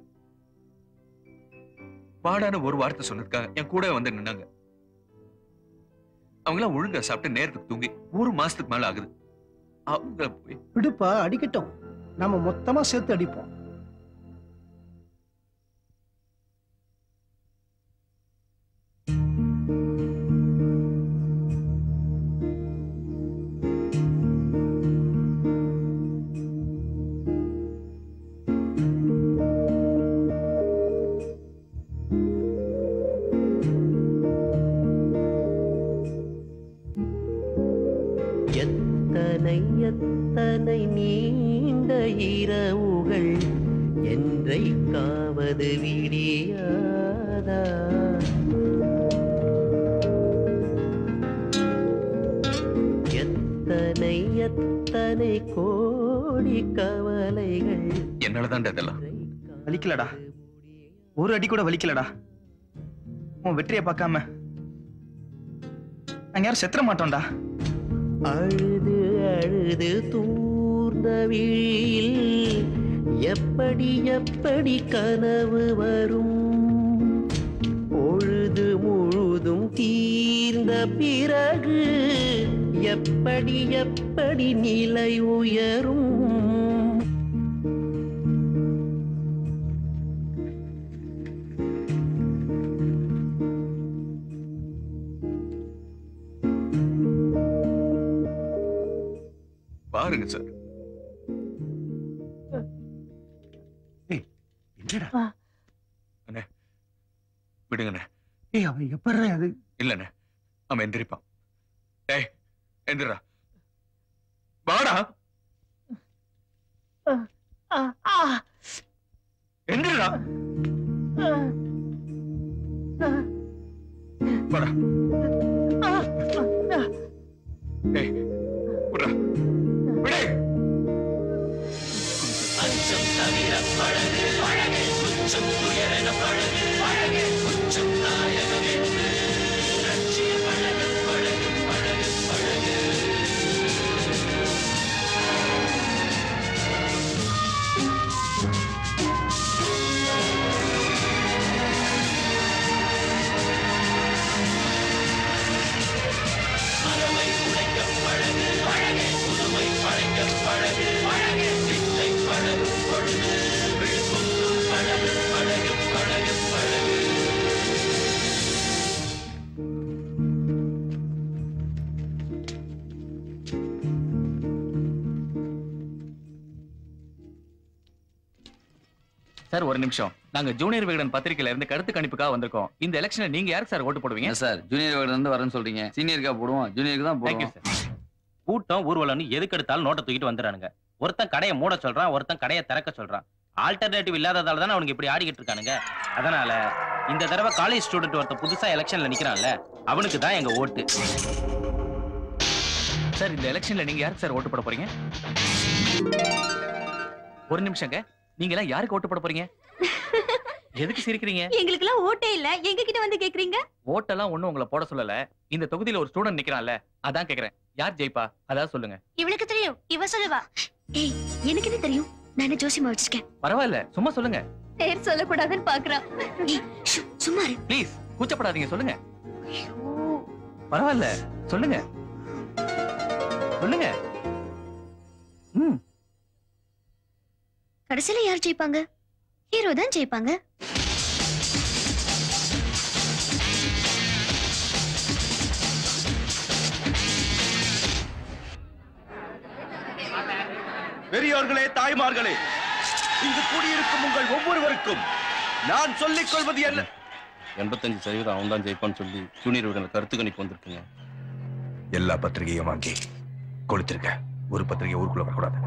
வாடான ஒரு வார்த்தை சொன்னதுக்காக என் கூட வந்து நின்னாங்க அவங்களாம் ஒழுங்கா சாப்பிட்டு நேரத்துக்கு தூங்கி ஒரு மாசத்துக்கு மேல ஆகுது அவங்க போய் விடுப்பா அடிக்கட்டும் நம்ம மொத்தமா சேர்த்து அடிப்போம் எத்தனை எத்தனை நீண்ட இரவுகள் என்றைக்காவது விடியாதா எத்தனை எத்தனை கோடி கவலைகள் என்னாலதான்டா இதெல்லாம் வலிக்கலடா ஒரு அடி கூட வலிக்கலடா உன் வெற்றியை பார்க்காம நாங்க யாரும் செத்துற மாட்டோம்டா அழுது அழுது தூர்ந்த விழியில் எப்படி எப்படி கனவு வரும் பொழுது முழுதும் தீர்ந்த பிறகு எப்படி எப்படி நிலை உயரும் பாருங்க சார் என்னடா அண்ணே விடுங்கண்ணே ஏய் அவன் எப்படிடா அது இல்லண்ணே அவன் எந்திரிப்பான் டேய் எந்திரா வாடா எந்திரா வாடா டேய் விட்றா விடு அச்சம் தவிர பழகு பழகு குச்சம் துயரென பழகு பழகு குச்சம் நாயகம் என்று லட்சிய பழகு பழகு பழகு பழகு மரமை உடைக்க பழகு பழகு புதுமை படைக்க பழகு பழகு வித்தை பழகும் பொழுது விழுப்பும் பழகு பழகு பழகு பழகு சார் ஒரு நிமிஷம் நாங்க ஜூனியர் விகடன் பத்திரிகையில இருந்து கருத்து கணிப்புக்காக வந்திருக்கோம் இந்த எலெக்ஷன்ல நீங்க யாருக்கு சார் ஓட்டு போடுவீங்க சார் ஜூனியர் விகடன் இருந்து வரேன்னு சொல்றீங்க சீனியருக்கா போடுவோம் ஜூனியருக்கு தான் தேங்க்யூ போடுவோம் சார் கூட்டம் ஊர்வலம்னு எதுக்கு எடுத்தாலும் நோட்டை தூக்கிட்டு வந்துறானுங்க ஒருத்தன் கடையை மூட சொல்றான் ஒருத்தன் கடையை திறக்க சொல்றான் ஆல்டர்னேட்டிவ் இல்லாததால தானே அவனுக்கு இப்படி ஆடிக்கிட்டு இருக்கானுங்க அதனால இந்த தடவை காலேஜ் ஸ்டூடெண்ட் ஒருத்தன் புதுசா எலெக்ஷன்ல நிக்கிறான்ல அவனுக்கு தான் எங்க ஓட்டு சார் இந்த எலெக்ஷன்ல நீங்க யாருக்கு சார் ஓட்டு போட போறீங்க ஒரு நிமிஷங்க நீங்க எல்லாம் யாருக்கு ஓட்டு போட போறீங்க எதுக்கு சிரிக்கிறீங்க எங்களுக்கு எல்லாம் ஓட்டே இல்ல எங்க கிட்ட வந்து கேக்குறீங்க ஓட்டெல்லாம் ஒண்ணும் உங்களை போட சொல்லல இந்த தொகுதியில ஒரு ஸ்டூடெண்ட் நிக்கிறான்ல அதான் கேக்குறேன் யார் ஜெயிப்பா அதான் சொல்லுங்க இவளுக்கு தெரியும் இவ சொல்லுவா ஏய் எனக்கு என்ன தெரியும் நான் என்ன ஜோசியமா வச்சிருக்கேன் பரவாயில்ல சும்மா சொல்லுங்க பேர் சொல்லக்கூடாதுன்னு பாக்குறான் சும்மா இரு. ப்ளீஸ் கூச்சப்படாதீங்க சொல்லுங்க பரவாயில்ல சொல்லுங்க சொல்லுங்க ம் கடைசியில யார் ஜெயிப்பாங்க ஹீரோ தான் ஜெயிப்பாங்க பெரியோர்களே தாய்மார்களே இங்கு கூடியிருக்கும் உங்கள் ஒவ்வொருவருக்கும் நான் சொல்லிக் கொள்வது என்ன எண்பத்தஞ்சு சதவீதம் அவன் தான் ஜெயிப்பான்னு சொல்லி ஜூனியர் விட கருத்து கணிப்பு வந்திருக்குங்க எல்லா பத்திரிகையும் வாங்கி கொடுத்திருக்க ஒரு பத்திரிகை ஊருக்குள்ள வரக்கூடாது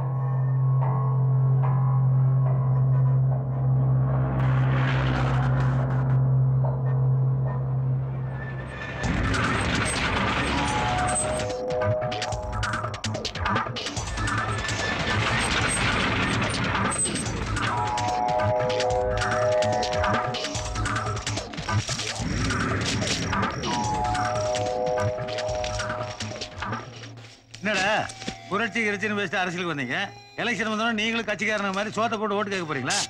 என்னடா புரட்சி கிரட்சின்னு பேசிட்டு அரசியலுக்கு வந்தீங்க எலெக்ஷன் வந்தோடனே நீங்களும் கட்சிக்காரங்க மாதிரி சோத்தை போட்டு ஓட்டு கேட்க போறீங்களா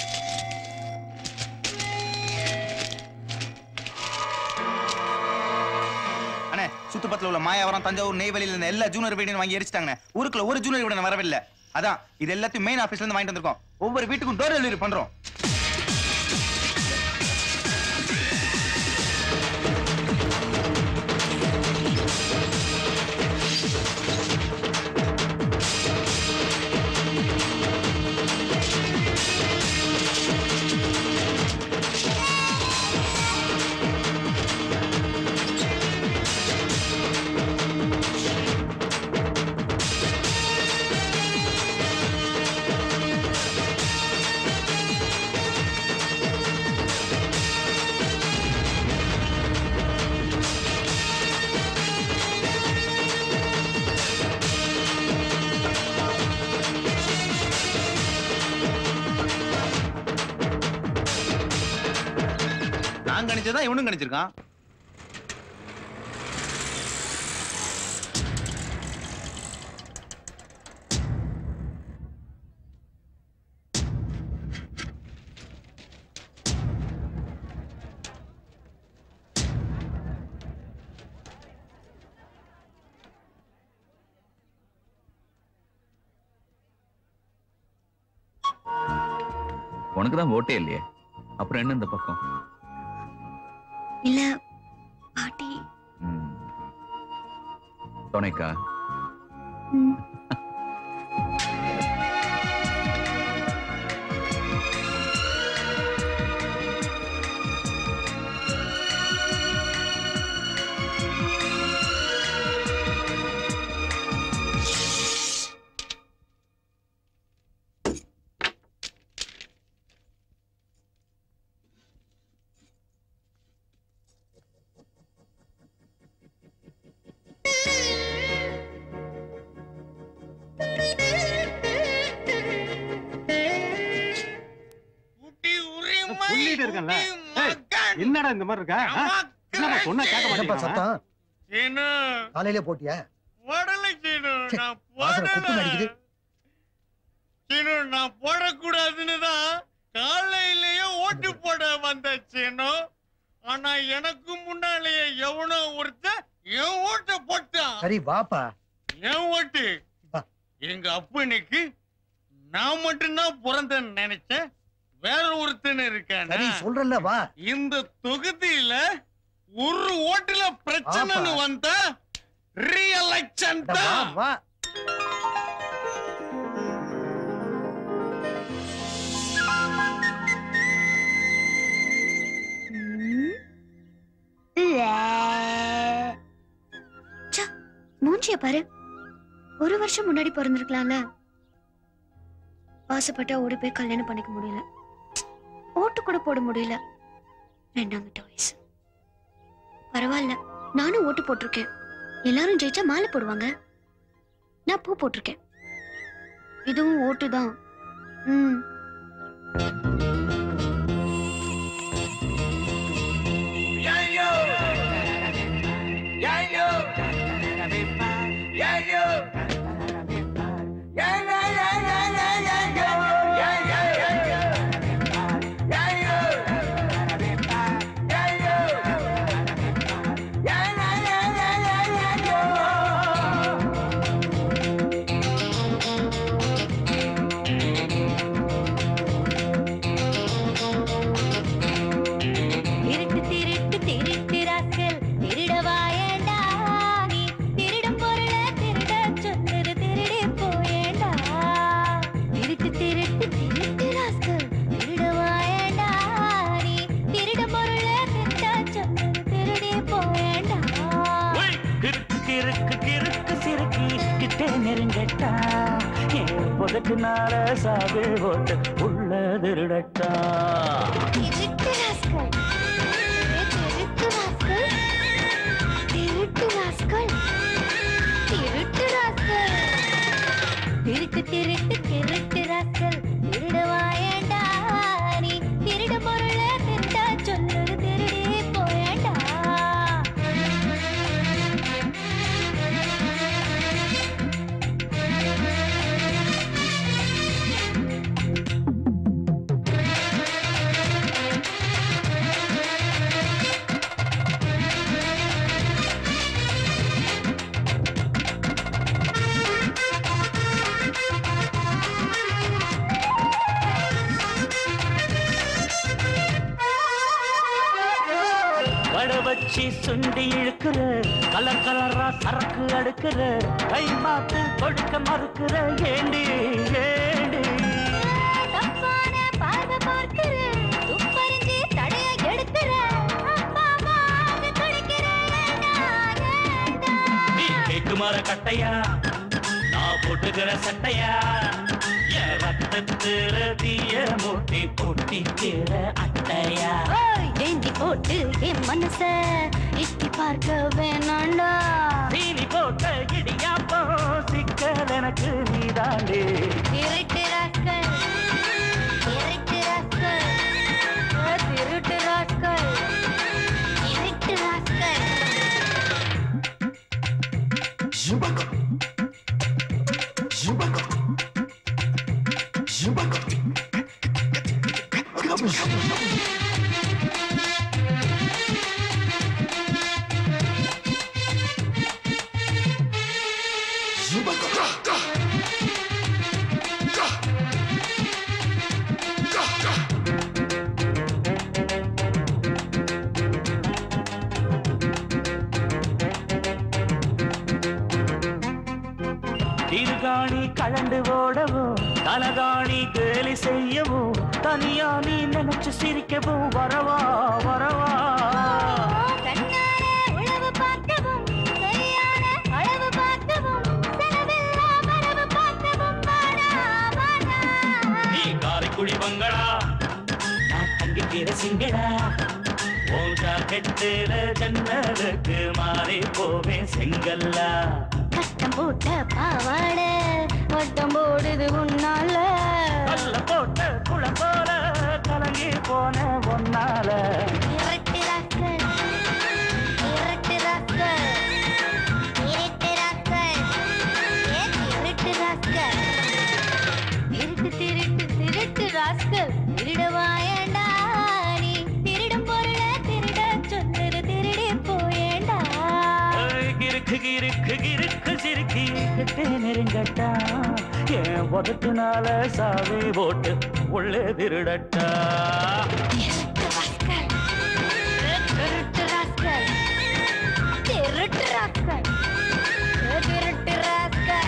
அண்ணே சுத்துப்பத்துல உள்ள மாயாவரம் தஞ்சாவூர் நெய்வேலியில இருந்த எல்லா ஜூனியர் வீடையும் வாங்கி எரிச்சிட்டாங்க ஊருக்குள்ள ஒரு ஜூனியர் வீடு வரவில்லை அதான் இது எல்லாத்தையும் மெயின் ஆபீஸ்ல இருந்து வாங்கிட்டு வந்திருக்கோம் ஒவ்வொரு வீட்டுக்கும் டோர் டெலிவரி பண்றோம் நான் கணிச்சதான் இவனும் கணிச்சிருக்கான் உனக்கு தான் ஓட்டே இல்லையே அப்புறம் என்ன இந்த பக்கம் இல்ல பாட்டி துணைக்கா ம். சொல்லிட்டு இருக்கேன்ல ஏய், என்னடா இந்த மாதிரி இருக்க ஆ? என்னடா சொன்னா கேட்க என்னப்பா மாட்டேங்கிறான் சத்தம் சீனு காலையில போட்டியா போடல சீனு நான் வாசனை குப்பு போடல நடிக்குது சீனு நான் போடக்கூடாதுன்னு தான் காலையிலேயே ஓட்டு போட வந்த சீனு ஆனா எனக்கு முன்னாலேயே எவனோ ஒருத்தன் என் ஓட்ட போட்டான் சரி வாப்பா என் ஓட்டு எங்க அப்பனுக்கு நான் மட்டும்தான் பிறந்தேன்னு நினைச்சேன் வேற ஒருத்தன் இருக்கான் சரி சொல்றல வா இந்த தொகுதியில ஒரு ஓட்டுல பிரச்சனைன்னு ஆப்பா. வந்தா ரீஎலெக்ஷன் வா தான் வா ச்ச, மூஞ்சிய பாரு ஒரு வருஷம் முன்னாடி பிறந்திருக்கலாம்ல ஆசைப்பட்டா ஓடி போய் கல்யாணம் பண்ணிக்க முடியல ஓட்டு கூட போட முடியல ரெண்டாங்கிட்ட வயசு பரவாயில்ல நானும் ஓட்டு போட்டிருக்கேன் எல்லாரும் ஜெயிச்சா மாலை போடுவாங்க நான் பூ போட்டிருக்கேன் இதுவும் ஓட்டு தான் ம் Yeah, உதட்டினால சாகு போட்டு உள்ள திருடட்டா திருட்டு ராஸ்கல் திருட்டு ராஸ்கல் திருட்டு ராஸ்கல் திருட்டு ராஸ்கல் திருட்டு திருட்டு திருட்டு ராஸ்கல் திருட வாயண்டா நீ திருட பொருள திருடா சொல்லுது திருடி போயண்டா வட வச்சு சுண்டி இழுக்கிற கலர் கலரா சரக்கு அடுக்கிற கை மாத்து கொடுக்க மறுக்கிற ஏண்டி ஏண்டி தப்பான பார்வை பார்க்கிற துப்பறிஞ்சு தடைய எடுக்கிற அப்பாவாக துடிக்கிற நீ கேக்கு மர கட்டையா நான் போட்டுக்கிற சட்டையா என் ரத்தத்துல தீய மூட்டி பொட்டிக்கிற அட்டையா ஓய் ஏந்தி போட்டு என் மனச எட்டி பார்க்க வேணாண்டா சீனி போட்ட இடியாப்போ சிக்கல் எனக்கு நீதாண்டே திருட்டு ராஸ்கல் திருட்டு ராஸ்கல் திருட்டு ராஸ்கல் திருட்டு ராஸ்கல் திருகாணி கலண்டு ஓடவும் தலகாணி கேலி செய்யவும் தனியா நீ நினைச்சு சிரிக்கவும் வரவா வரவா கண்ணால உழவு பார்க்கவும் சரியான அளவு பார்க்கவும் செலவில்லா வரவு பார்க்கவும் வாடா வாடா நீ காரைக்குடி பங்களா நான் தங்கிக்கிற சிங்களா உன் ஜாக்கெட்டுல ஜன்னலுக்கு மாறி போவேன் செங்கல்லா கட்டம் போட்ட பாவாட வட்டம் போடுது உன்னால கல்ல போட்ட குளம் போல கலங்கி போன ஒன்னால இரட்டு ராஸ்கல் இரட்டு ராஸ்கல் இரட்டு ராஸ்கல் ஏ திருட்டு ராஸ்கல் திருட்டு திருட்டு திருட்டு ராஸ்கல் திருட வாயண்டா நீ திருடும் பொருள திருட சொன்னது திருடி போயேண்டா ஏய், கிறுக்கு கிறுக்கு கிறுக்கு சிறுக்கி கிட்டே நெருங்கட்டா என் உதட்டுனால சாவி போட்டு உள்ளே திருடட்டா திருட்டு ராஸ்கல் திருட்டு ராஸ்கல் திருட்டு ராஸ்கல் திருட்டு ராஸ்கல்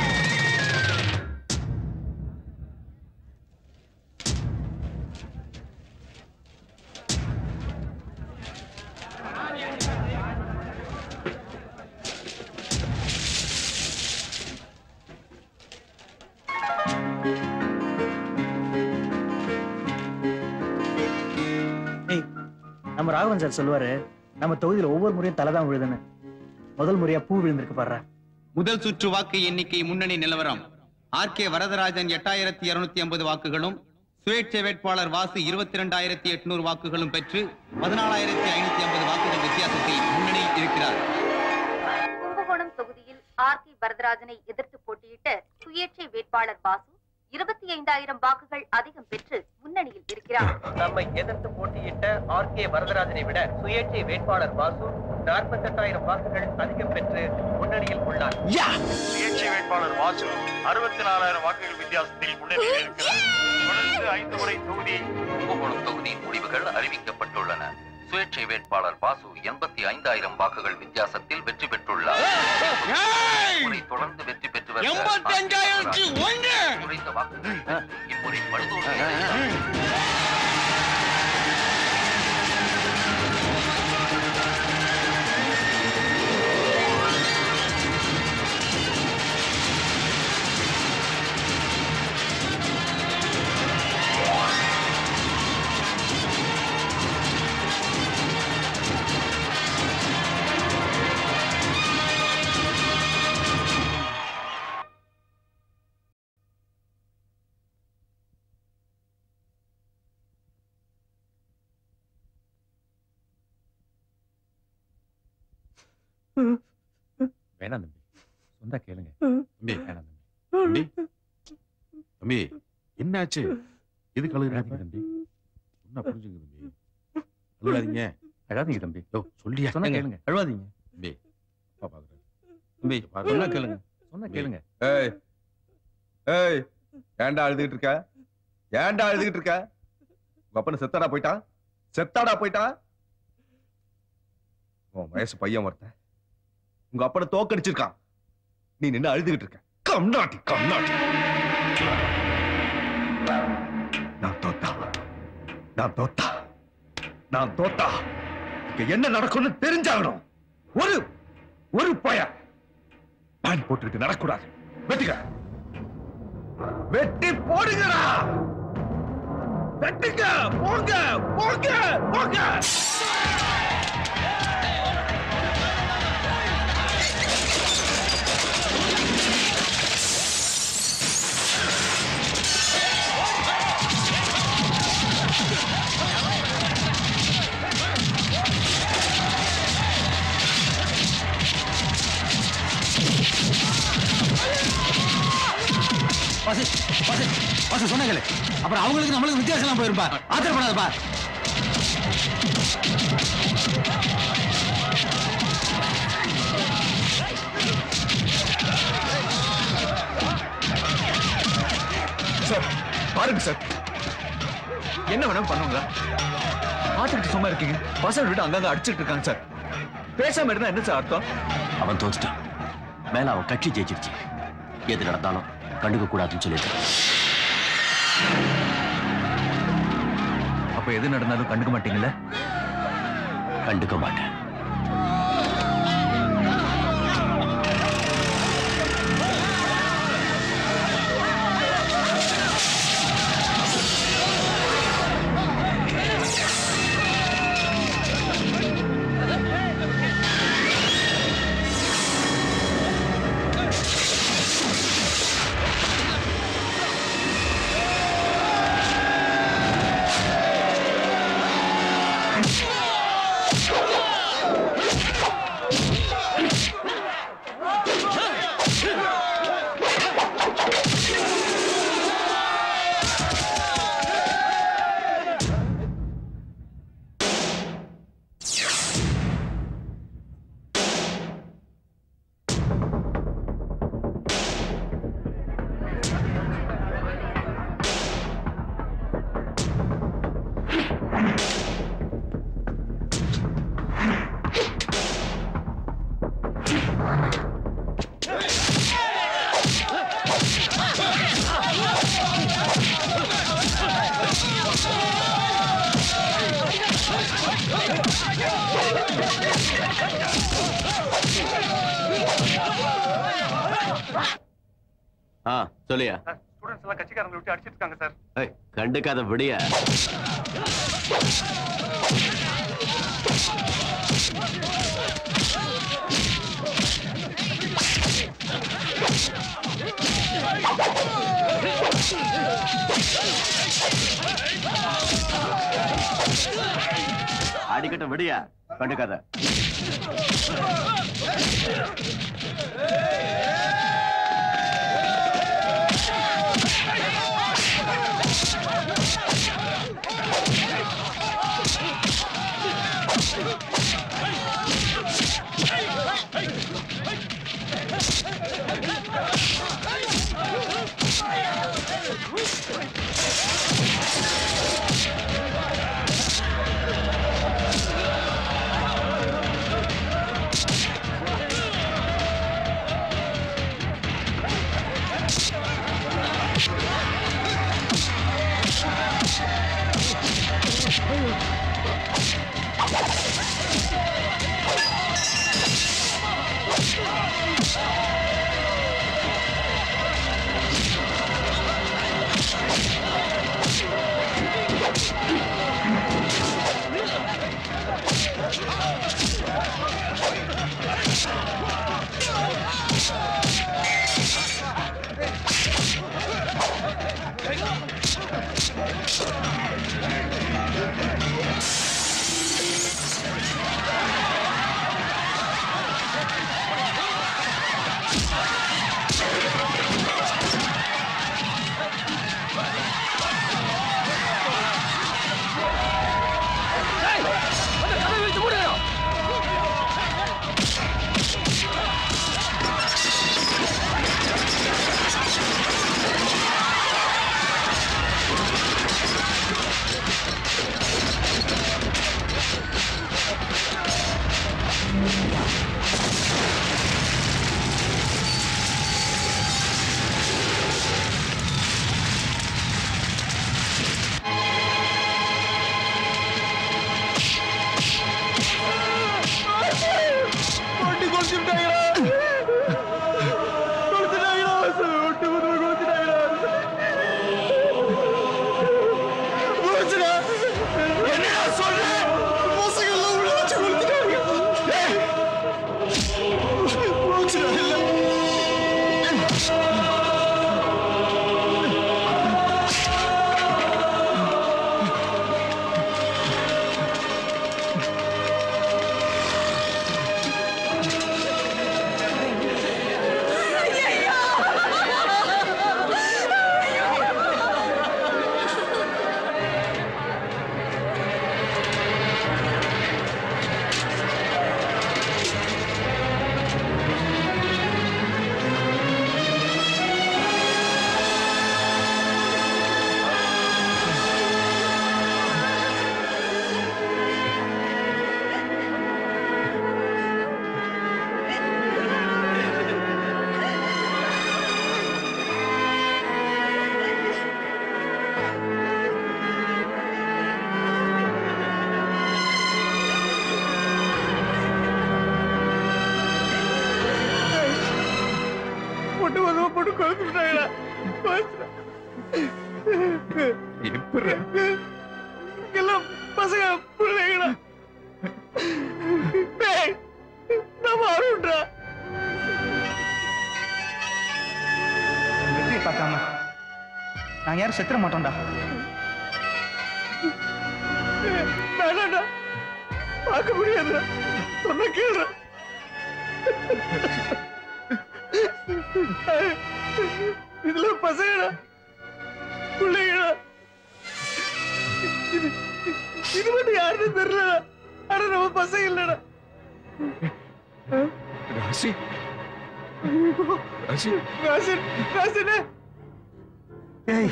ஏய் நம்ம ராகவன் சார் சொல்லுவாரு நம்ம தொகுதியில ஒவ்வொரு முறையும் தலை தான் விழுதுன்னு முதல் முறையா பூ விழுந்திருக்கு பாரு முதல் சுற்று வாக்கு எண்ணிக்கை முன்னணி நிலவரம் ஆர் கே வரதராஜன் எட்டாயிரத்தி இருநூத்தி ஐம்பது வாக்குகளும் சுயேட்சை வேட்பாளர் வாசு இருபத்தி ரெண்டாயிரத்தி எட்நூறு வாக்குகளும் பெற்று பதினாலாயிரத்தி ஐநூத்தி ஐம்பது வாக்குகள் வித்தியாசத்தில் முன்னணியில் இருக்கிறார் கும்பகோணம் தொகுதியில் ஆர் கே வரதராஜனை எதிர்த்து போட்டியிட்ட சுயேட்சை வேட்பாளர் பாசு இருபத்தி ஐந்தாயிரம் வாக்குகள் அதிகம் பெற்று முன்னணியில் இருக்கிறார் நம்மை எதிர்த்து போட்டியிட்ட ஆர் கே வரதராஜனை விட சுயேட்சை வேட்பாளர் வாசு நாற்பத்தெட்டாயிரம் வாக்குகள் அதிகம் பெற்று முன்னணியில் உள்ளார் சுயேட்சை வேட்பாளர் வாசு அறுபத்தி நாலாயிரம் வாக்குகள் வித்தியாசத்தில் முன்னேறி இருக்கிறார் தொடர்ந்து ஐந்து முறை தொகுதி கும்பகோணம் தொகுதியின் முடிவுகள் அறிவிக்கப்பட்டுள்ளன சுயேட்சை வேட்பாளர் பாசு எண்பத்தி ஐந்தாயிரம் வாக்குகள் வித்தியாசத்தில் வெற்றி பெற்றுள்ளார் இம்முறை தொடர்ந்து வெற்றி பெற்று வருகிற எண்பத்தஞ்சாயிரத்தி ஒன்று. குறைந்த வாக்குகள் பெற்று இம்முறை படுதோல்வி வேணாம் தம்பி சொந்தா கேளுங்க தம்பி வேணாம் தம்பி தம்பி என்னாச்சு எது கழுகுறாங்க தம்பி என்ன புரிஞ்சுங்க தம்பி அழுகாதீங்க அழாதீங்க தம்பி யோ சொல்லியா சொன்னா கேளுங்க அழுவாதீங்க தம்பி அப்பா பாக்குறேன் தம்பி பாருங்க. சொன்னா கேளுங்க சொன்னா கேளுங்க ஏய் ஏய் ஏன்டா அழுதுகிட்டு இருக்க ஏன்டா அழுதுகிட்டு இருக்க உங்க அப்பனை செத்தாடா போயிட்டான் செத்தாடா போயிட்டான் உன் வயசு பையன் ஒருத்தன் உங்க அப்பனை தோக்கடிச்சிருக்கான் நீ நின்னு அழுதுகிட்டு இருக்க கம்நாட்டி கம்நாட்டி நான் தோத்தா நான் தோத்தா நான் தோத்தா இங்க என்ன நடக்கும்னு தெரிஞ்சாகணும் ஒரு ஒரு பய பேண்ட் போட்டுக்கிட்டு நடக்கூடாது வெட்டுங்க வெட்டி போடுங்கடா வெட்டுங்க போங்க போங்க போங்க வாசு வாசு வாசு சொன்னாங்களே அப்புறம் அவங்களுக்கு நம்மளுக்கு வித்தியாசம் போயிருப்பா ஆத்திரப்படாதப்பா சார் பாருங்க சார் என்ன வேணாலும் பண்ணுங்க பார்த்துக்கிட்டு சும்மா இருக்கீங்க பசங்க விட்டு அங்கங்க அடிச்சுட்டு இருக்காங்க சார் பேசாம இருந்தா என்ன சார் அர்த்தம் அவன் தோத்துட்டான் மேல அவன் கட்சி ஜெயிச்சிருச்சு எது நடந்தாலும் கண்டுக்க கூடாதுன்னு சொல்லிட்டு அப்ப எது நடந்தாலும் கண்டுக்க மாட்டீங்கல்ல கண்டுக்க மாட்டேன் ஆ சொல்லியா ஸ்டூடெண்ட்ஸ் எல்லாம் கட்சிக்காரங்களை விட்டு அடிச்சிட்டு இருக்காங்க சார் ஏய், கண்டுக்காத விடியா அடிக்கட்டும் விடியா கண்டுக்காத எப்படி எல்லாம் பசங்க பிள்ளைங்களா டேய் நம்ம அருண்டா வெற்றியை பார்க்காம நாங்க யாரும் செத்துற மாட்டோம்டா வேணாண்டா பார்க்க முடியாதுடா சொன்ன கேளுடா இதுல பசங்கடா பிள்ளைங்களா இது இது மட்டும் யாருன்னு தெரியலடா ஆனா நம்ம பசங்க இல்லடா ராசி ராசி ராசன் ராசனே ஏய்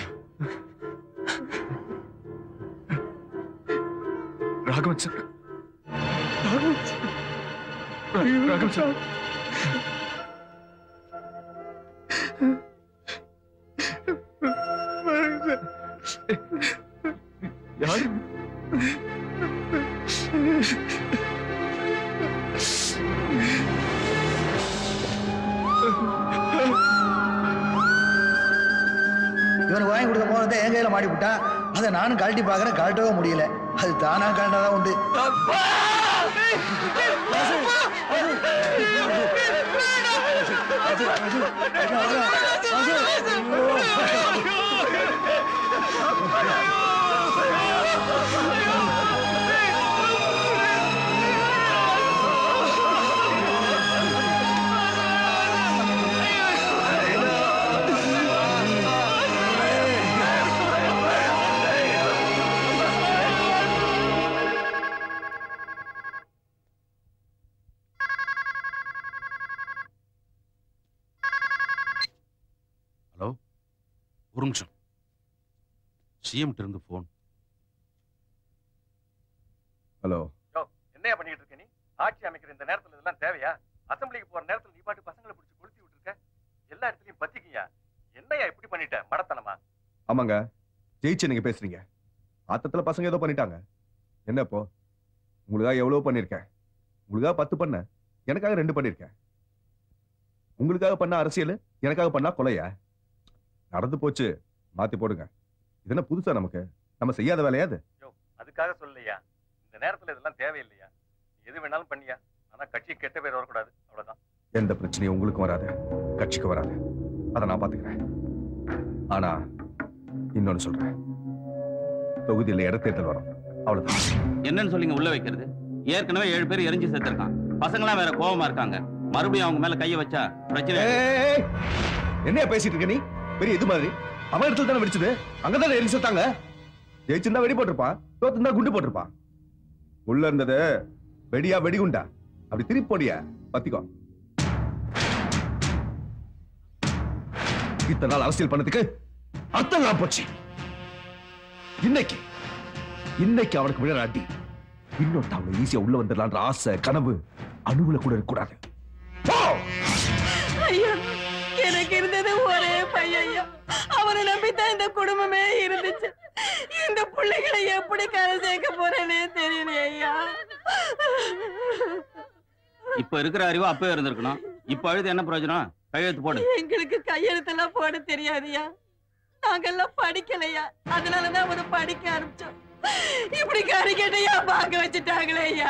Raghavan sir Raghavan sir. Raghavan sir பாருங்க சார். யாரு இவனுக்கு வாங்கி கொடுக்க போனதை என் கையில மாடி விட்டான் அதை நானும் கழட்டி பார்க்கறேன் கழட்டவே முடியல அது தானா கழட்டாதான் உண்டு ஹலோ ஒரு நிமிஷம் சிஎம் இருந்து போன் ஹலோ யோ என்னையா பண்ணிட்டு இருக்க நீ ஆட்சி அமைக்கிற இந்த நேரத்துல இதெல்லாம் தேவையா அசெம்பிளிக்கு போற நேரத்துல நீ பாட்டு பசங்களை பிடிச்சி கொளுத்தி விட்டுருக்க எல்லா இடத்துலயும் பத்திக்கியா என்னையா இப்படி பண்ணிட்ட மடத்தனமா ஆமாங்க ஜெயிச்சு நீங்க பேசுறீங்க ஆத்தத்துல பசங்க ஏதோ பண்ணிட்டாங்க என்ன இப்போ உங்களுக்காக எவ்வளவு பண்ணிருக்கேன் உங்களுக்காக பத்து பண்ண எனக்காக ரெண்டு பண்ணிருக்கேன் உங்களுக்காக பண்ண அரசியல் எனக்காக பண்ணா கொலையா நடந்து போச்சு மாத்தி போடுங்க இது என்ன புதுசா நமக்கு நம்ம செய்யாத வேலையா அது யோ அதுக்காக சொல்லலையா இந்த நேரத்துல இதெல்லாம் தேவையில்லையா நீ எது வேணாலும் பண்ணியா ஆனா கட்சி கெட்ட பேர் வரக்கூடாது அவ்வளவுதான் எந்த பிரச்சனையும் உங்களுக்கும் வராது கட்சிக்கு வராது அதை நான் பாத்துக்கிறேன் ஆனா இன்னொன்னு சொல்றேன் தொகுதியில் இடைத்தேர்தல் வரும் அவ்வளவுதான் என்னன்னு சொல்லிங்க உள்ள வைக்கிறது ஏற்கனவே ஏழு பேர் எரிஞ்சு செத்துருக்கான் பசங்களாம் வேற கோவமா இருக்காங்க மறுபடியும் அவங்க மேல கைய வச்சா பிரச்சனை ஏய், என்னையா பேசிட்டு இருக்க நீ பெரிய இது மாதிரி அவன் இடத்துல தானே வெடிச்சது அங்கதானே எரிஞ்சு செத்தாங்க ஜெயிச்சிருந்தா வெடி போட்டிருப்பான் தோத்துருந்தா குண்டு போட்டிருப்பான் உள்ள இருந்தது வெடியா வெடிகுண்டா அப்படி திருப்பி போடியா பத்திக்கோ இத்தனை நாள் அரசியல் பண்ணதுக்கு அர்த்தம் நான் போச்சு இன்னைக்கு இன்னைக்கு அவனுக்கு விழற அடி இன்னொருத்த அவனை ஈஸியா உள்ள வந்துடலான்ற ஆசை கனவு அணுகுல கூட இருக்கக்கூடாது ஐயா எனக்கு இருந்தது ஒரே பையன் ஐயா அவனை நம்பித்தான் இந்த குடும்பமே இருந்துச்சு இந்த பிள்ளைகளை எப்படி கரை சேர்க்க போறேனே தெரியல ஐயா இப்ப இருக்கிற அறிவு அப்பவே இருந்திருக்கணும் இப்ப அழுது என்ன பிரயோஜனம் கையெழுத்து போடு எங்களுக்கு கையெழுத்தெல்லாம் போட தெரியாதுயா நாங்கெல்லாம் படிக்கலையா அதனாலதான் அவரை படிக்க ஆரம்பிச்சோம் இப்படி கறிக்கட்டையா பார்க்க வச்சுட்டாங்களே ஐயா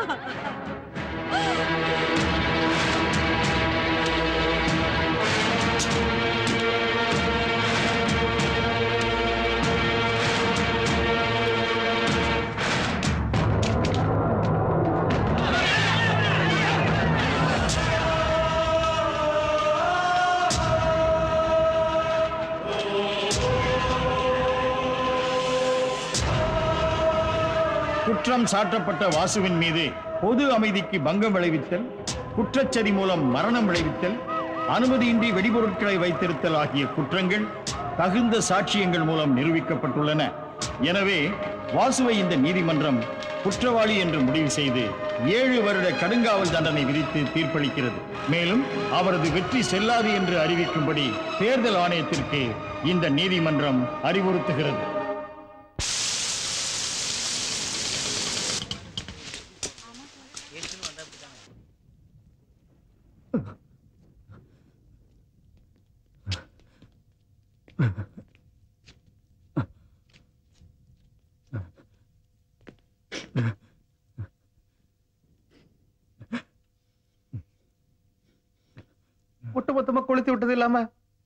குற்றம் சாட்டப்பட்ட வாசுவின் மீது பொது அமைதிக்கு பங்கம் விளைவித்தல் குற்றச்சதி மூலம் மரணம் விளைவித்தல் அனுமதியின்றி வெடிபொருட்களை வைத்திருத்தல் ஆகிய குற்றங்கள் தகுந்த சாட்சியங்கள் மூலம் நிரூபிக்கப்பட்டுள்ளன எனவே வாசுவை இந்த நீதிமன்றம் குற்றவாளி என்று முடிவு செய்து ஏழு வருட கடுங்காவல் தண்டனை விதித்து தீர்ப்பளிக்கிறது மேலும் அவரது வெற்றி செல்லாது என்று அறிவிக்கும்படி தேர்தல் ஆணையத்திற்கு இந்த நீதிமன்றம் அறிவுறுத்துகிறது மொத்தமா கொளுத்தி விட்டது இல்லாம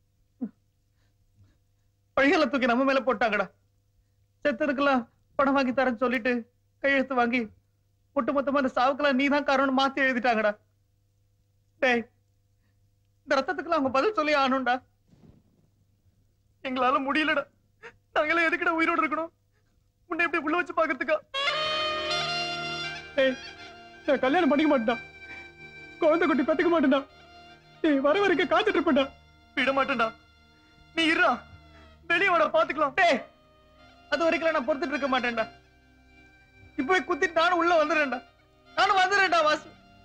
பழிகளை தூக்கி நம்ம மேல போட்டாங்கடா செத்ததுக்கெல்லாம் பணம் வாங்கி தரேன்னு சொல்லிட்டு கையெழுத்து வாங்கி ஒட்டு மொத்தமா இந்த சாவுக்கெல்லாம் நீ தான் காரணம் மாத்தி எழுதிட்டாங்கடா டேய் இந்த ரத்தத்துக்கெல்லாம் அவங்க பதில் சொல்லி ஆகணும்டா எங்களால முடியலடா நாங்களே எதுக்குடா உயிரோடு இருக்கணும் உன்னை எப்படி உள்ள வச்சு பாக்குறதுக்கா ஏய் நான் கல்யாணம் பண்ணிக்க மாட்டேன்டா குழந்தை குட்டி பெத்துக்க மாட்டேன்டா ஏய் வர வரைக்கும் காத்துட்டு இருப்பேன்டா விட மாட்டேன்டா நீ இருடா வெளியே வர பாத்துக்கலாம் டேய் அது வரைக்கும் நான் பொறுத்துட்டு இருக்க மாட்டேன்டா இப்பவே குத்திட்டு நானும் உள்ள வந்துடுறேன்டா நானும் வந்துடுறேன்டா வாசு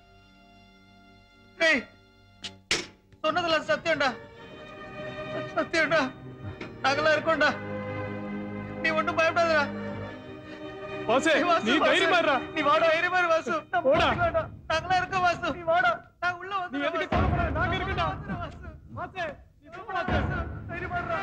டேய் சொன்னதெல்லாம் சத்தியம்டா சத்தியம்டா நாங்களாம் இருக்கோம்டா நீ ஒண்ணும் பயப்படாதடா வாசு, வாசு, நீ வாசு. தைரியமா இருடா. நீ வாடா தைரியமா இரு வாசு நான் போடா. பாத்துக்கலாம்டா. நாங்களாம் இருக்கோம் வாசு நீ வாடா நான் உள்ள வந்து நீ எதுக்கு கவலைப்படாத நாங்க இருக்கோம்டா வாசு நீ தூக்கலாச்சு தைரியமா இருடா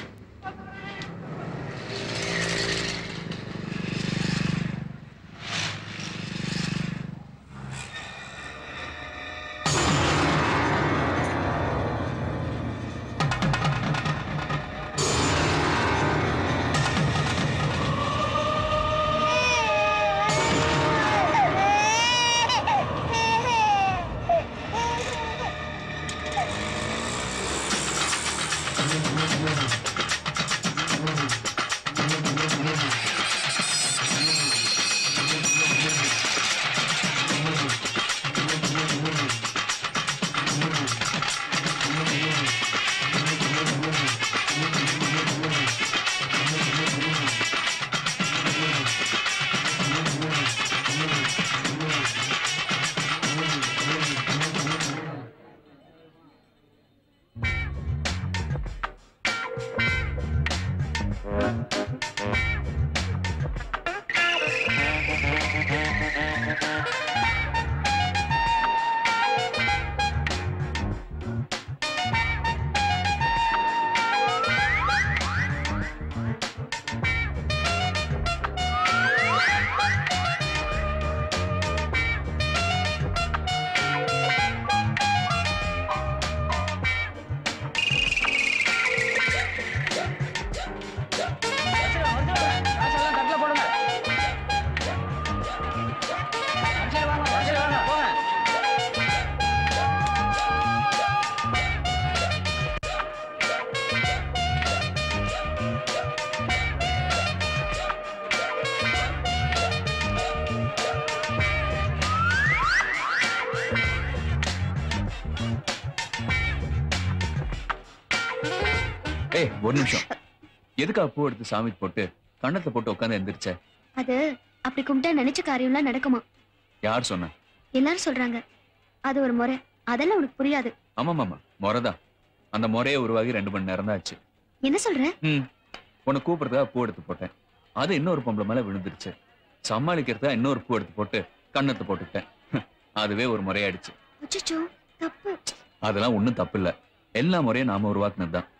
ஏய் ஒரு நிமிஷம் எதுக்கா பூ எடுத்து சாமிக்கு போட்டு கண்ணத்துல போட்டு உட்காந்து எந்திரிச்ச அது அப்படி கும்பிட்டா நினைச்ச காரியம்லாம் நடக்குமா யார் சொன்ன எல்லாரும் சொல்றாங்க அது ஒரு முறை அதெல்லாம் உனக்கு புரியாது ஆமாமாமா முறைதான் அந்த முறையை உருவாகி ரெண்டு மணி நேரம் தான் ஆச்சு என்ன சொல்ற ம் உன்னை கூப்பிடுறதா பூ எடுத்து போட்டேன் அது இன்னொரு பொம்பளை மேல விழுந்துருச்சு சமாளிக்கிறதா இன்னொரு பூ எடுத்து போட்டு கண்ணத்தை போட்டுட்டேன் அதுவே ஒரு முறையாயிடுச்சு அச்சச்சோ தப்பு அதெல்லாம் ஒண்ணும் தப்பு இல்ல எல்லா முறையும் நாம உருவாக்குனது தான்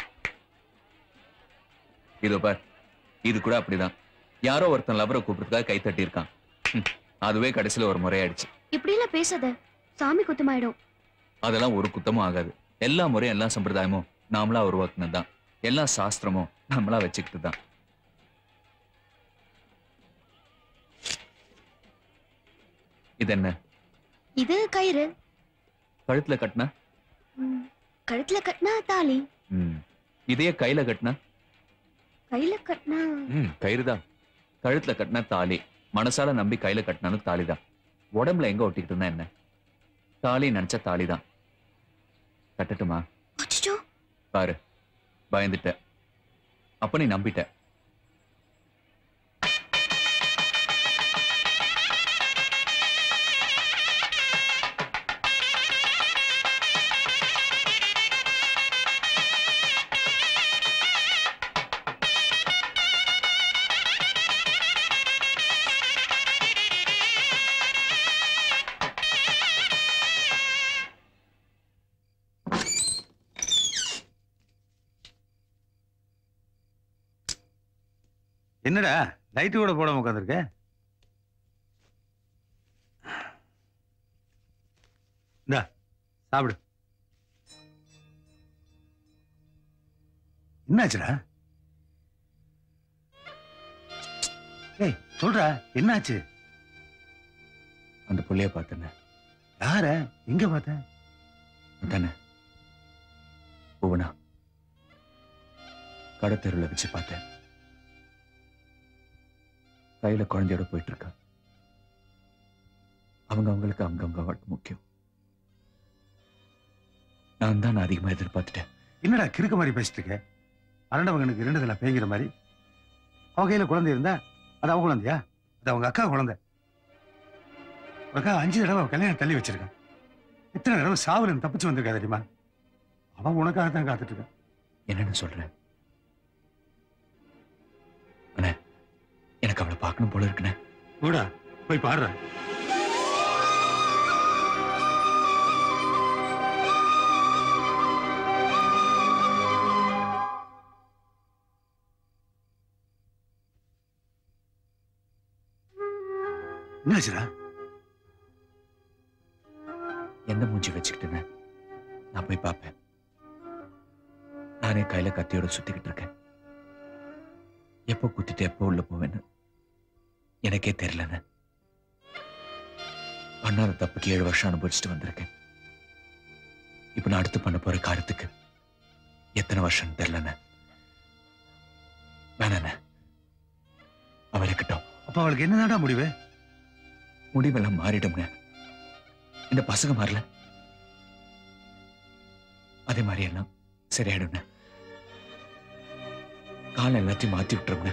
இதோ பார் இது கூட அப்படிதான் யாரோ ஒருத்தன் லவரை கூப்பிடுறதுக்காக கை தட்டி இருக்கான் ஹம், அதுவே கடைசியில ஒரு முறையாயிடுச்சு இப்படி எல்லாம் பேசாத சாமி குத்தமாயிடும் அதெல்லாம் ஒரு குத்தமும் ஆகாது எல்லா முறையும் எல்லா சம்பிரதாயமும் நாமளா உருவாக்குனது தான் எல்லா சாஸ்திரமும் நம்மளா வச்சுக்கிட்டு தான் இது என்ன இது கயிறு கழுத்துல கட்டினா ம், கழுத்துல கட்டினா தாலி ம். இதையே கையில கட்டினா கையில கட்டினா ம் கயிறுதான் கழுத்துல கட்டினா தாலி மனசால நம்பி கையில கட்டினாலும் தாலிதான் உடம்புல எங்க ஒட்டிக்கிட்டு இருந்தா என்ன தாலி நினைச்ச தாலிதான் கட்டட்டுமா அச்சச்சோ பாரு பயந்துட்ட அப்ப நீ நம்பிட்ட என்னடா லைட்டு கூட போடாம உட்காந்துருக்க இந்தா சாப்பிடு என்னாச்சுடா ஏய் சொல்றா என்னாச்சு அந்த புள்ளைய பார்த்தேன்னு யார எங்க பார்த்த தானே புவனா கடத்தெருவில் வச்சு பார்த்தேன் கையில குழந்தையோட போயிட்டு இருக்கா அவங்க அவங்களுக்கு அவங்க அவங்க வாழ்க்கை முக்கியம் நான் தான் நான் அதிகமா எதிர்பார்த்துட்டேன் என்னடா கிறுக்க மாதிரி பேசிட்டு இருக்க அரண்டவங்கனுக்கு இரண்டுதல பேங்கிற மாதிரி அவ கையில குழந்தை இருந்தா அது அவ குழந்தையா அது அவங்க அக்கா குழந்தை ஒரு அக்கா அஞ்சு தடவை அவ கல்யாணம் தள்ளி வச்சிருக்கான் எத்தனை தடவை சாவுல தப்பிச்சு வந்திருக்கா தெரியுமா அவன் உனக்காக தான் காத்துட்டு இருக்கான் என்னன்னு சொல்றேன் அண்ணே எனக்கு அவளை பார்க்கணும் போல இருக்குண்ணே கூட போய் பாடுற என்னாச்சுடா எந்த மூஞ்சி வச்சுக்கிட்டுன்னு நான் போய் பார்ப்பேன் நானே கையில கத்தியோட சுத்திக்கிட்டு இருக்கேன் எப்போ குத்திட்டு எப்போ உள்ள போவேன்னு எனக்கே தெரியலன்னு பண்ணாத தப்புக்கு ஏழு வருஷம் அனுபவிச்சுட்டு வந்திருக்கேன் இப்ப நான் அடுத்து பண்ண போற காரியத்துக்கு எத்தனை வருஷம் தெரியலண்ணே வேணாண்ணே அவ இருக்கட்டும் அப்ப அவளுக்கு என்னதான்டா முடிவு முடிவெல்லாம் மாறிடும்ங்க இந்த பசங்க மாறல அதே மாதிரி எல்லாம் சரியாயிடும்ங்க காலம் எல்லாத்தையும் மாத்தி விட்டுருங்க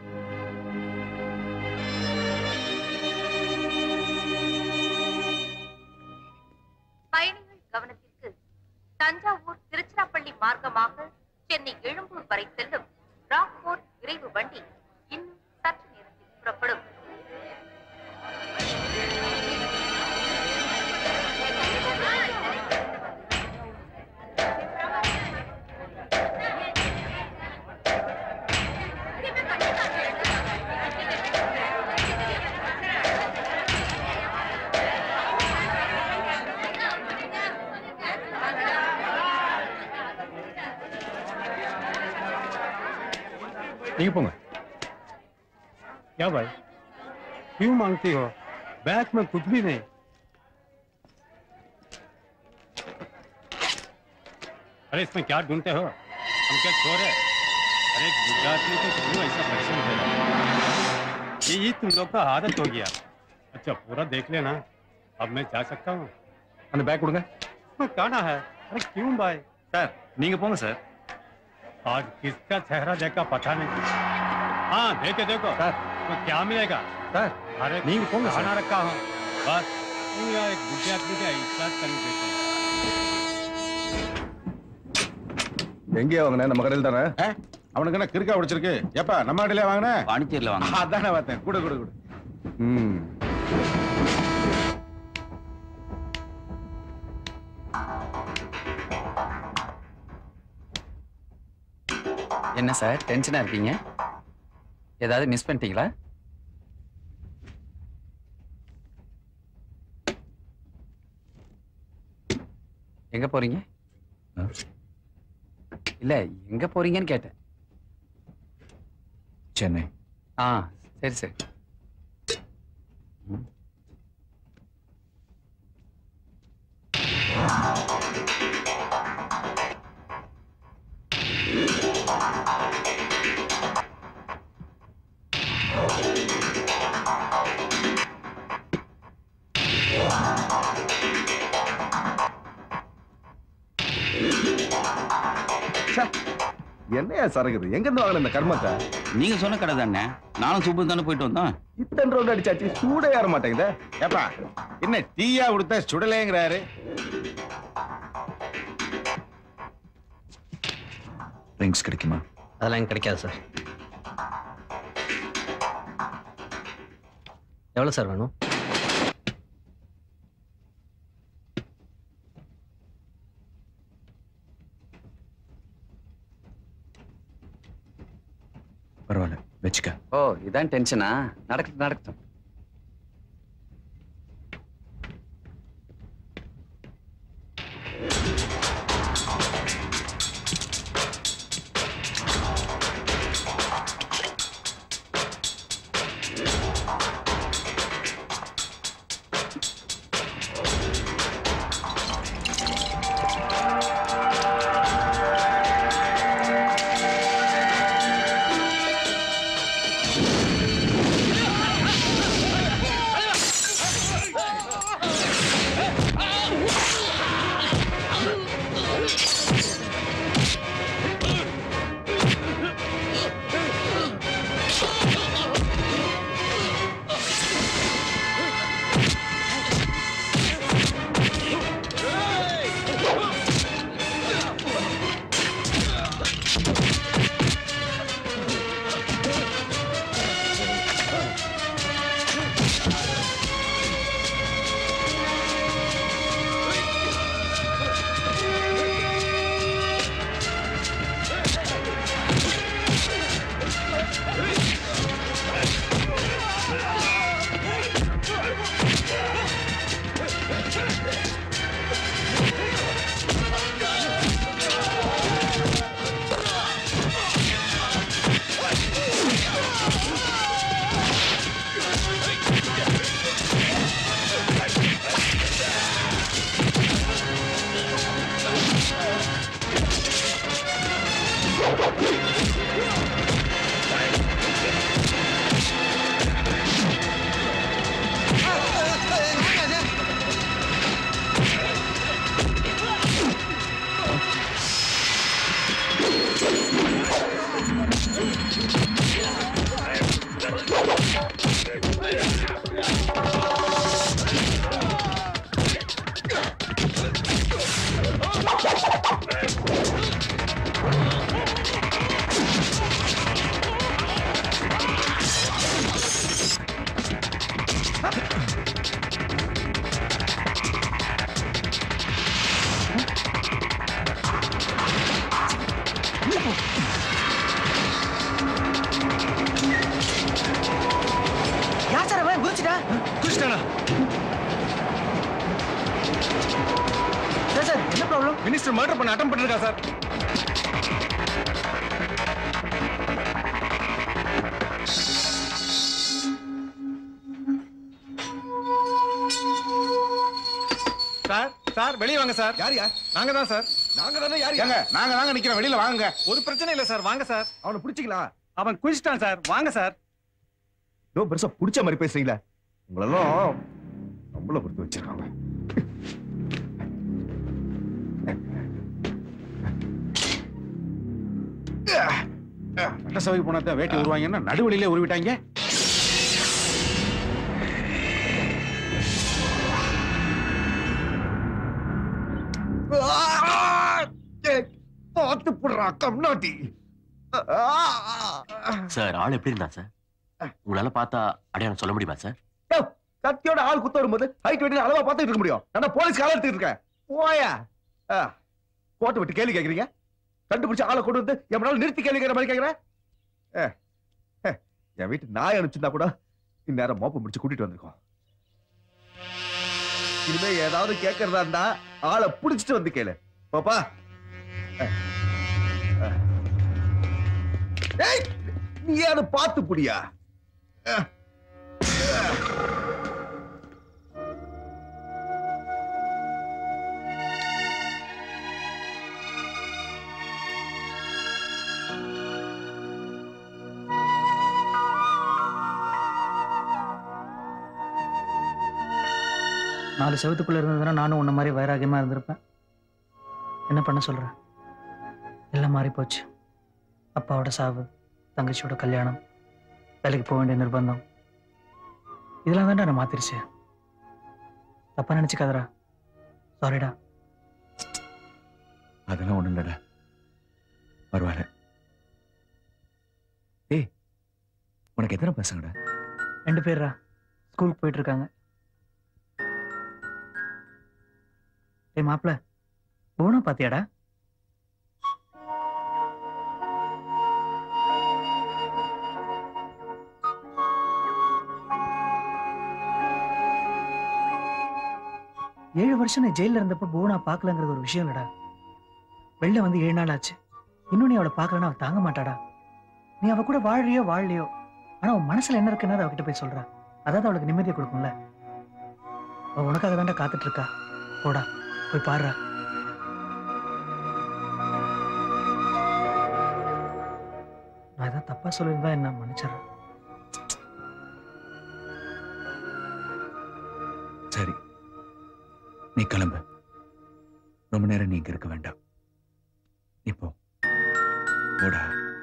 பயணிகள் கவனத்திற்கு தஞ்சாவூர் திருச்சிராப்பள்ளி மார்க்கமாக சென்னை எழும்பூர் வரை செல்லும் ராக்போர்ட் விரைவு வண்டி இன்னும் சற்று நேரத்தில் புறப்படும் நீங்க போங்க क्या भाई क्यों मांगती हो बैग में कुछ भी नहीं अरे इसमें क्या ढूंढते हो हम क्या चोर है अरे गुजरात में तो क्यों ऐसा फैशन है ये ये तुम लोग का आदत हो गया अच्छा पूरा देख लेना अब मैं जा सकता हूँ அந்த பேக் கொடுங்க इसमें कहना है अरे क्यों भाई சார் நீங்க போங்க சார் आज किसका चेहरा देखा पता नहीं हाँ देखे देखो सर तो क्या मिलेगा सर अरे நீங்க போங்க खाना சார். रखा हूँ बस तुम यार एक बुढ़े आदमी का इज्जत करनी देते எங்கேயா வாங்கின நம்ம கடையில் தானே அவனுக்கு என்ன கிறுக்கா பிடிச்சிருக்கு ஏப்பா நம்ம கடையில வாங்கின பாண்டிச்சேரியில் வாங்க அதானே பார்த்தேன் கூட கூட கூட ம் என்ன சார் டென்ஷனா இருக்கீங்க ஏதாவது மிஸ் பண்ணிட்டீங்களா எங்க போறீங்க இல்ல எங்க போறீங்கன்னு கேட்டேன் சென்னை ஆ சரி சரி ம். என்னையா சரகுது எங்க இருந்து வாங்கின இந்த கர்மத்தை நீங்க சொன்ன கடை தானே நானும் சூப்பர் தானே போயிட்டு வந்தோம் இத்தனை ரவுண்ட் அடிச்சாச்சு சூடே ஏற மாட்டேங்குதே ஏப்பா என்ன டீயா கொடுத்தா சுடலேங்கிறாரு ட்ரிங்க்ஸ் கிடைக்குமா அதெல்லாம் எனக்கு கிடைக்காது சார் எவ்வளோ சார் வேணும் பரவாயில்ல வச்சுக்க ஓ இதான் டென்ஷனா நடக்கட்டும் நடக்கட்டும் குடிச்சிட்டானா சார் சார் என்ன ப்ராப்ளம் மினிஸ்டர் மர்டர் பண்ண அட்டம் பண்ணிருக்கா சார் சார் சார் வெளியே வாங்க சார் யாரியா நாங்க தான் சார் நாங்க தானே யாரு ஏங்க, நாங்க தாங்க நிக்கிறோம் வெளியில வாங்க ஒரு பிரச்சனை இல்ல சார் வாங்க சார் அவனை பிடிச்சிங்களா அவன் குதிச்சிட்டான் சார் வாங்க சார் ஏதோ பெருசா பிடிச்ச மாதிரி பேசுறீங்களா உங்களெல்லாம் நம்மள பொறுத்து வச்சிருக்காங்க சட்ட சபைக்கு போனா தான் வேட்டி உருவாங்கன்னா நடுவழியிலே உருவிட்டாங்க பார்த்து போடுறா கம்நாட்டி சார் ஆள் எப்படி இருந்தா சார் உங்களால பார்த்தா அடையாளம் சொல்ல முடியுமா சார் கத்தியோட ஆள் குத்த வரும்போது ஹைட் வெட்டி அளவா பார்த்துட்டு இருக்க முடியும் நான் போலீஸ் கால எடுத்துட்டு இருக்கேன் போயா ஆ, கோட்டை விட்டு கேள்வி கேக்குறீங்க கண்டுபிடிச்சு ஆளை கொண்டு வந்து எவ்வளவு நிறுத்தி கேள்வி கேட்கிற மாதிரி கேக்குறேன் ஏ, ஏ, என் வீட்டு நாய் அனுப்பிச்சிருந்தா கூட இந்நேரம் மோப்பம் முடிச்சு கூட்டிட்டு வந்திருக்கோம் இனிமே ஏதாவது கேட்கறதா இருந்தா ஆளை புடிச்சிட்டு வந்து கேளு பாப்பா ஏ, ஏ. ஏய், நீ அதை பார்த்து புடியா ஏ. நாலு செவத்துக்குள்ள இருந்ததுன்னா நானும் உன்ன மாதிரி வைராகியமா இருந்திருப்பேன் என்ன பண்ண சொல்ற எல்லாம் மாறி போச்சு அப்பாவோட சாவு தங்கச்சியோட கல்யாணம் வேலைக்கு போக வேண்டிய நிர்பந்தம் இதெல்லாம் வேண்டாம் நான் மாத்திருச்சு தப்பா நினைச்சுக்காதடா சாரிடா அதெல்லாம் ஒண்ணும் இல்லடா பரவாயில்ல ஏய் உனக்கு எத்தனை பசங்கடா ரெண்டு பேர்ரா ஸ்கூலுக்கு போயிட்டு இருக்காங்க ஏய் மாப்பிள போனா பாத்தியாடா ஏழு வருஷம் நீ ஜெயில இருந்தப்ப போனா பார்க்கலங்கிறது ஒரு விஷயம் இல்லடா வெளில வந்து ஏழு நாள் ஆச்சு இன்னும் நீ அவளை பார்க்கலன்னா அவள் தாங்க மாட்டாடா நீ அவ கூட வாழறியோ வாழலையோ ஆனா உன் மனசுல என்ன இருக்குன்னு அவகிட்ட போய் சொல்றா அதாவது அவளுக்கு நிம்மதியை கொடுக்கும்ல அவ உனக்காக தான்டா காத்துட்டு இருக்கா போடா போய் பாருடா நான் ஏதாவது தப்பா சொல்லியிருந்தா என்ன மன்னிச்சிடுறேன் சரி நீ கிளம்பு ரொம்ப நேரம் நீ இங்க இருக்க வேண்டாம் நீ போ போடா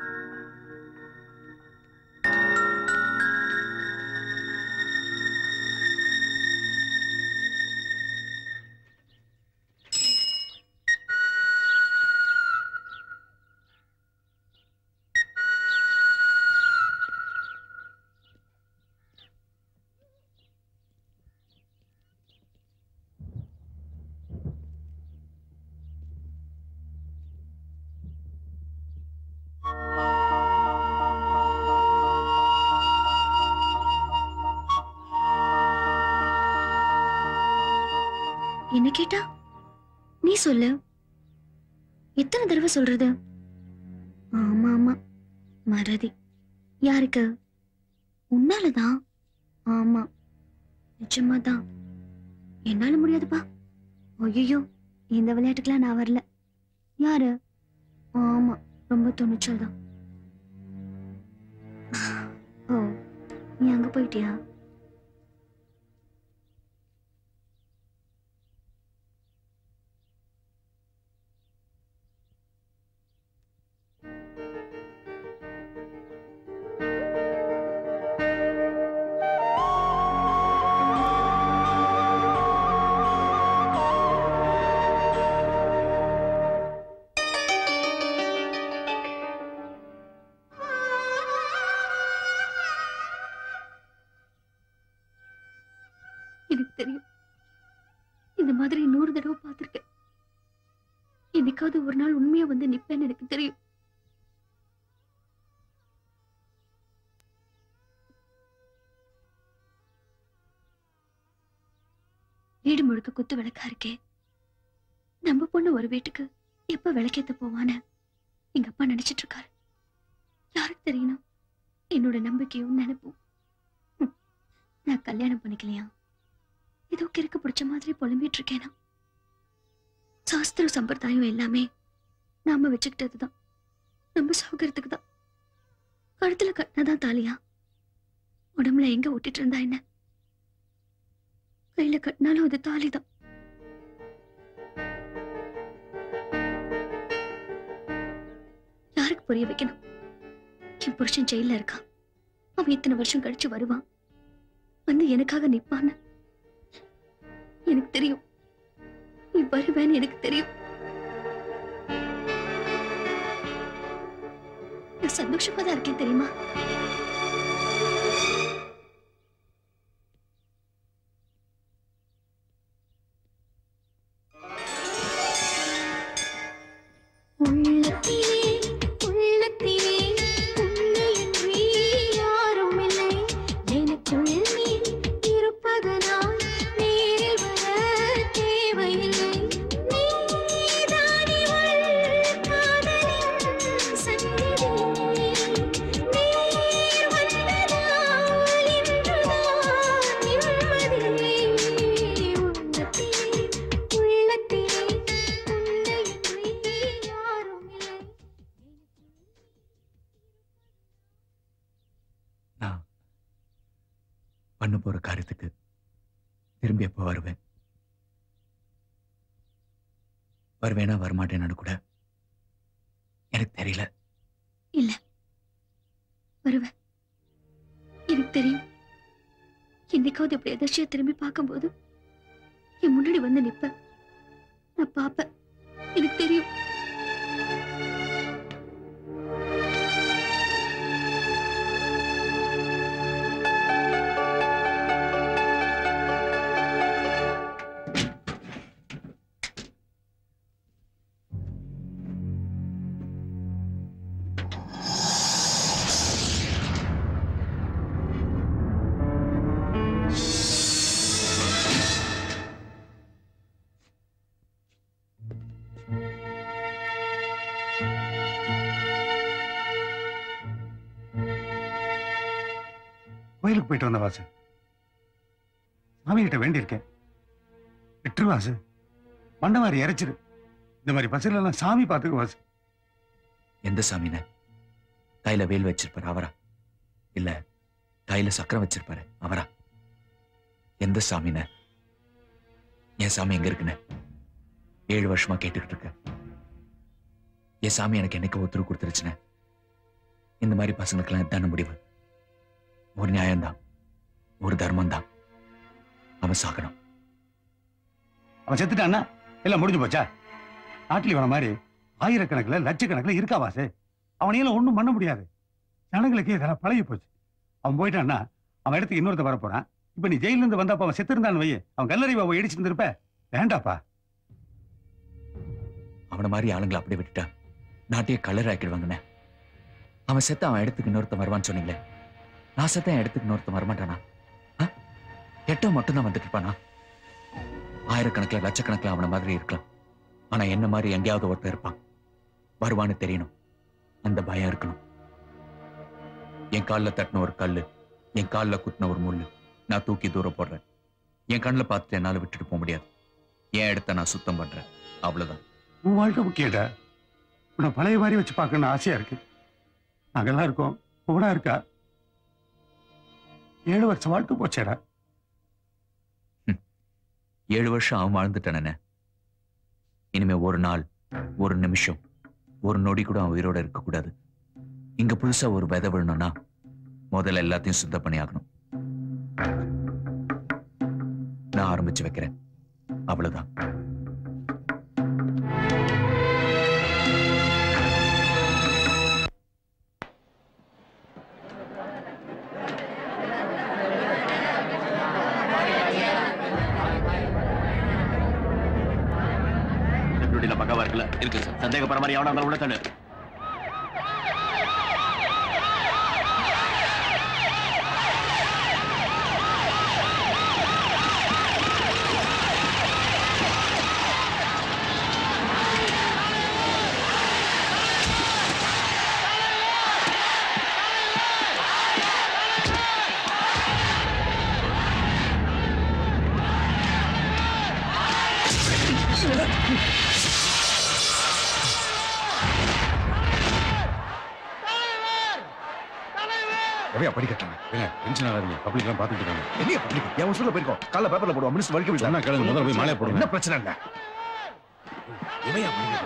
என்ன கேட்டா நீ சொல்லு எத்தனை தடவை சொல்றது ஆமா ஆமா மறதி யாருக்கு உன்னாலதான் ஆமா நிஜமாதான் என்னால முடியாதுப்பா ஐயோ இந்த விளையாட்டுக்கெல்லாம் நான் வரல யாரு ஆமா ரொம்ப துணிச்சல் தான் ஓ நீ அங்க போயிட்டியா எனக்கு தெரியும் இந்த மாதிரி நூறு தடவை பார்த்திருக்கேன் என்னைக்காவது ஒரு நாள் உண்மையா வந்து நிப்பேன்னு எனக்கு தெரியும் வீடு முழுக்க குத்து விளக்கா இருக்கே நம்ம பொண்ணு ஒரு வீட்டுக்கு எப்ப விளக்கேத்த போவான்னு எங்க அப்பா நினைச்சிட்டு இருக்காரு யாருக்கு தெரியணும் என்னோட நம்பிக்கையும் நினைப்பும் ஹம், நான் கல்யாணம் பண்ணிக்கலையா ஏதோ கிறுக்கு பிடிச்ச மாதிரி புலம்பிட்டு இருக்கேனா சாஸ்திர சம்பிரதாயம் எல்லாமே நாம வச்சுக்கிட்டதுதான் நம்ம சௌகரியத்துக்கு தான் கழுத்துல கட்டினதான் தாலியா உடம்புல எங்க ஒட்டிட்டு இருந்தா என்ன கையில கட்டினாலும் அது தாலிதான் யாருக்கு புரிய வைக்கணும் என் புருஷன் ஜெயில இருக்கான் அவன் இத்தனை வருஷம் கழிச்சு வருவான் வந்து எனக்காக நிப்பான்னு எனக்கு தெரியும் நீ வருவேன்னு எனக்கு தெரியும் நான் சந்தோஷமா தான் இருக்கேன் தெரியுமா உள்ளத்திலே உள்ளத்திலே உன்னையன்றி யாரும் இல்லை எனக்குள் நீ இருப்பதனால் நேரில் வர தேவையில்லை நீதானே வள் காதலின் சந்நிதி நீர் வந்ததால் இன்றுதான் நிம்மதி உள்ளத்திலே உள்ளத்திலே உன்னையன்றி யாரும் இல்லை நான் பண்ண போற காரியத்துக்கு திரும்பி எப்போ வருவேன் வருவேனா வரமாட்டேன்னு கூட எனக்கு தெரியல இல்ல வருவேன் எனக்கு தெரியும் என்னைக்காவது இப்படி எதிர்ச்சியா திரும்பி பார்க்கும்போது என் முன்னாடி வந்து நிப்ப நான் பாப்பேன் எனக்கு தெரியும் கோயிலுக்கு போயிட்டு வந்த வாசு சாமி கிட்ட வேண்டியிருக்கேன் விட்டுரு வாசு மண்டவாரி இறைச்சிரு இந்த மாதிரி பஸ்ல எல்லாம் சாமி பார்த்துக்கு வாசு எந்த சாமின கையில வேல் வச்சிருப்பாரு அவரா இல்ல கையில சக்கரம் வச்சிருப்பாரு அவரா எந்த சாமின என் சாமி எங்க இருக்குன்னு ஏழு வருஷமா கேட்டுக்கிட்டு இருக்க என் சாமி எனக்கு என்னைக்கு உத்தரவு கொடுத்துருச்சுன்னு இந்த மாதிரி பசங்களுக்கெல்லாம் இதான முடிவு ஒரு நியாயம்தான் ஒரு தர்மம் தான் அவன் சாகணும் அவன் செத்துட்டான்னா எல்லாம் முடிஞ்சு போச்சா நாட்டில் இவன மாதிரி ஆயிரக்கணக்கில் லட்சக்கணக்கில் இருக்கா வாசு அவனையெல்லாம் ஒண்ணும் பண்ண முடியாது ஜனங்களுக்கு இதெல்லாம் பழகி போச்சு அவன் போயிட்டான்னா அவன் இடத்துக்கு இன்னொருத்த வர போறான் இப்ப நீ ஜெயில இருந்து வந்தப்ப அவன் செத்திருந்தான்னு வையே அவன் கல்லறி பாவை இடிச்சிட்டு இருந்திருப்ப வேண்டாப்பா அவன மாதிரி ஆளுங்களை அப்படியே விட்டுட்டா நாட்டையே கலர் ஆக்கிடுவாங்கண்ணே அவன் செத்த அவன் இடத்துக்கு இன்னொருத்தன் வருவான்னு சொன்னீங்களே நான் செத்த என் இடத்துக்கு இன்னொருத்தன் வரமாட்டானா ஆ? கெட்டவன் மட்டும்தான் வந்துட்டு இருப்பானா ஆயிரக்கணக்கில் லட்சக்கணக்கில் அவன மாதிரி இருக்கலாம் ஆனா என்ன மாதிரி எங்கேயாவது ஒருத்தன் இருப்பான் வருவான்னு தெரியணும் அந்த பயம் இருக்கணும் என் காலில் தட்டின ஒரு கல்லு என் காலில் குத்தின ஒரு முள்ளு நான் தூக்கி தூரம் போடுறேன் என் கண்ணில் பார்த்துட்டு என்னால விட்டுட்டு போக முடியாது என் இடத்த நான் சுத்தம் பண்றேன் அவ்வளவுதான் உன் வாழ்க்கை முக்கியடா உன்னை பழைய மாதிரி வச்சு பார்க்கணும்னு ஆசையா இருக்கு நாங்கெல்லாம் இருக்கோம் கூட இருக்கா ஏழு வருஷம் வாழ்க்கை போச்சேடா ஏழு வருஷம் அவன் வாழ்ந்துட்டானே இனிமே ஒரு நாள் ஒரு நிமிஷம் ஒரு நொடி கூட அவன் உயிரோட இருக்கக்கூடாது இங்க புதுசா ஒரு விதை விழணும்னா முதல்ல எல்லாத்தையும் சுத்தம் பண்ணி ஆகணும் நான் ஆரம்பிச்சு வைக்கிறேன் அவ்வளவுதான் செக்யூரிட்டில பக்கவா இருக்குல்ல இருக்கு சார் சந்தேகப்படுற மாதிரி எவனா இருந்தாலும் உள்ள தள்ளு எவையா படிக்கட்டாங்க ஏங்க டென்ஷன் ஆகாதீங்க பப்ளிக் எல்லாம் பார்த்துட்டு இருக்காங்க என்ன படிக்க என் சொல்ல போயிருக்கோம் காலைல பேப்பர்ல போடுவோம் மினிஸ்டர் வலிக்க சொன்னா கேளுங்க, முதல்ல போய் மாலையை போடுங்க. என்ன பிரச்சனை இல்ல எவையா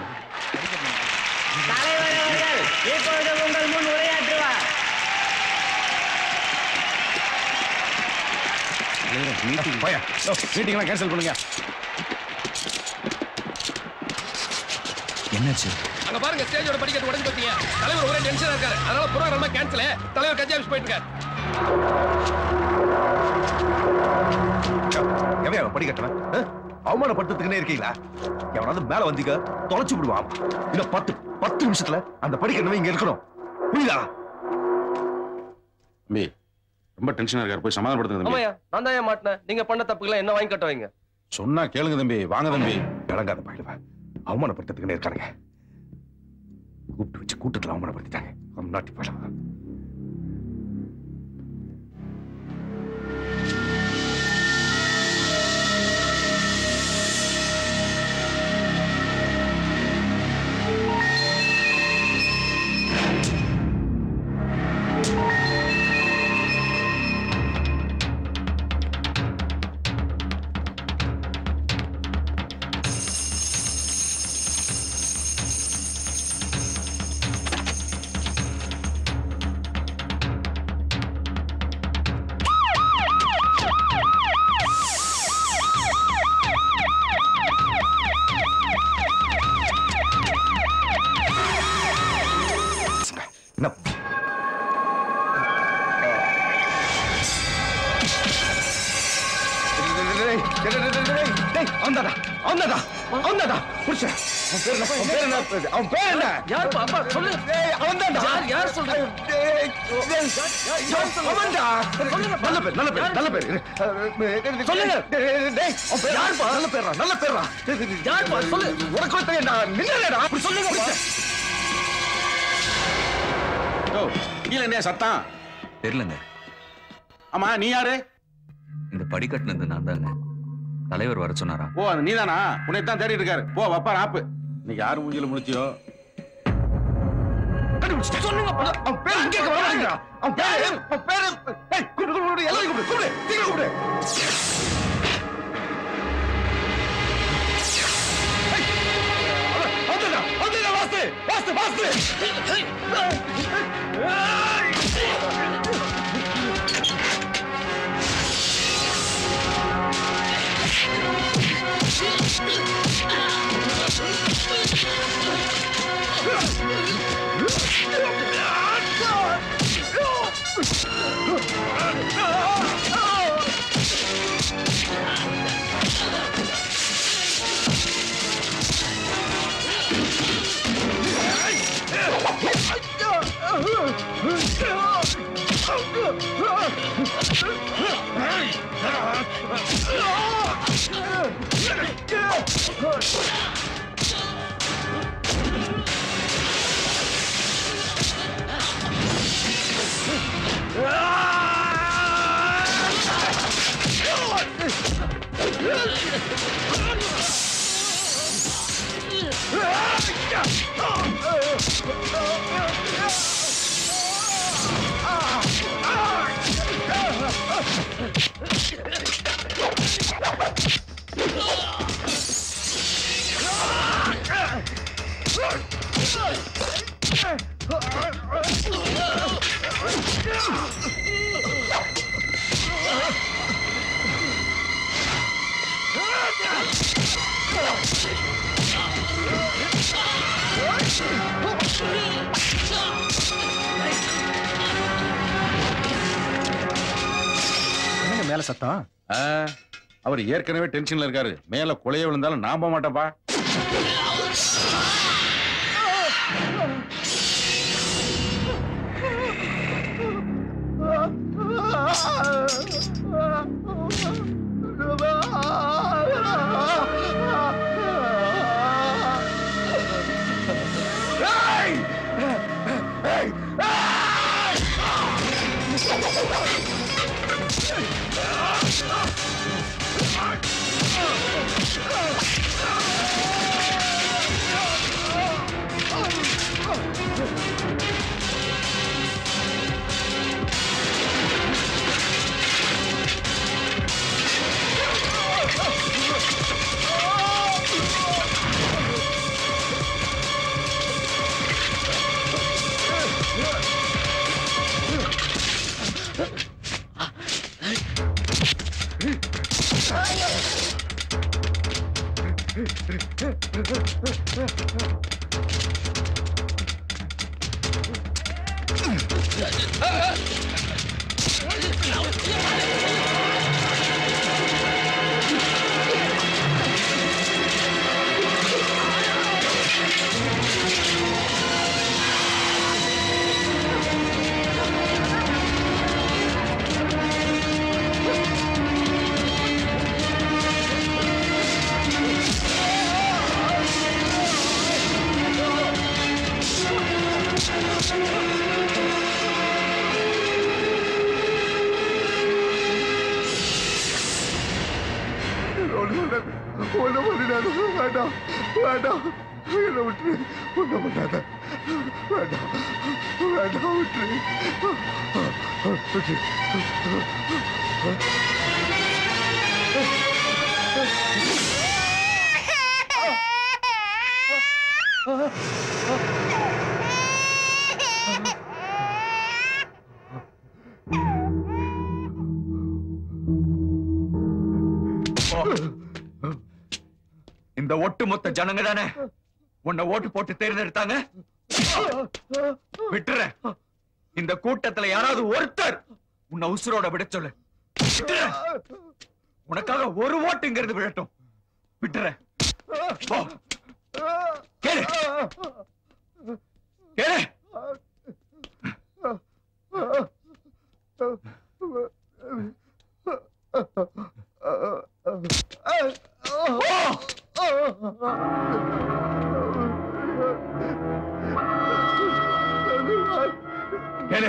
தலைவர் அவர்கள் இப்பொழுது உங்கள் முன் உரையாற்றுவார் மீட்டிங் போயா மீட்டிங்லாம் கேன்சல் பண்ணுங்க என்னாச்சு அங்க பாருங்க ஸ்டேஜோட படிக்கட்டு உடைஞ்சு போச்சீங்க தலைவர் ஒரே டென்ஷனா இருக்காரு அதனால ப்ரோகிராம் கேன்சல் தலைவர் கட்சி ஆஃபீஸ் போயிட்டு இருக்காரு எவையா படிக்கட்டவன் அவமானப்படுத்துறதுக்குன்னே இருக்கீங்களா எவனாவது மேல வந்தீங்க தொலைச்சு விடுவான் இன்னும் பத்து பத்து நிமிஷத்துல அந்த படிக்கட்டவன் இங்க இருக்கணும் புரியுதா தம்பி ரொம்ப டென்ஷனா இருக்காரு போய் சமாதானப்படுத்துங்க தம்பி ஆமாயா நான் தான் ஏன் மாட்டினேன் நீங்க பண்ண தப்புக்கெல்லாம் என்ன வாங்கி கட்ட வைங்க சொன்னா கேளுங்க தம்பி வாங்க தம்பி விளங்காத பயிலுவ அவமானப்படுத்துறதுக்குன்னே இருக்கானுங்க கூப்பிட்டு வச்சு கூட்டத்துல அவமானப்படுத்திட்டாங்க நாட்டி பயிலுவ என்ன டேய், டேய், டேய், டேய், டேய், டேய், அவன்தான்டா, அவன்தான்டா, அவன்தான்டா, புடிச்சேன். அவன் பேர் என்ன? அவன் பேர் என்ன? அவன் பேர் என்ன? யாருப்பா அப்பா சொல்லு டேய், அவன்தான்டா. யார் யார் சொல்றது டேய், டேய், அவன்டா. நல்ல பேர், நல்ல பேர், நல்ல பேர். சொல்லுங்க. டேய், டேய், டேய், அவன் பேர் யாருப்பா? நல்ல பேர்ரா, நல்ல பேர்ரா. யாருப்பா? சொல்லு. உனக்கு தெரியும்டா, நின்னுடா. அப்படி சொல்லுங்கப்பா. ஓ கீழே என்ன சத்தம் தெரியலங்க ஆமா நீ யாரு இந்த படிக்கட்டுனது நான் தாங்க தலைவர் வர சொன்னாரா ஓ அது நீதானா உன்னை தான் தேடிட்டு இருக்காரு போ வப்பா ராப்பு இன்னைக்கு யாரு மூஞ்சில முடிச்சியோ கண்டுபிடிச்சிட்டேன். அவன் பேர் இங்கே இருக்க வராதீங்கடா. அவன் பேரு, அவன் பேரு. ஏய், கூப்பிடு, கூப்பிடு, கூப்பிடு, எல்லாரையும் கூப்பிடு, கூப்பிடு, சீக்கிரம் கூப்பிடு. ஏய், அவன், அவன்தான்டா, அவன்தான்டா, வாசு, வாசு, வாசு. என்னங்க மேல சத்தம் அவர் ஏற்கனவே டென்ஷன்ல இருக்காரு மேல கொலைய விழுந்தாலும் நான் போக மாட்டேன்ப்பா ஏய்! ஏய்! ஏய்! ஒண்ணு பண்ணிடாத வேண்டாம் வேண்டாம் என்ன விட்டுரு ஒண்ணு பண்ணாத வேண்டாம் வேண்டாம் விட்டுரு இந்த ஒட்டுமொத்த ஜனங்க தானே உன்னை ஓட்டு போட்டு தேர்ந்தெடுத்தாங்க விட்டுறேன் இந்த கூட்டத்துல யாராவது ஒருத்தர் உன்னை உசுரோட விட சொல்லு விட்டுறேன். உனக்காக ஒரு ஓட்டுங்கிறது விழட்டும் விட்டுறேன் போ. கேளு கேளு கேளு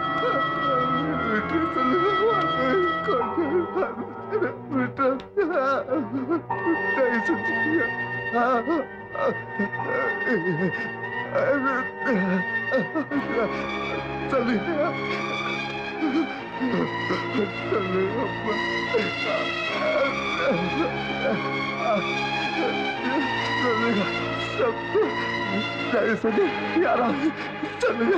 சொல்லி யாராவது சொல்லுங்க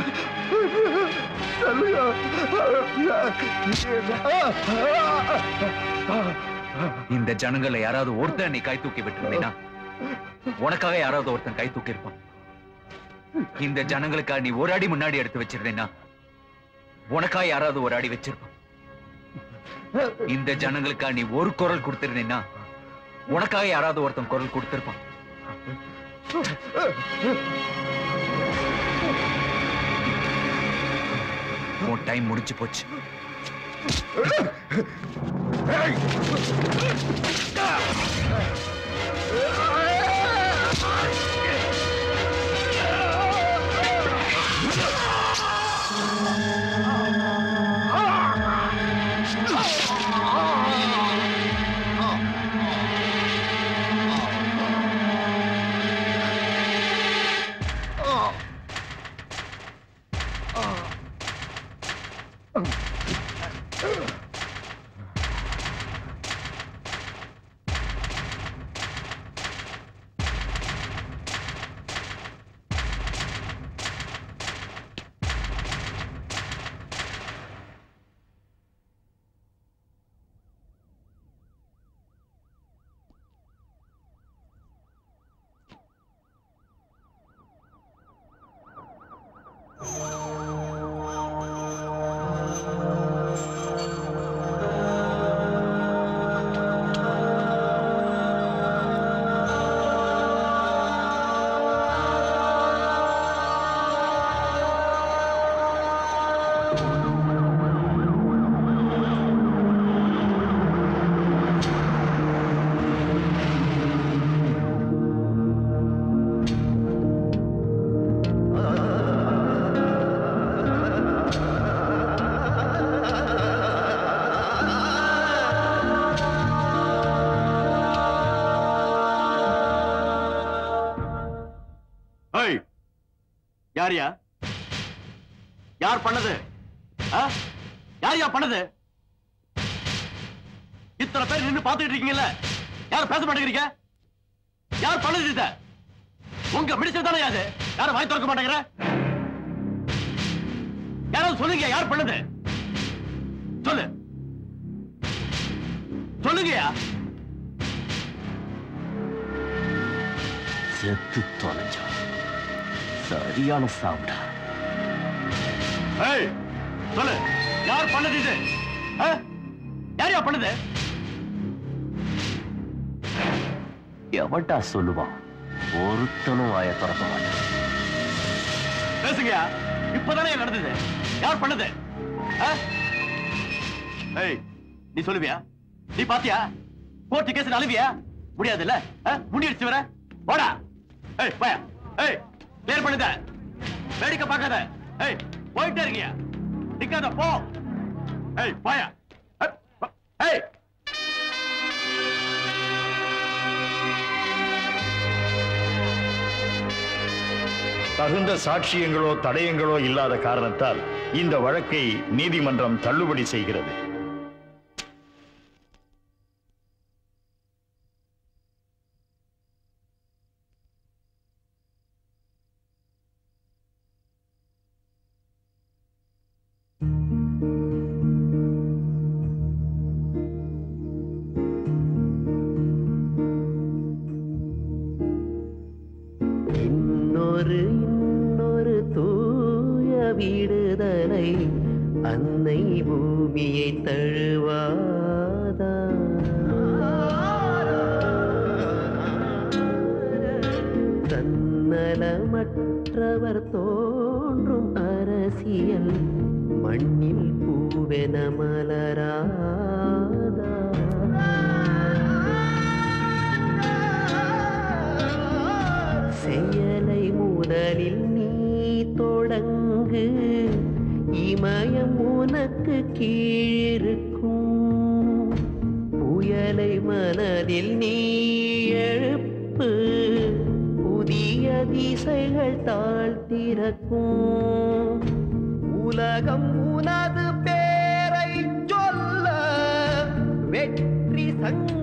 இந்த ஜனங்களை யாராவது ஒருத்தன் நீ கை தூக்கி விட்டுருந்தீங்கன்னா உனக்காக யாராவது ஒருத்தன் கை தூக்கி இருப்பான் இந்த ஜனங்களுக்காக நீ ஒரு அடி முன்னாடி எடுத்து வச்சிருந்தேன்னா உனக்காக யாராவது ஒரு அடி வச்சிருப்பான் இந்த ஜனங்களுக்காக நீ ஒரு குரல் கொடுத்திருந்தேன்னா உனக்காக யாராவது ஒருத்தன் குரல் கொடுத்திருப்பான் உன் டைம் முடிஞ்சு போச்சு ஏய் யாரியா யார் பண்ணது ஆ? யார் யா பண்ணது இத்தனை பேர் நின்னு பாத்துக்கிட்டு இருக்கீங்கல்ல யார் பேச மாட்டேங்கிறீங்க யார் பண்ணது இத உங்க மினிஸ்டர் தானே அது யாரும் வாய் திறக்க மாட்டேங்கிற யாராவது சொல்லுங்க யார் பண்ணது சொல்லுங்கயா செத்து தொலைஞ்சா சரியான சாவுடா ஏய் சொல்லு யார் பண்ணது இது ஆ? யார் யார் பண்ணது எவன்டா சொல்லுவான் ஒருத்தனும் வாய திறக்க மாட்டான் பேசுங்கயா இப்பதானே நடந்தது யார் பண்ணது ஆ? ஏய் நீ சொல்லுவியா நீ பாத்தியா கோர்ட்டு கேஸ் அழுவியா முடியாதுல்ல ஆ? முடியடிச்சு வர போடா ஏய் போயா ஏய் கிளியர் பண்ணுத வேடிக்கை பார்க்காத ஏய் போயிட்டே இருக்கியா நிக்காத போ ஏய் போயா ஏய், போ. ஏய் தகுந்த சாட்சியங்களோ தடயங்களோ இல்லாத காரணத்தால் இந்த வழக்கை நீதிமன்றம் தள்ளுபடி செய்கிறது இன்னொரு இன்னொரு தூய விடுதலை அன்னை பூமியை தழுவாதா தன்னலமற்றவர் தோன்றும் அரசியல் மண்ணில் பூவென மலராதா செயலை முதலில் நீ தொடங்கு இமயம் உனக்கு கீழிருக்கும் புயலை மனதில் நீ எழுப்பு புதிய திசைகள் தாழ்த்திறக்கும் உலகம் உனது பேரை சொல்ல வெற்றி சங்க